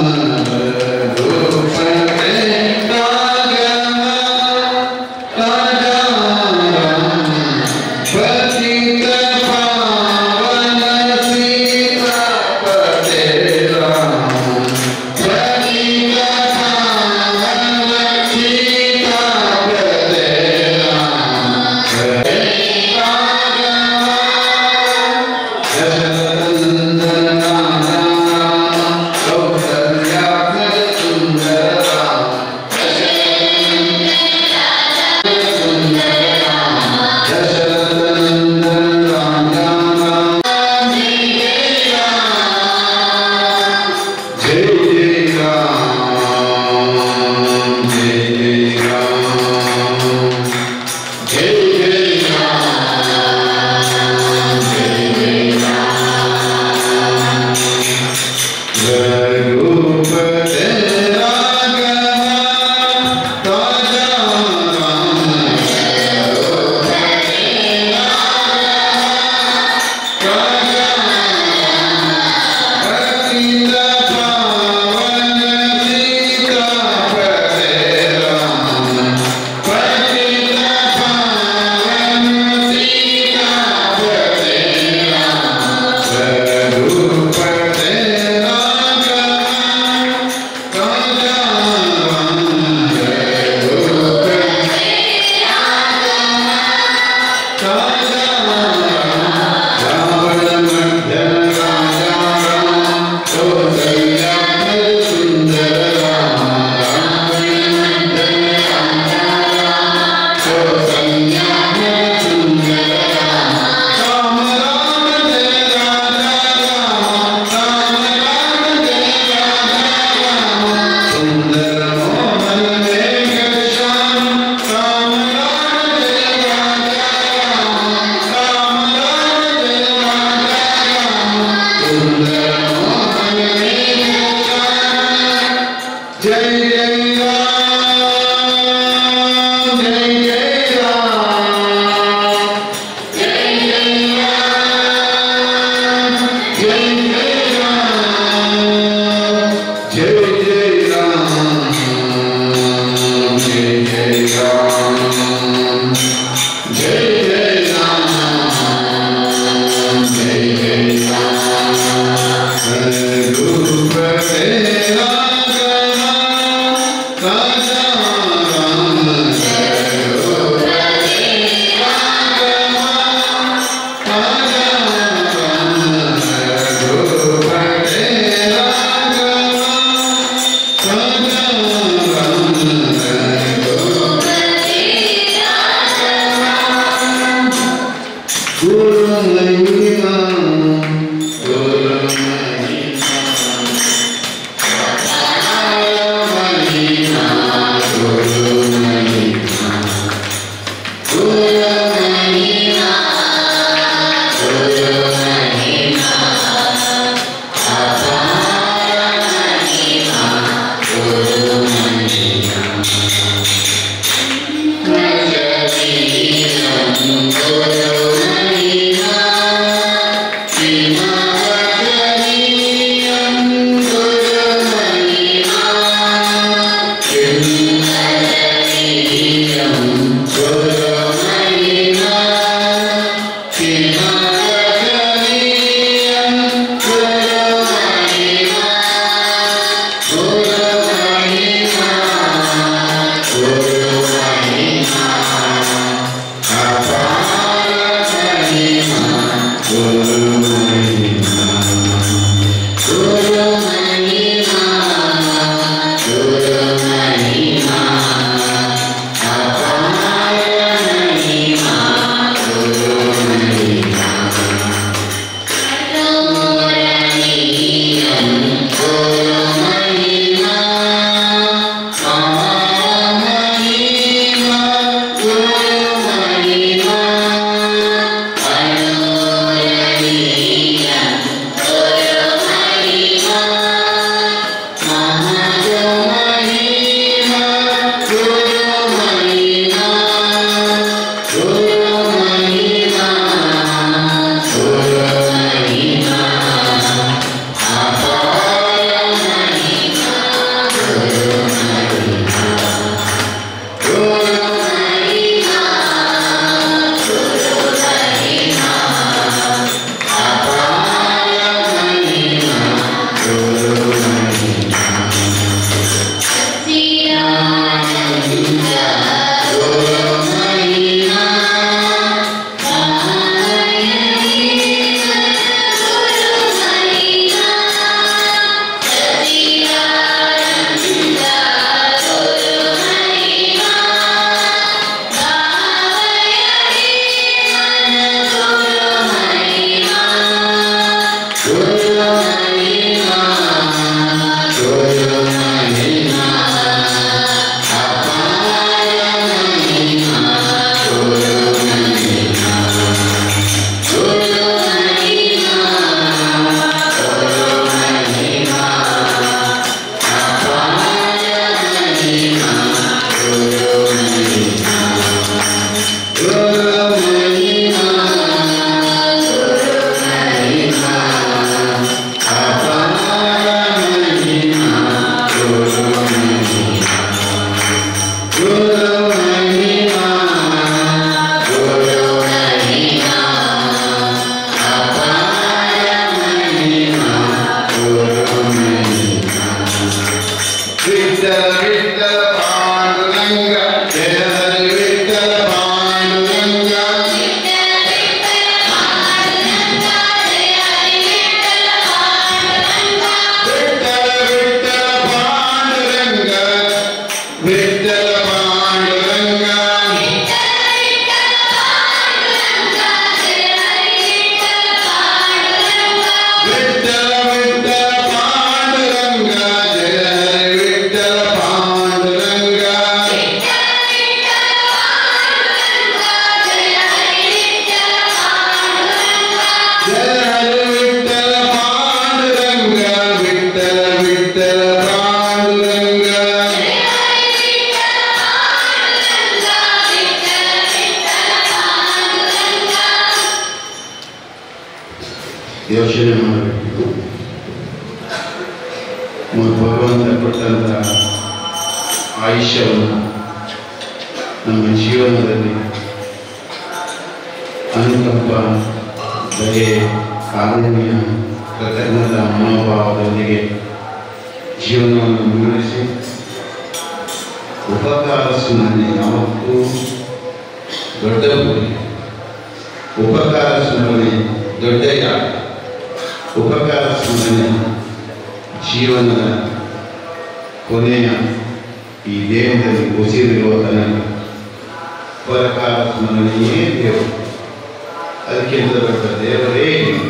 ರಘುಪತೆ ರಾಘವ ರಾಜ ರಾಮ ಪತಿತ ಪಾವನ ಸೀತಾಪತೆ ರಾಮ ಪತಿತ ಪಾವನ ಸೀತಾಪತೆ ರಾಮ जय जय राम जय जय राम जय जय राम जय जय राम रघुपते राघव राजा राम पतित पावन सीतापते राम पतित पावन सीतापते राम रघुपते राघव राजा राम रघुपते रावण मध्यम राजा राम कौसल्या सुंदर राम रावण मध्यम राजा राम कौसल्या सुंदर राम राम राम जय राजा राम राम राम जय राजा राम सुंदर मोहन मेघ श्याम राम राम जय राजा राम राम राम जय राजा राम सुंदर मोहन मेघ श्याम जय जय राम जय जय राम जय जय राम जय जय राम जय जय राम जय जय राम जय जय राम जय जय राम रघुपते राघव ವಿಠಲ ವಿಠಲ ಪಾಂಡುರಂಗ ಜಯ ಹರಿ ವಿಠಲ ಪಾಂಡುರಂಗ ವಿಠಲ ವಿಠಲ ಪಾಂಡುರಂಗ ವಿಠಲ ಪಾಂಡುರಂಗ ವಿಠಲ ವಿಠಲ ಪಾಂಡುರಂಗ ಜಯ ಹರಿ ವಿಠಲ ಪಾಂಡುರಂಗ ಜಯ ಹರಿ ವಿಠಲ ಪಾಂಡುರಂಗ ವಿಠಲ ವಿಠಲ ಪಾಂಡುರಂಗ ಯೋಚನೆ ಮಾಡಬೇಕು ಮ- ಭಗವಂತ ಕೊಟ್ಟಂತ ಆಯುಷ್ಯವನ್ನು ನಮ್ಮ ಜೀವನದಲ್ಲಿ ಅನುಕಂಪ ದಯೆ ಕಾರುಣ್ಯ ಕೃತಜ್ಞತಾ ಮನೋಭಾವದೊಂದಿಗೆ ಜೀವನವನ್ನು ಮುನ್ನಡೆಸಿ ಉಪಕಾರ ಸ್ಮರಣೆ ಯಾವತ್ತೂ ದೊಡ್ಡ ಗುರಿ ಉಪಕಾರ ಸ್ಮರಣೆ ದೊಡ್ಡ ಯಾಗ ಉಪಕಾರ ಸ್ಮರಣೆ ಜೀವನದ ಕೊನೆಯ ಈ ದೇಹದಲ್ಲಿ ಉಸಿರಿರುವ ತನಕ ಉಪಕಾರ ಸ್ಮರಣೆಯೇ ದೇವರು ಅದಕ್ಕಿಂತ ದೊಡ್ಡ ದೇವರೇ ಇಲ್ಲ.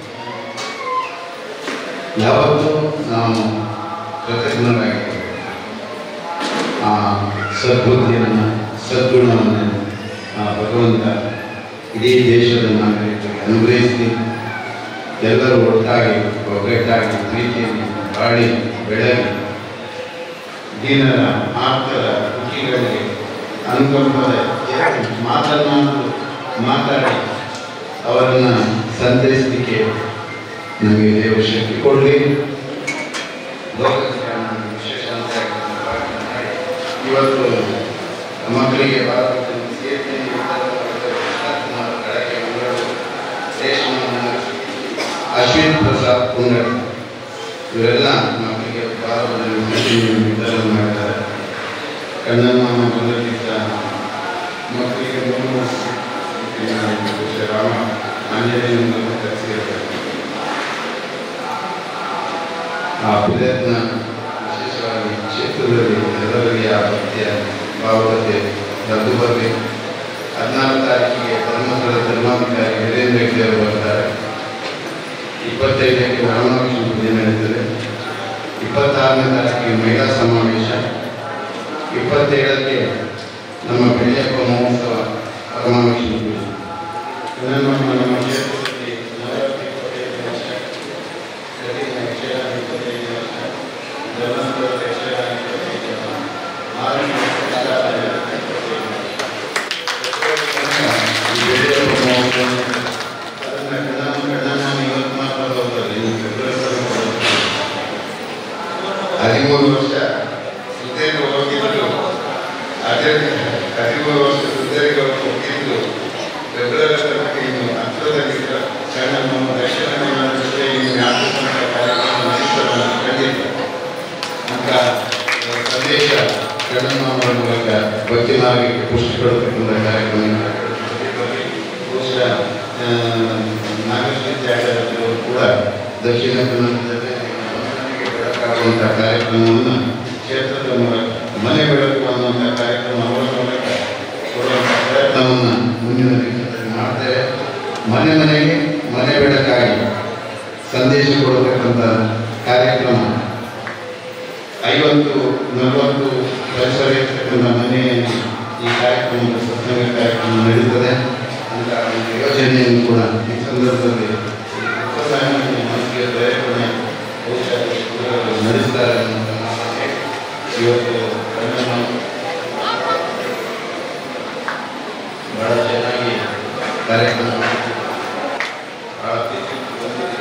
ಯಾವತ್ತೂ ನಾವು ಕೃತಜ್ಞರಾಗಿರ್ಬೇಕು ಆ ಸದ್ಬುದ್ಧಿಯನ್ನು ಸದ್ಗುಣವನ್ನು ಆ ಭಗವಂತ ಇಡೀ ದೇಶದ ನಾಗರಿಕರಿಗೆ ಅನುಗ್ರಹಿಸಿ ಎಲ್ಲರೂ ಒಟ್ಟಾಗಿ ಒಗ್ಗಟ್ಟಾಗಿ ಪ್ರೀತಿಯಲ್ಲಿ ಬಾಳಿ ಬೆಳಗಿ ದೀನರ ಆಪ್ತರ ದುಃಖಿಗಳಿಗೆ ಅನುಕಂಪದ ಮಾತನಾಡು ಮಾತಾಡಿ ಅವರನ್ನು ಸಂತೈಸಲಿಕ್ಕೆ ನಮಗೆ ದೇವ ಶಕ್ತಿ ಕೊಡಲಿ ಲೋಕಕ್ಕೆ ನಾನು ವಿಶೇಷ ಅಂತ ಪ್ರಾರ್ಥನೆ ಇವತ್ತು ಮಕ್ಕಳಿಗೆ ಭಾರತದಲ್ಲಿ ಸೇರ್ಪಡೆ ಕುಮಾರ್ ಕಡಕೆ ಮಂಗಳೂರು ರೇಷ್ಮೆ ಅಶ್ವಿನ್ ಪ್ರಸಾದ್ ಕುಂಗಡ್ ಇವರೆಲ್ಲ ಮಕ್ಕಳಿಗೆ ಭಾರತದಲ್ಲಿ ಮಷೀನ್ ವಿತರಣೆ ಮಾಡ್ತಾರೆ ಕಣ್ಣಮ್ಮ ಬಂದಿದ್ದ ಮಕ್ಕಳಿಗೆ ಮೂರು ರಾಮ ಆಂಜನೇಯನನ್ನು ಕರೆಸಿರ್ತಾರೆ ಆ ಪ್ರಯತ್ನ ವಿಶೇಷವಾಗಿ ಕ್ಷೇತ್ರದಲ್ಲಿ ಎಲ್ಲರಿಗೆ ಆ ಭಕ್ತಿಯ ಭಾವತೆ ರದ್ದು ಬರಬೇಕು ಹದಿನಾರು ತಾರೀಕಿಗೆ ಧರ್ಮಸ್ಥಳ ಧರ್ಮಾಧಿಕಾರಿ ವೀರೇಂದ್ರ ಹೆಗ್ಡೆ ಅವರು ಬರ್ತಾರೆ ಇಪ್ಪತ್ತೈದಕ್ಕೆ ರಾಮಕೃಷ್ಣ ಪೂಜೆ ನಡೀತದೆ ಇಪ್ಪತ್ತಾರನೇ ತಾರೀಕಿಗೆ ಮಹಿಳಾ ಸಮಾವೇಶ ಇಪ್ಪತ್ತೇಳಕ್ಕೆ ನಮ್ಮ ಬೆಳ್ಳಿಯಪ್ಪ ಮಹೋತ್ಸವ ಪರಮಾವಿಷ್ಣು ಪೂಜೆ ಇದನ್ನು ನಮ್ಮ ಕ್ಷೇತ್ರದಲ್ಲಿ ನಲವತ್ತು ಇಪ್ಪತ್ತೈದು ವರ್ಷ ಗದಗಿನ ಯಕ್ಷಗಾನ ಇಪ್ಪತ್ತೈದು ವರ್ಷ ಧರ್ಮಸ್ಥಳದ ಯಕ್ಷಗಾನ ಇಪ್ಪತ್ತೈದು ವರ್ಷ ಮಾರಣ್ಯ ಯಕ್ಷಗಾನ ಇಪ್ಪತ್ತೈದು ವರ್ಷ. ಈ ಬೆಳ್ಳಿಯಪ್ಪ ಮಹೋತ್ಸವ ಅದನ್ನ ಕಣ್ಣಮ್ಮ ಕಣ್ಣಮ್ಮ ಇವತ್ತು ಮಾತ್ರ ಬರ್ತದೆ ಇನ್ನು ಫೆಬ್ರವರಿ ತನಕ ಬರ್ತದೆ. ಹದಿಮೂರು ವರ್ಷ ಸುದೀರ್ಘ ಹೋಗಿದ್ದು ಅದೇ ಹದಿಮೂರು ವರ್ಷ ಸುದೀರ್ಘ ಹೋಗಿದ್ದು ಫೆಬ್ರವರಿ ತನಕ ಇನ್ನು ಹತ್ತಿರದಲ್ಲಿ ಸಣ್ಣ ನಮ್ಮ ದಕ್ಷಿಣ ಜೊತೆ ಇನ್ನು ವ್ಯಾಪಿಸುವಂಥ ಕಾರ್ಯಕ್ರಮ ನಡೀತದೆ ಅಂತ ಖಂಡಿತ ಅಂತ ಸಂದೇಶ ಕಣ್ಣಮ್ಮವರ ಮೂಲಕ ಭಕ್ತಿ ಮಾರ್ಗಕ್ಕೆ ಪುಷ್ಟಿ ಕೊಡತಕ್ಕಂಥ ಕಾರ್ಯಕ್ರಮ ಬಹುಶಃ ಆ, ನಾಗೇಶ್ವರ ತ್ಯಾಗರಾಜರು ಕೂಡ ದಕ್ಷಿಣ ಕನ್ನಡದಲ್ಲಿ ಮನೆಗೆ ಬೆಳಕಾಗುವಂಥ ಕಾರ್ಯಕ್ರಮವನ್ನು ಕ್ಷೇತ್ರದ ಮೂಲಕ ಮನೆ ಬೆಳಕು ಅನ್ನುವಂಥ ಕಾರ್ಯಕ್ರಮ ಅವರ ಮೂಲಕ ಕೊಡುವಂಥ ಪ್ರಯತ್ನವನ್ನು ಮುಂದಿನ ದಿನಗಳಲ್ಲಿ ಮಾಡ್ತೇವೆ ಮನೆ ಮನೆಗೆ ಮನೆ ಬೆಳಕಾಗಿ ಸಂದೇಶ ಕೊಡತಕ್ಕಂಥ ಕಾರ್ಯಕ್ರಮ ಐವತ್ತು ನಲವತ್ತು ಪರಿಸರ ಇರ್ತಕ್ಕಂಥ ಮನೆಯಲ್ಲಿ ಈ ಕಾರ್ಯಕ್ರಮದ ಸತ್ಸಂಗ ಕಾರ್ಯಕ್ರಮ ನಡೀತದೆ ಅಂತ ಒಂದು ಯೋಜನೆಯನ್ನು ಕೂಡ ಈ ಸಂದರ್ಭದಲ್ಲಿ ಉಪಸಾಗಣೆ ಮನಸ್ಸಿಗೆ ಪ್ರೇರಣೆ ಬಹುಶಃ ಇವರು ನಡೆಸ್ತಾರೆ ಅನ್ನುವಂಥ ಮಾತಿಗೆ ಇವತ್ತು ಕನ್ನಡ ಬಹಳ ಚೆನ್ನಾಗಿ ಕಾರ್ಯಕ್ರಮ ಬಹಳ ಪ್ರೀತಿ ಬಂದಿದೆ.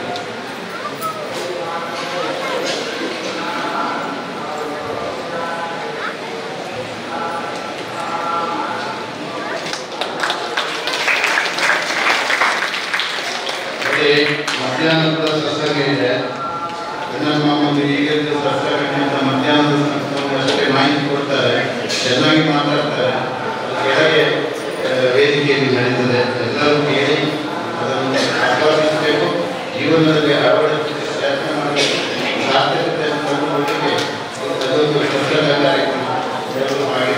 ಮತ್ತೆ ಮಧ್ಯಾಹ್ನದ ಸತ್ಸಂಗ ಇದೆ ನಮ್ಮ ಒಂದು ಈಗಿನ ಸತ್ಸಂಗ ಮಧ್ಯಾಹ್ನದ ಸತ್ಸಂಗ ಮಾಹಿತಿ ಕೊಡ್ತಾರೆ ಚೆನ್ನಾಗಿ ಮಾತಾಡ್ತಾರೆ ಕೆಳಗೆ ಆ, ವೇದಿಕೆಯಲ್ಲಿ ನಡೀತದೆ ಎಲ್ಲರೂ ಕೇಳಿ ಅದನ್ನು ಆಸ್ವಾದಿಸಬೇಕು ಜೀವನದಲ್ಲಿ ಅಳವಡಿಸಿ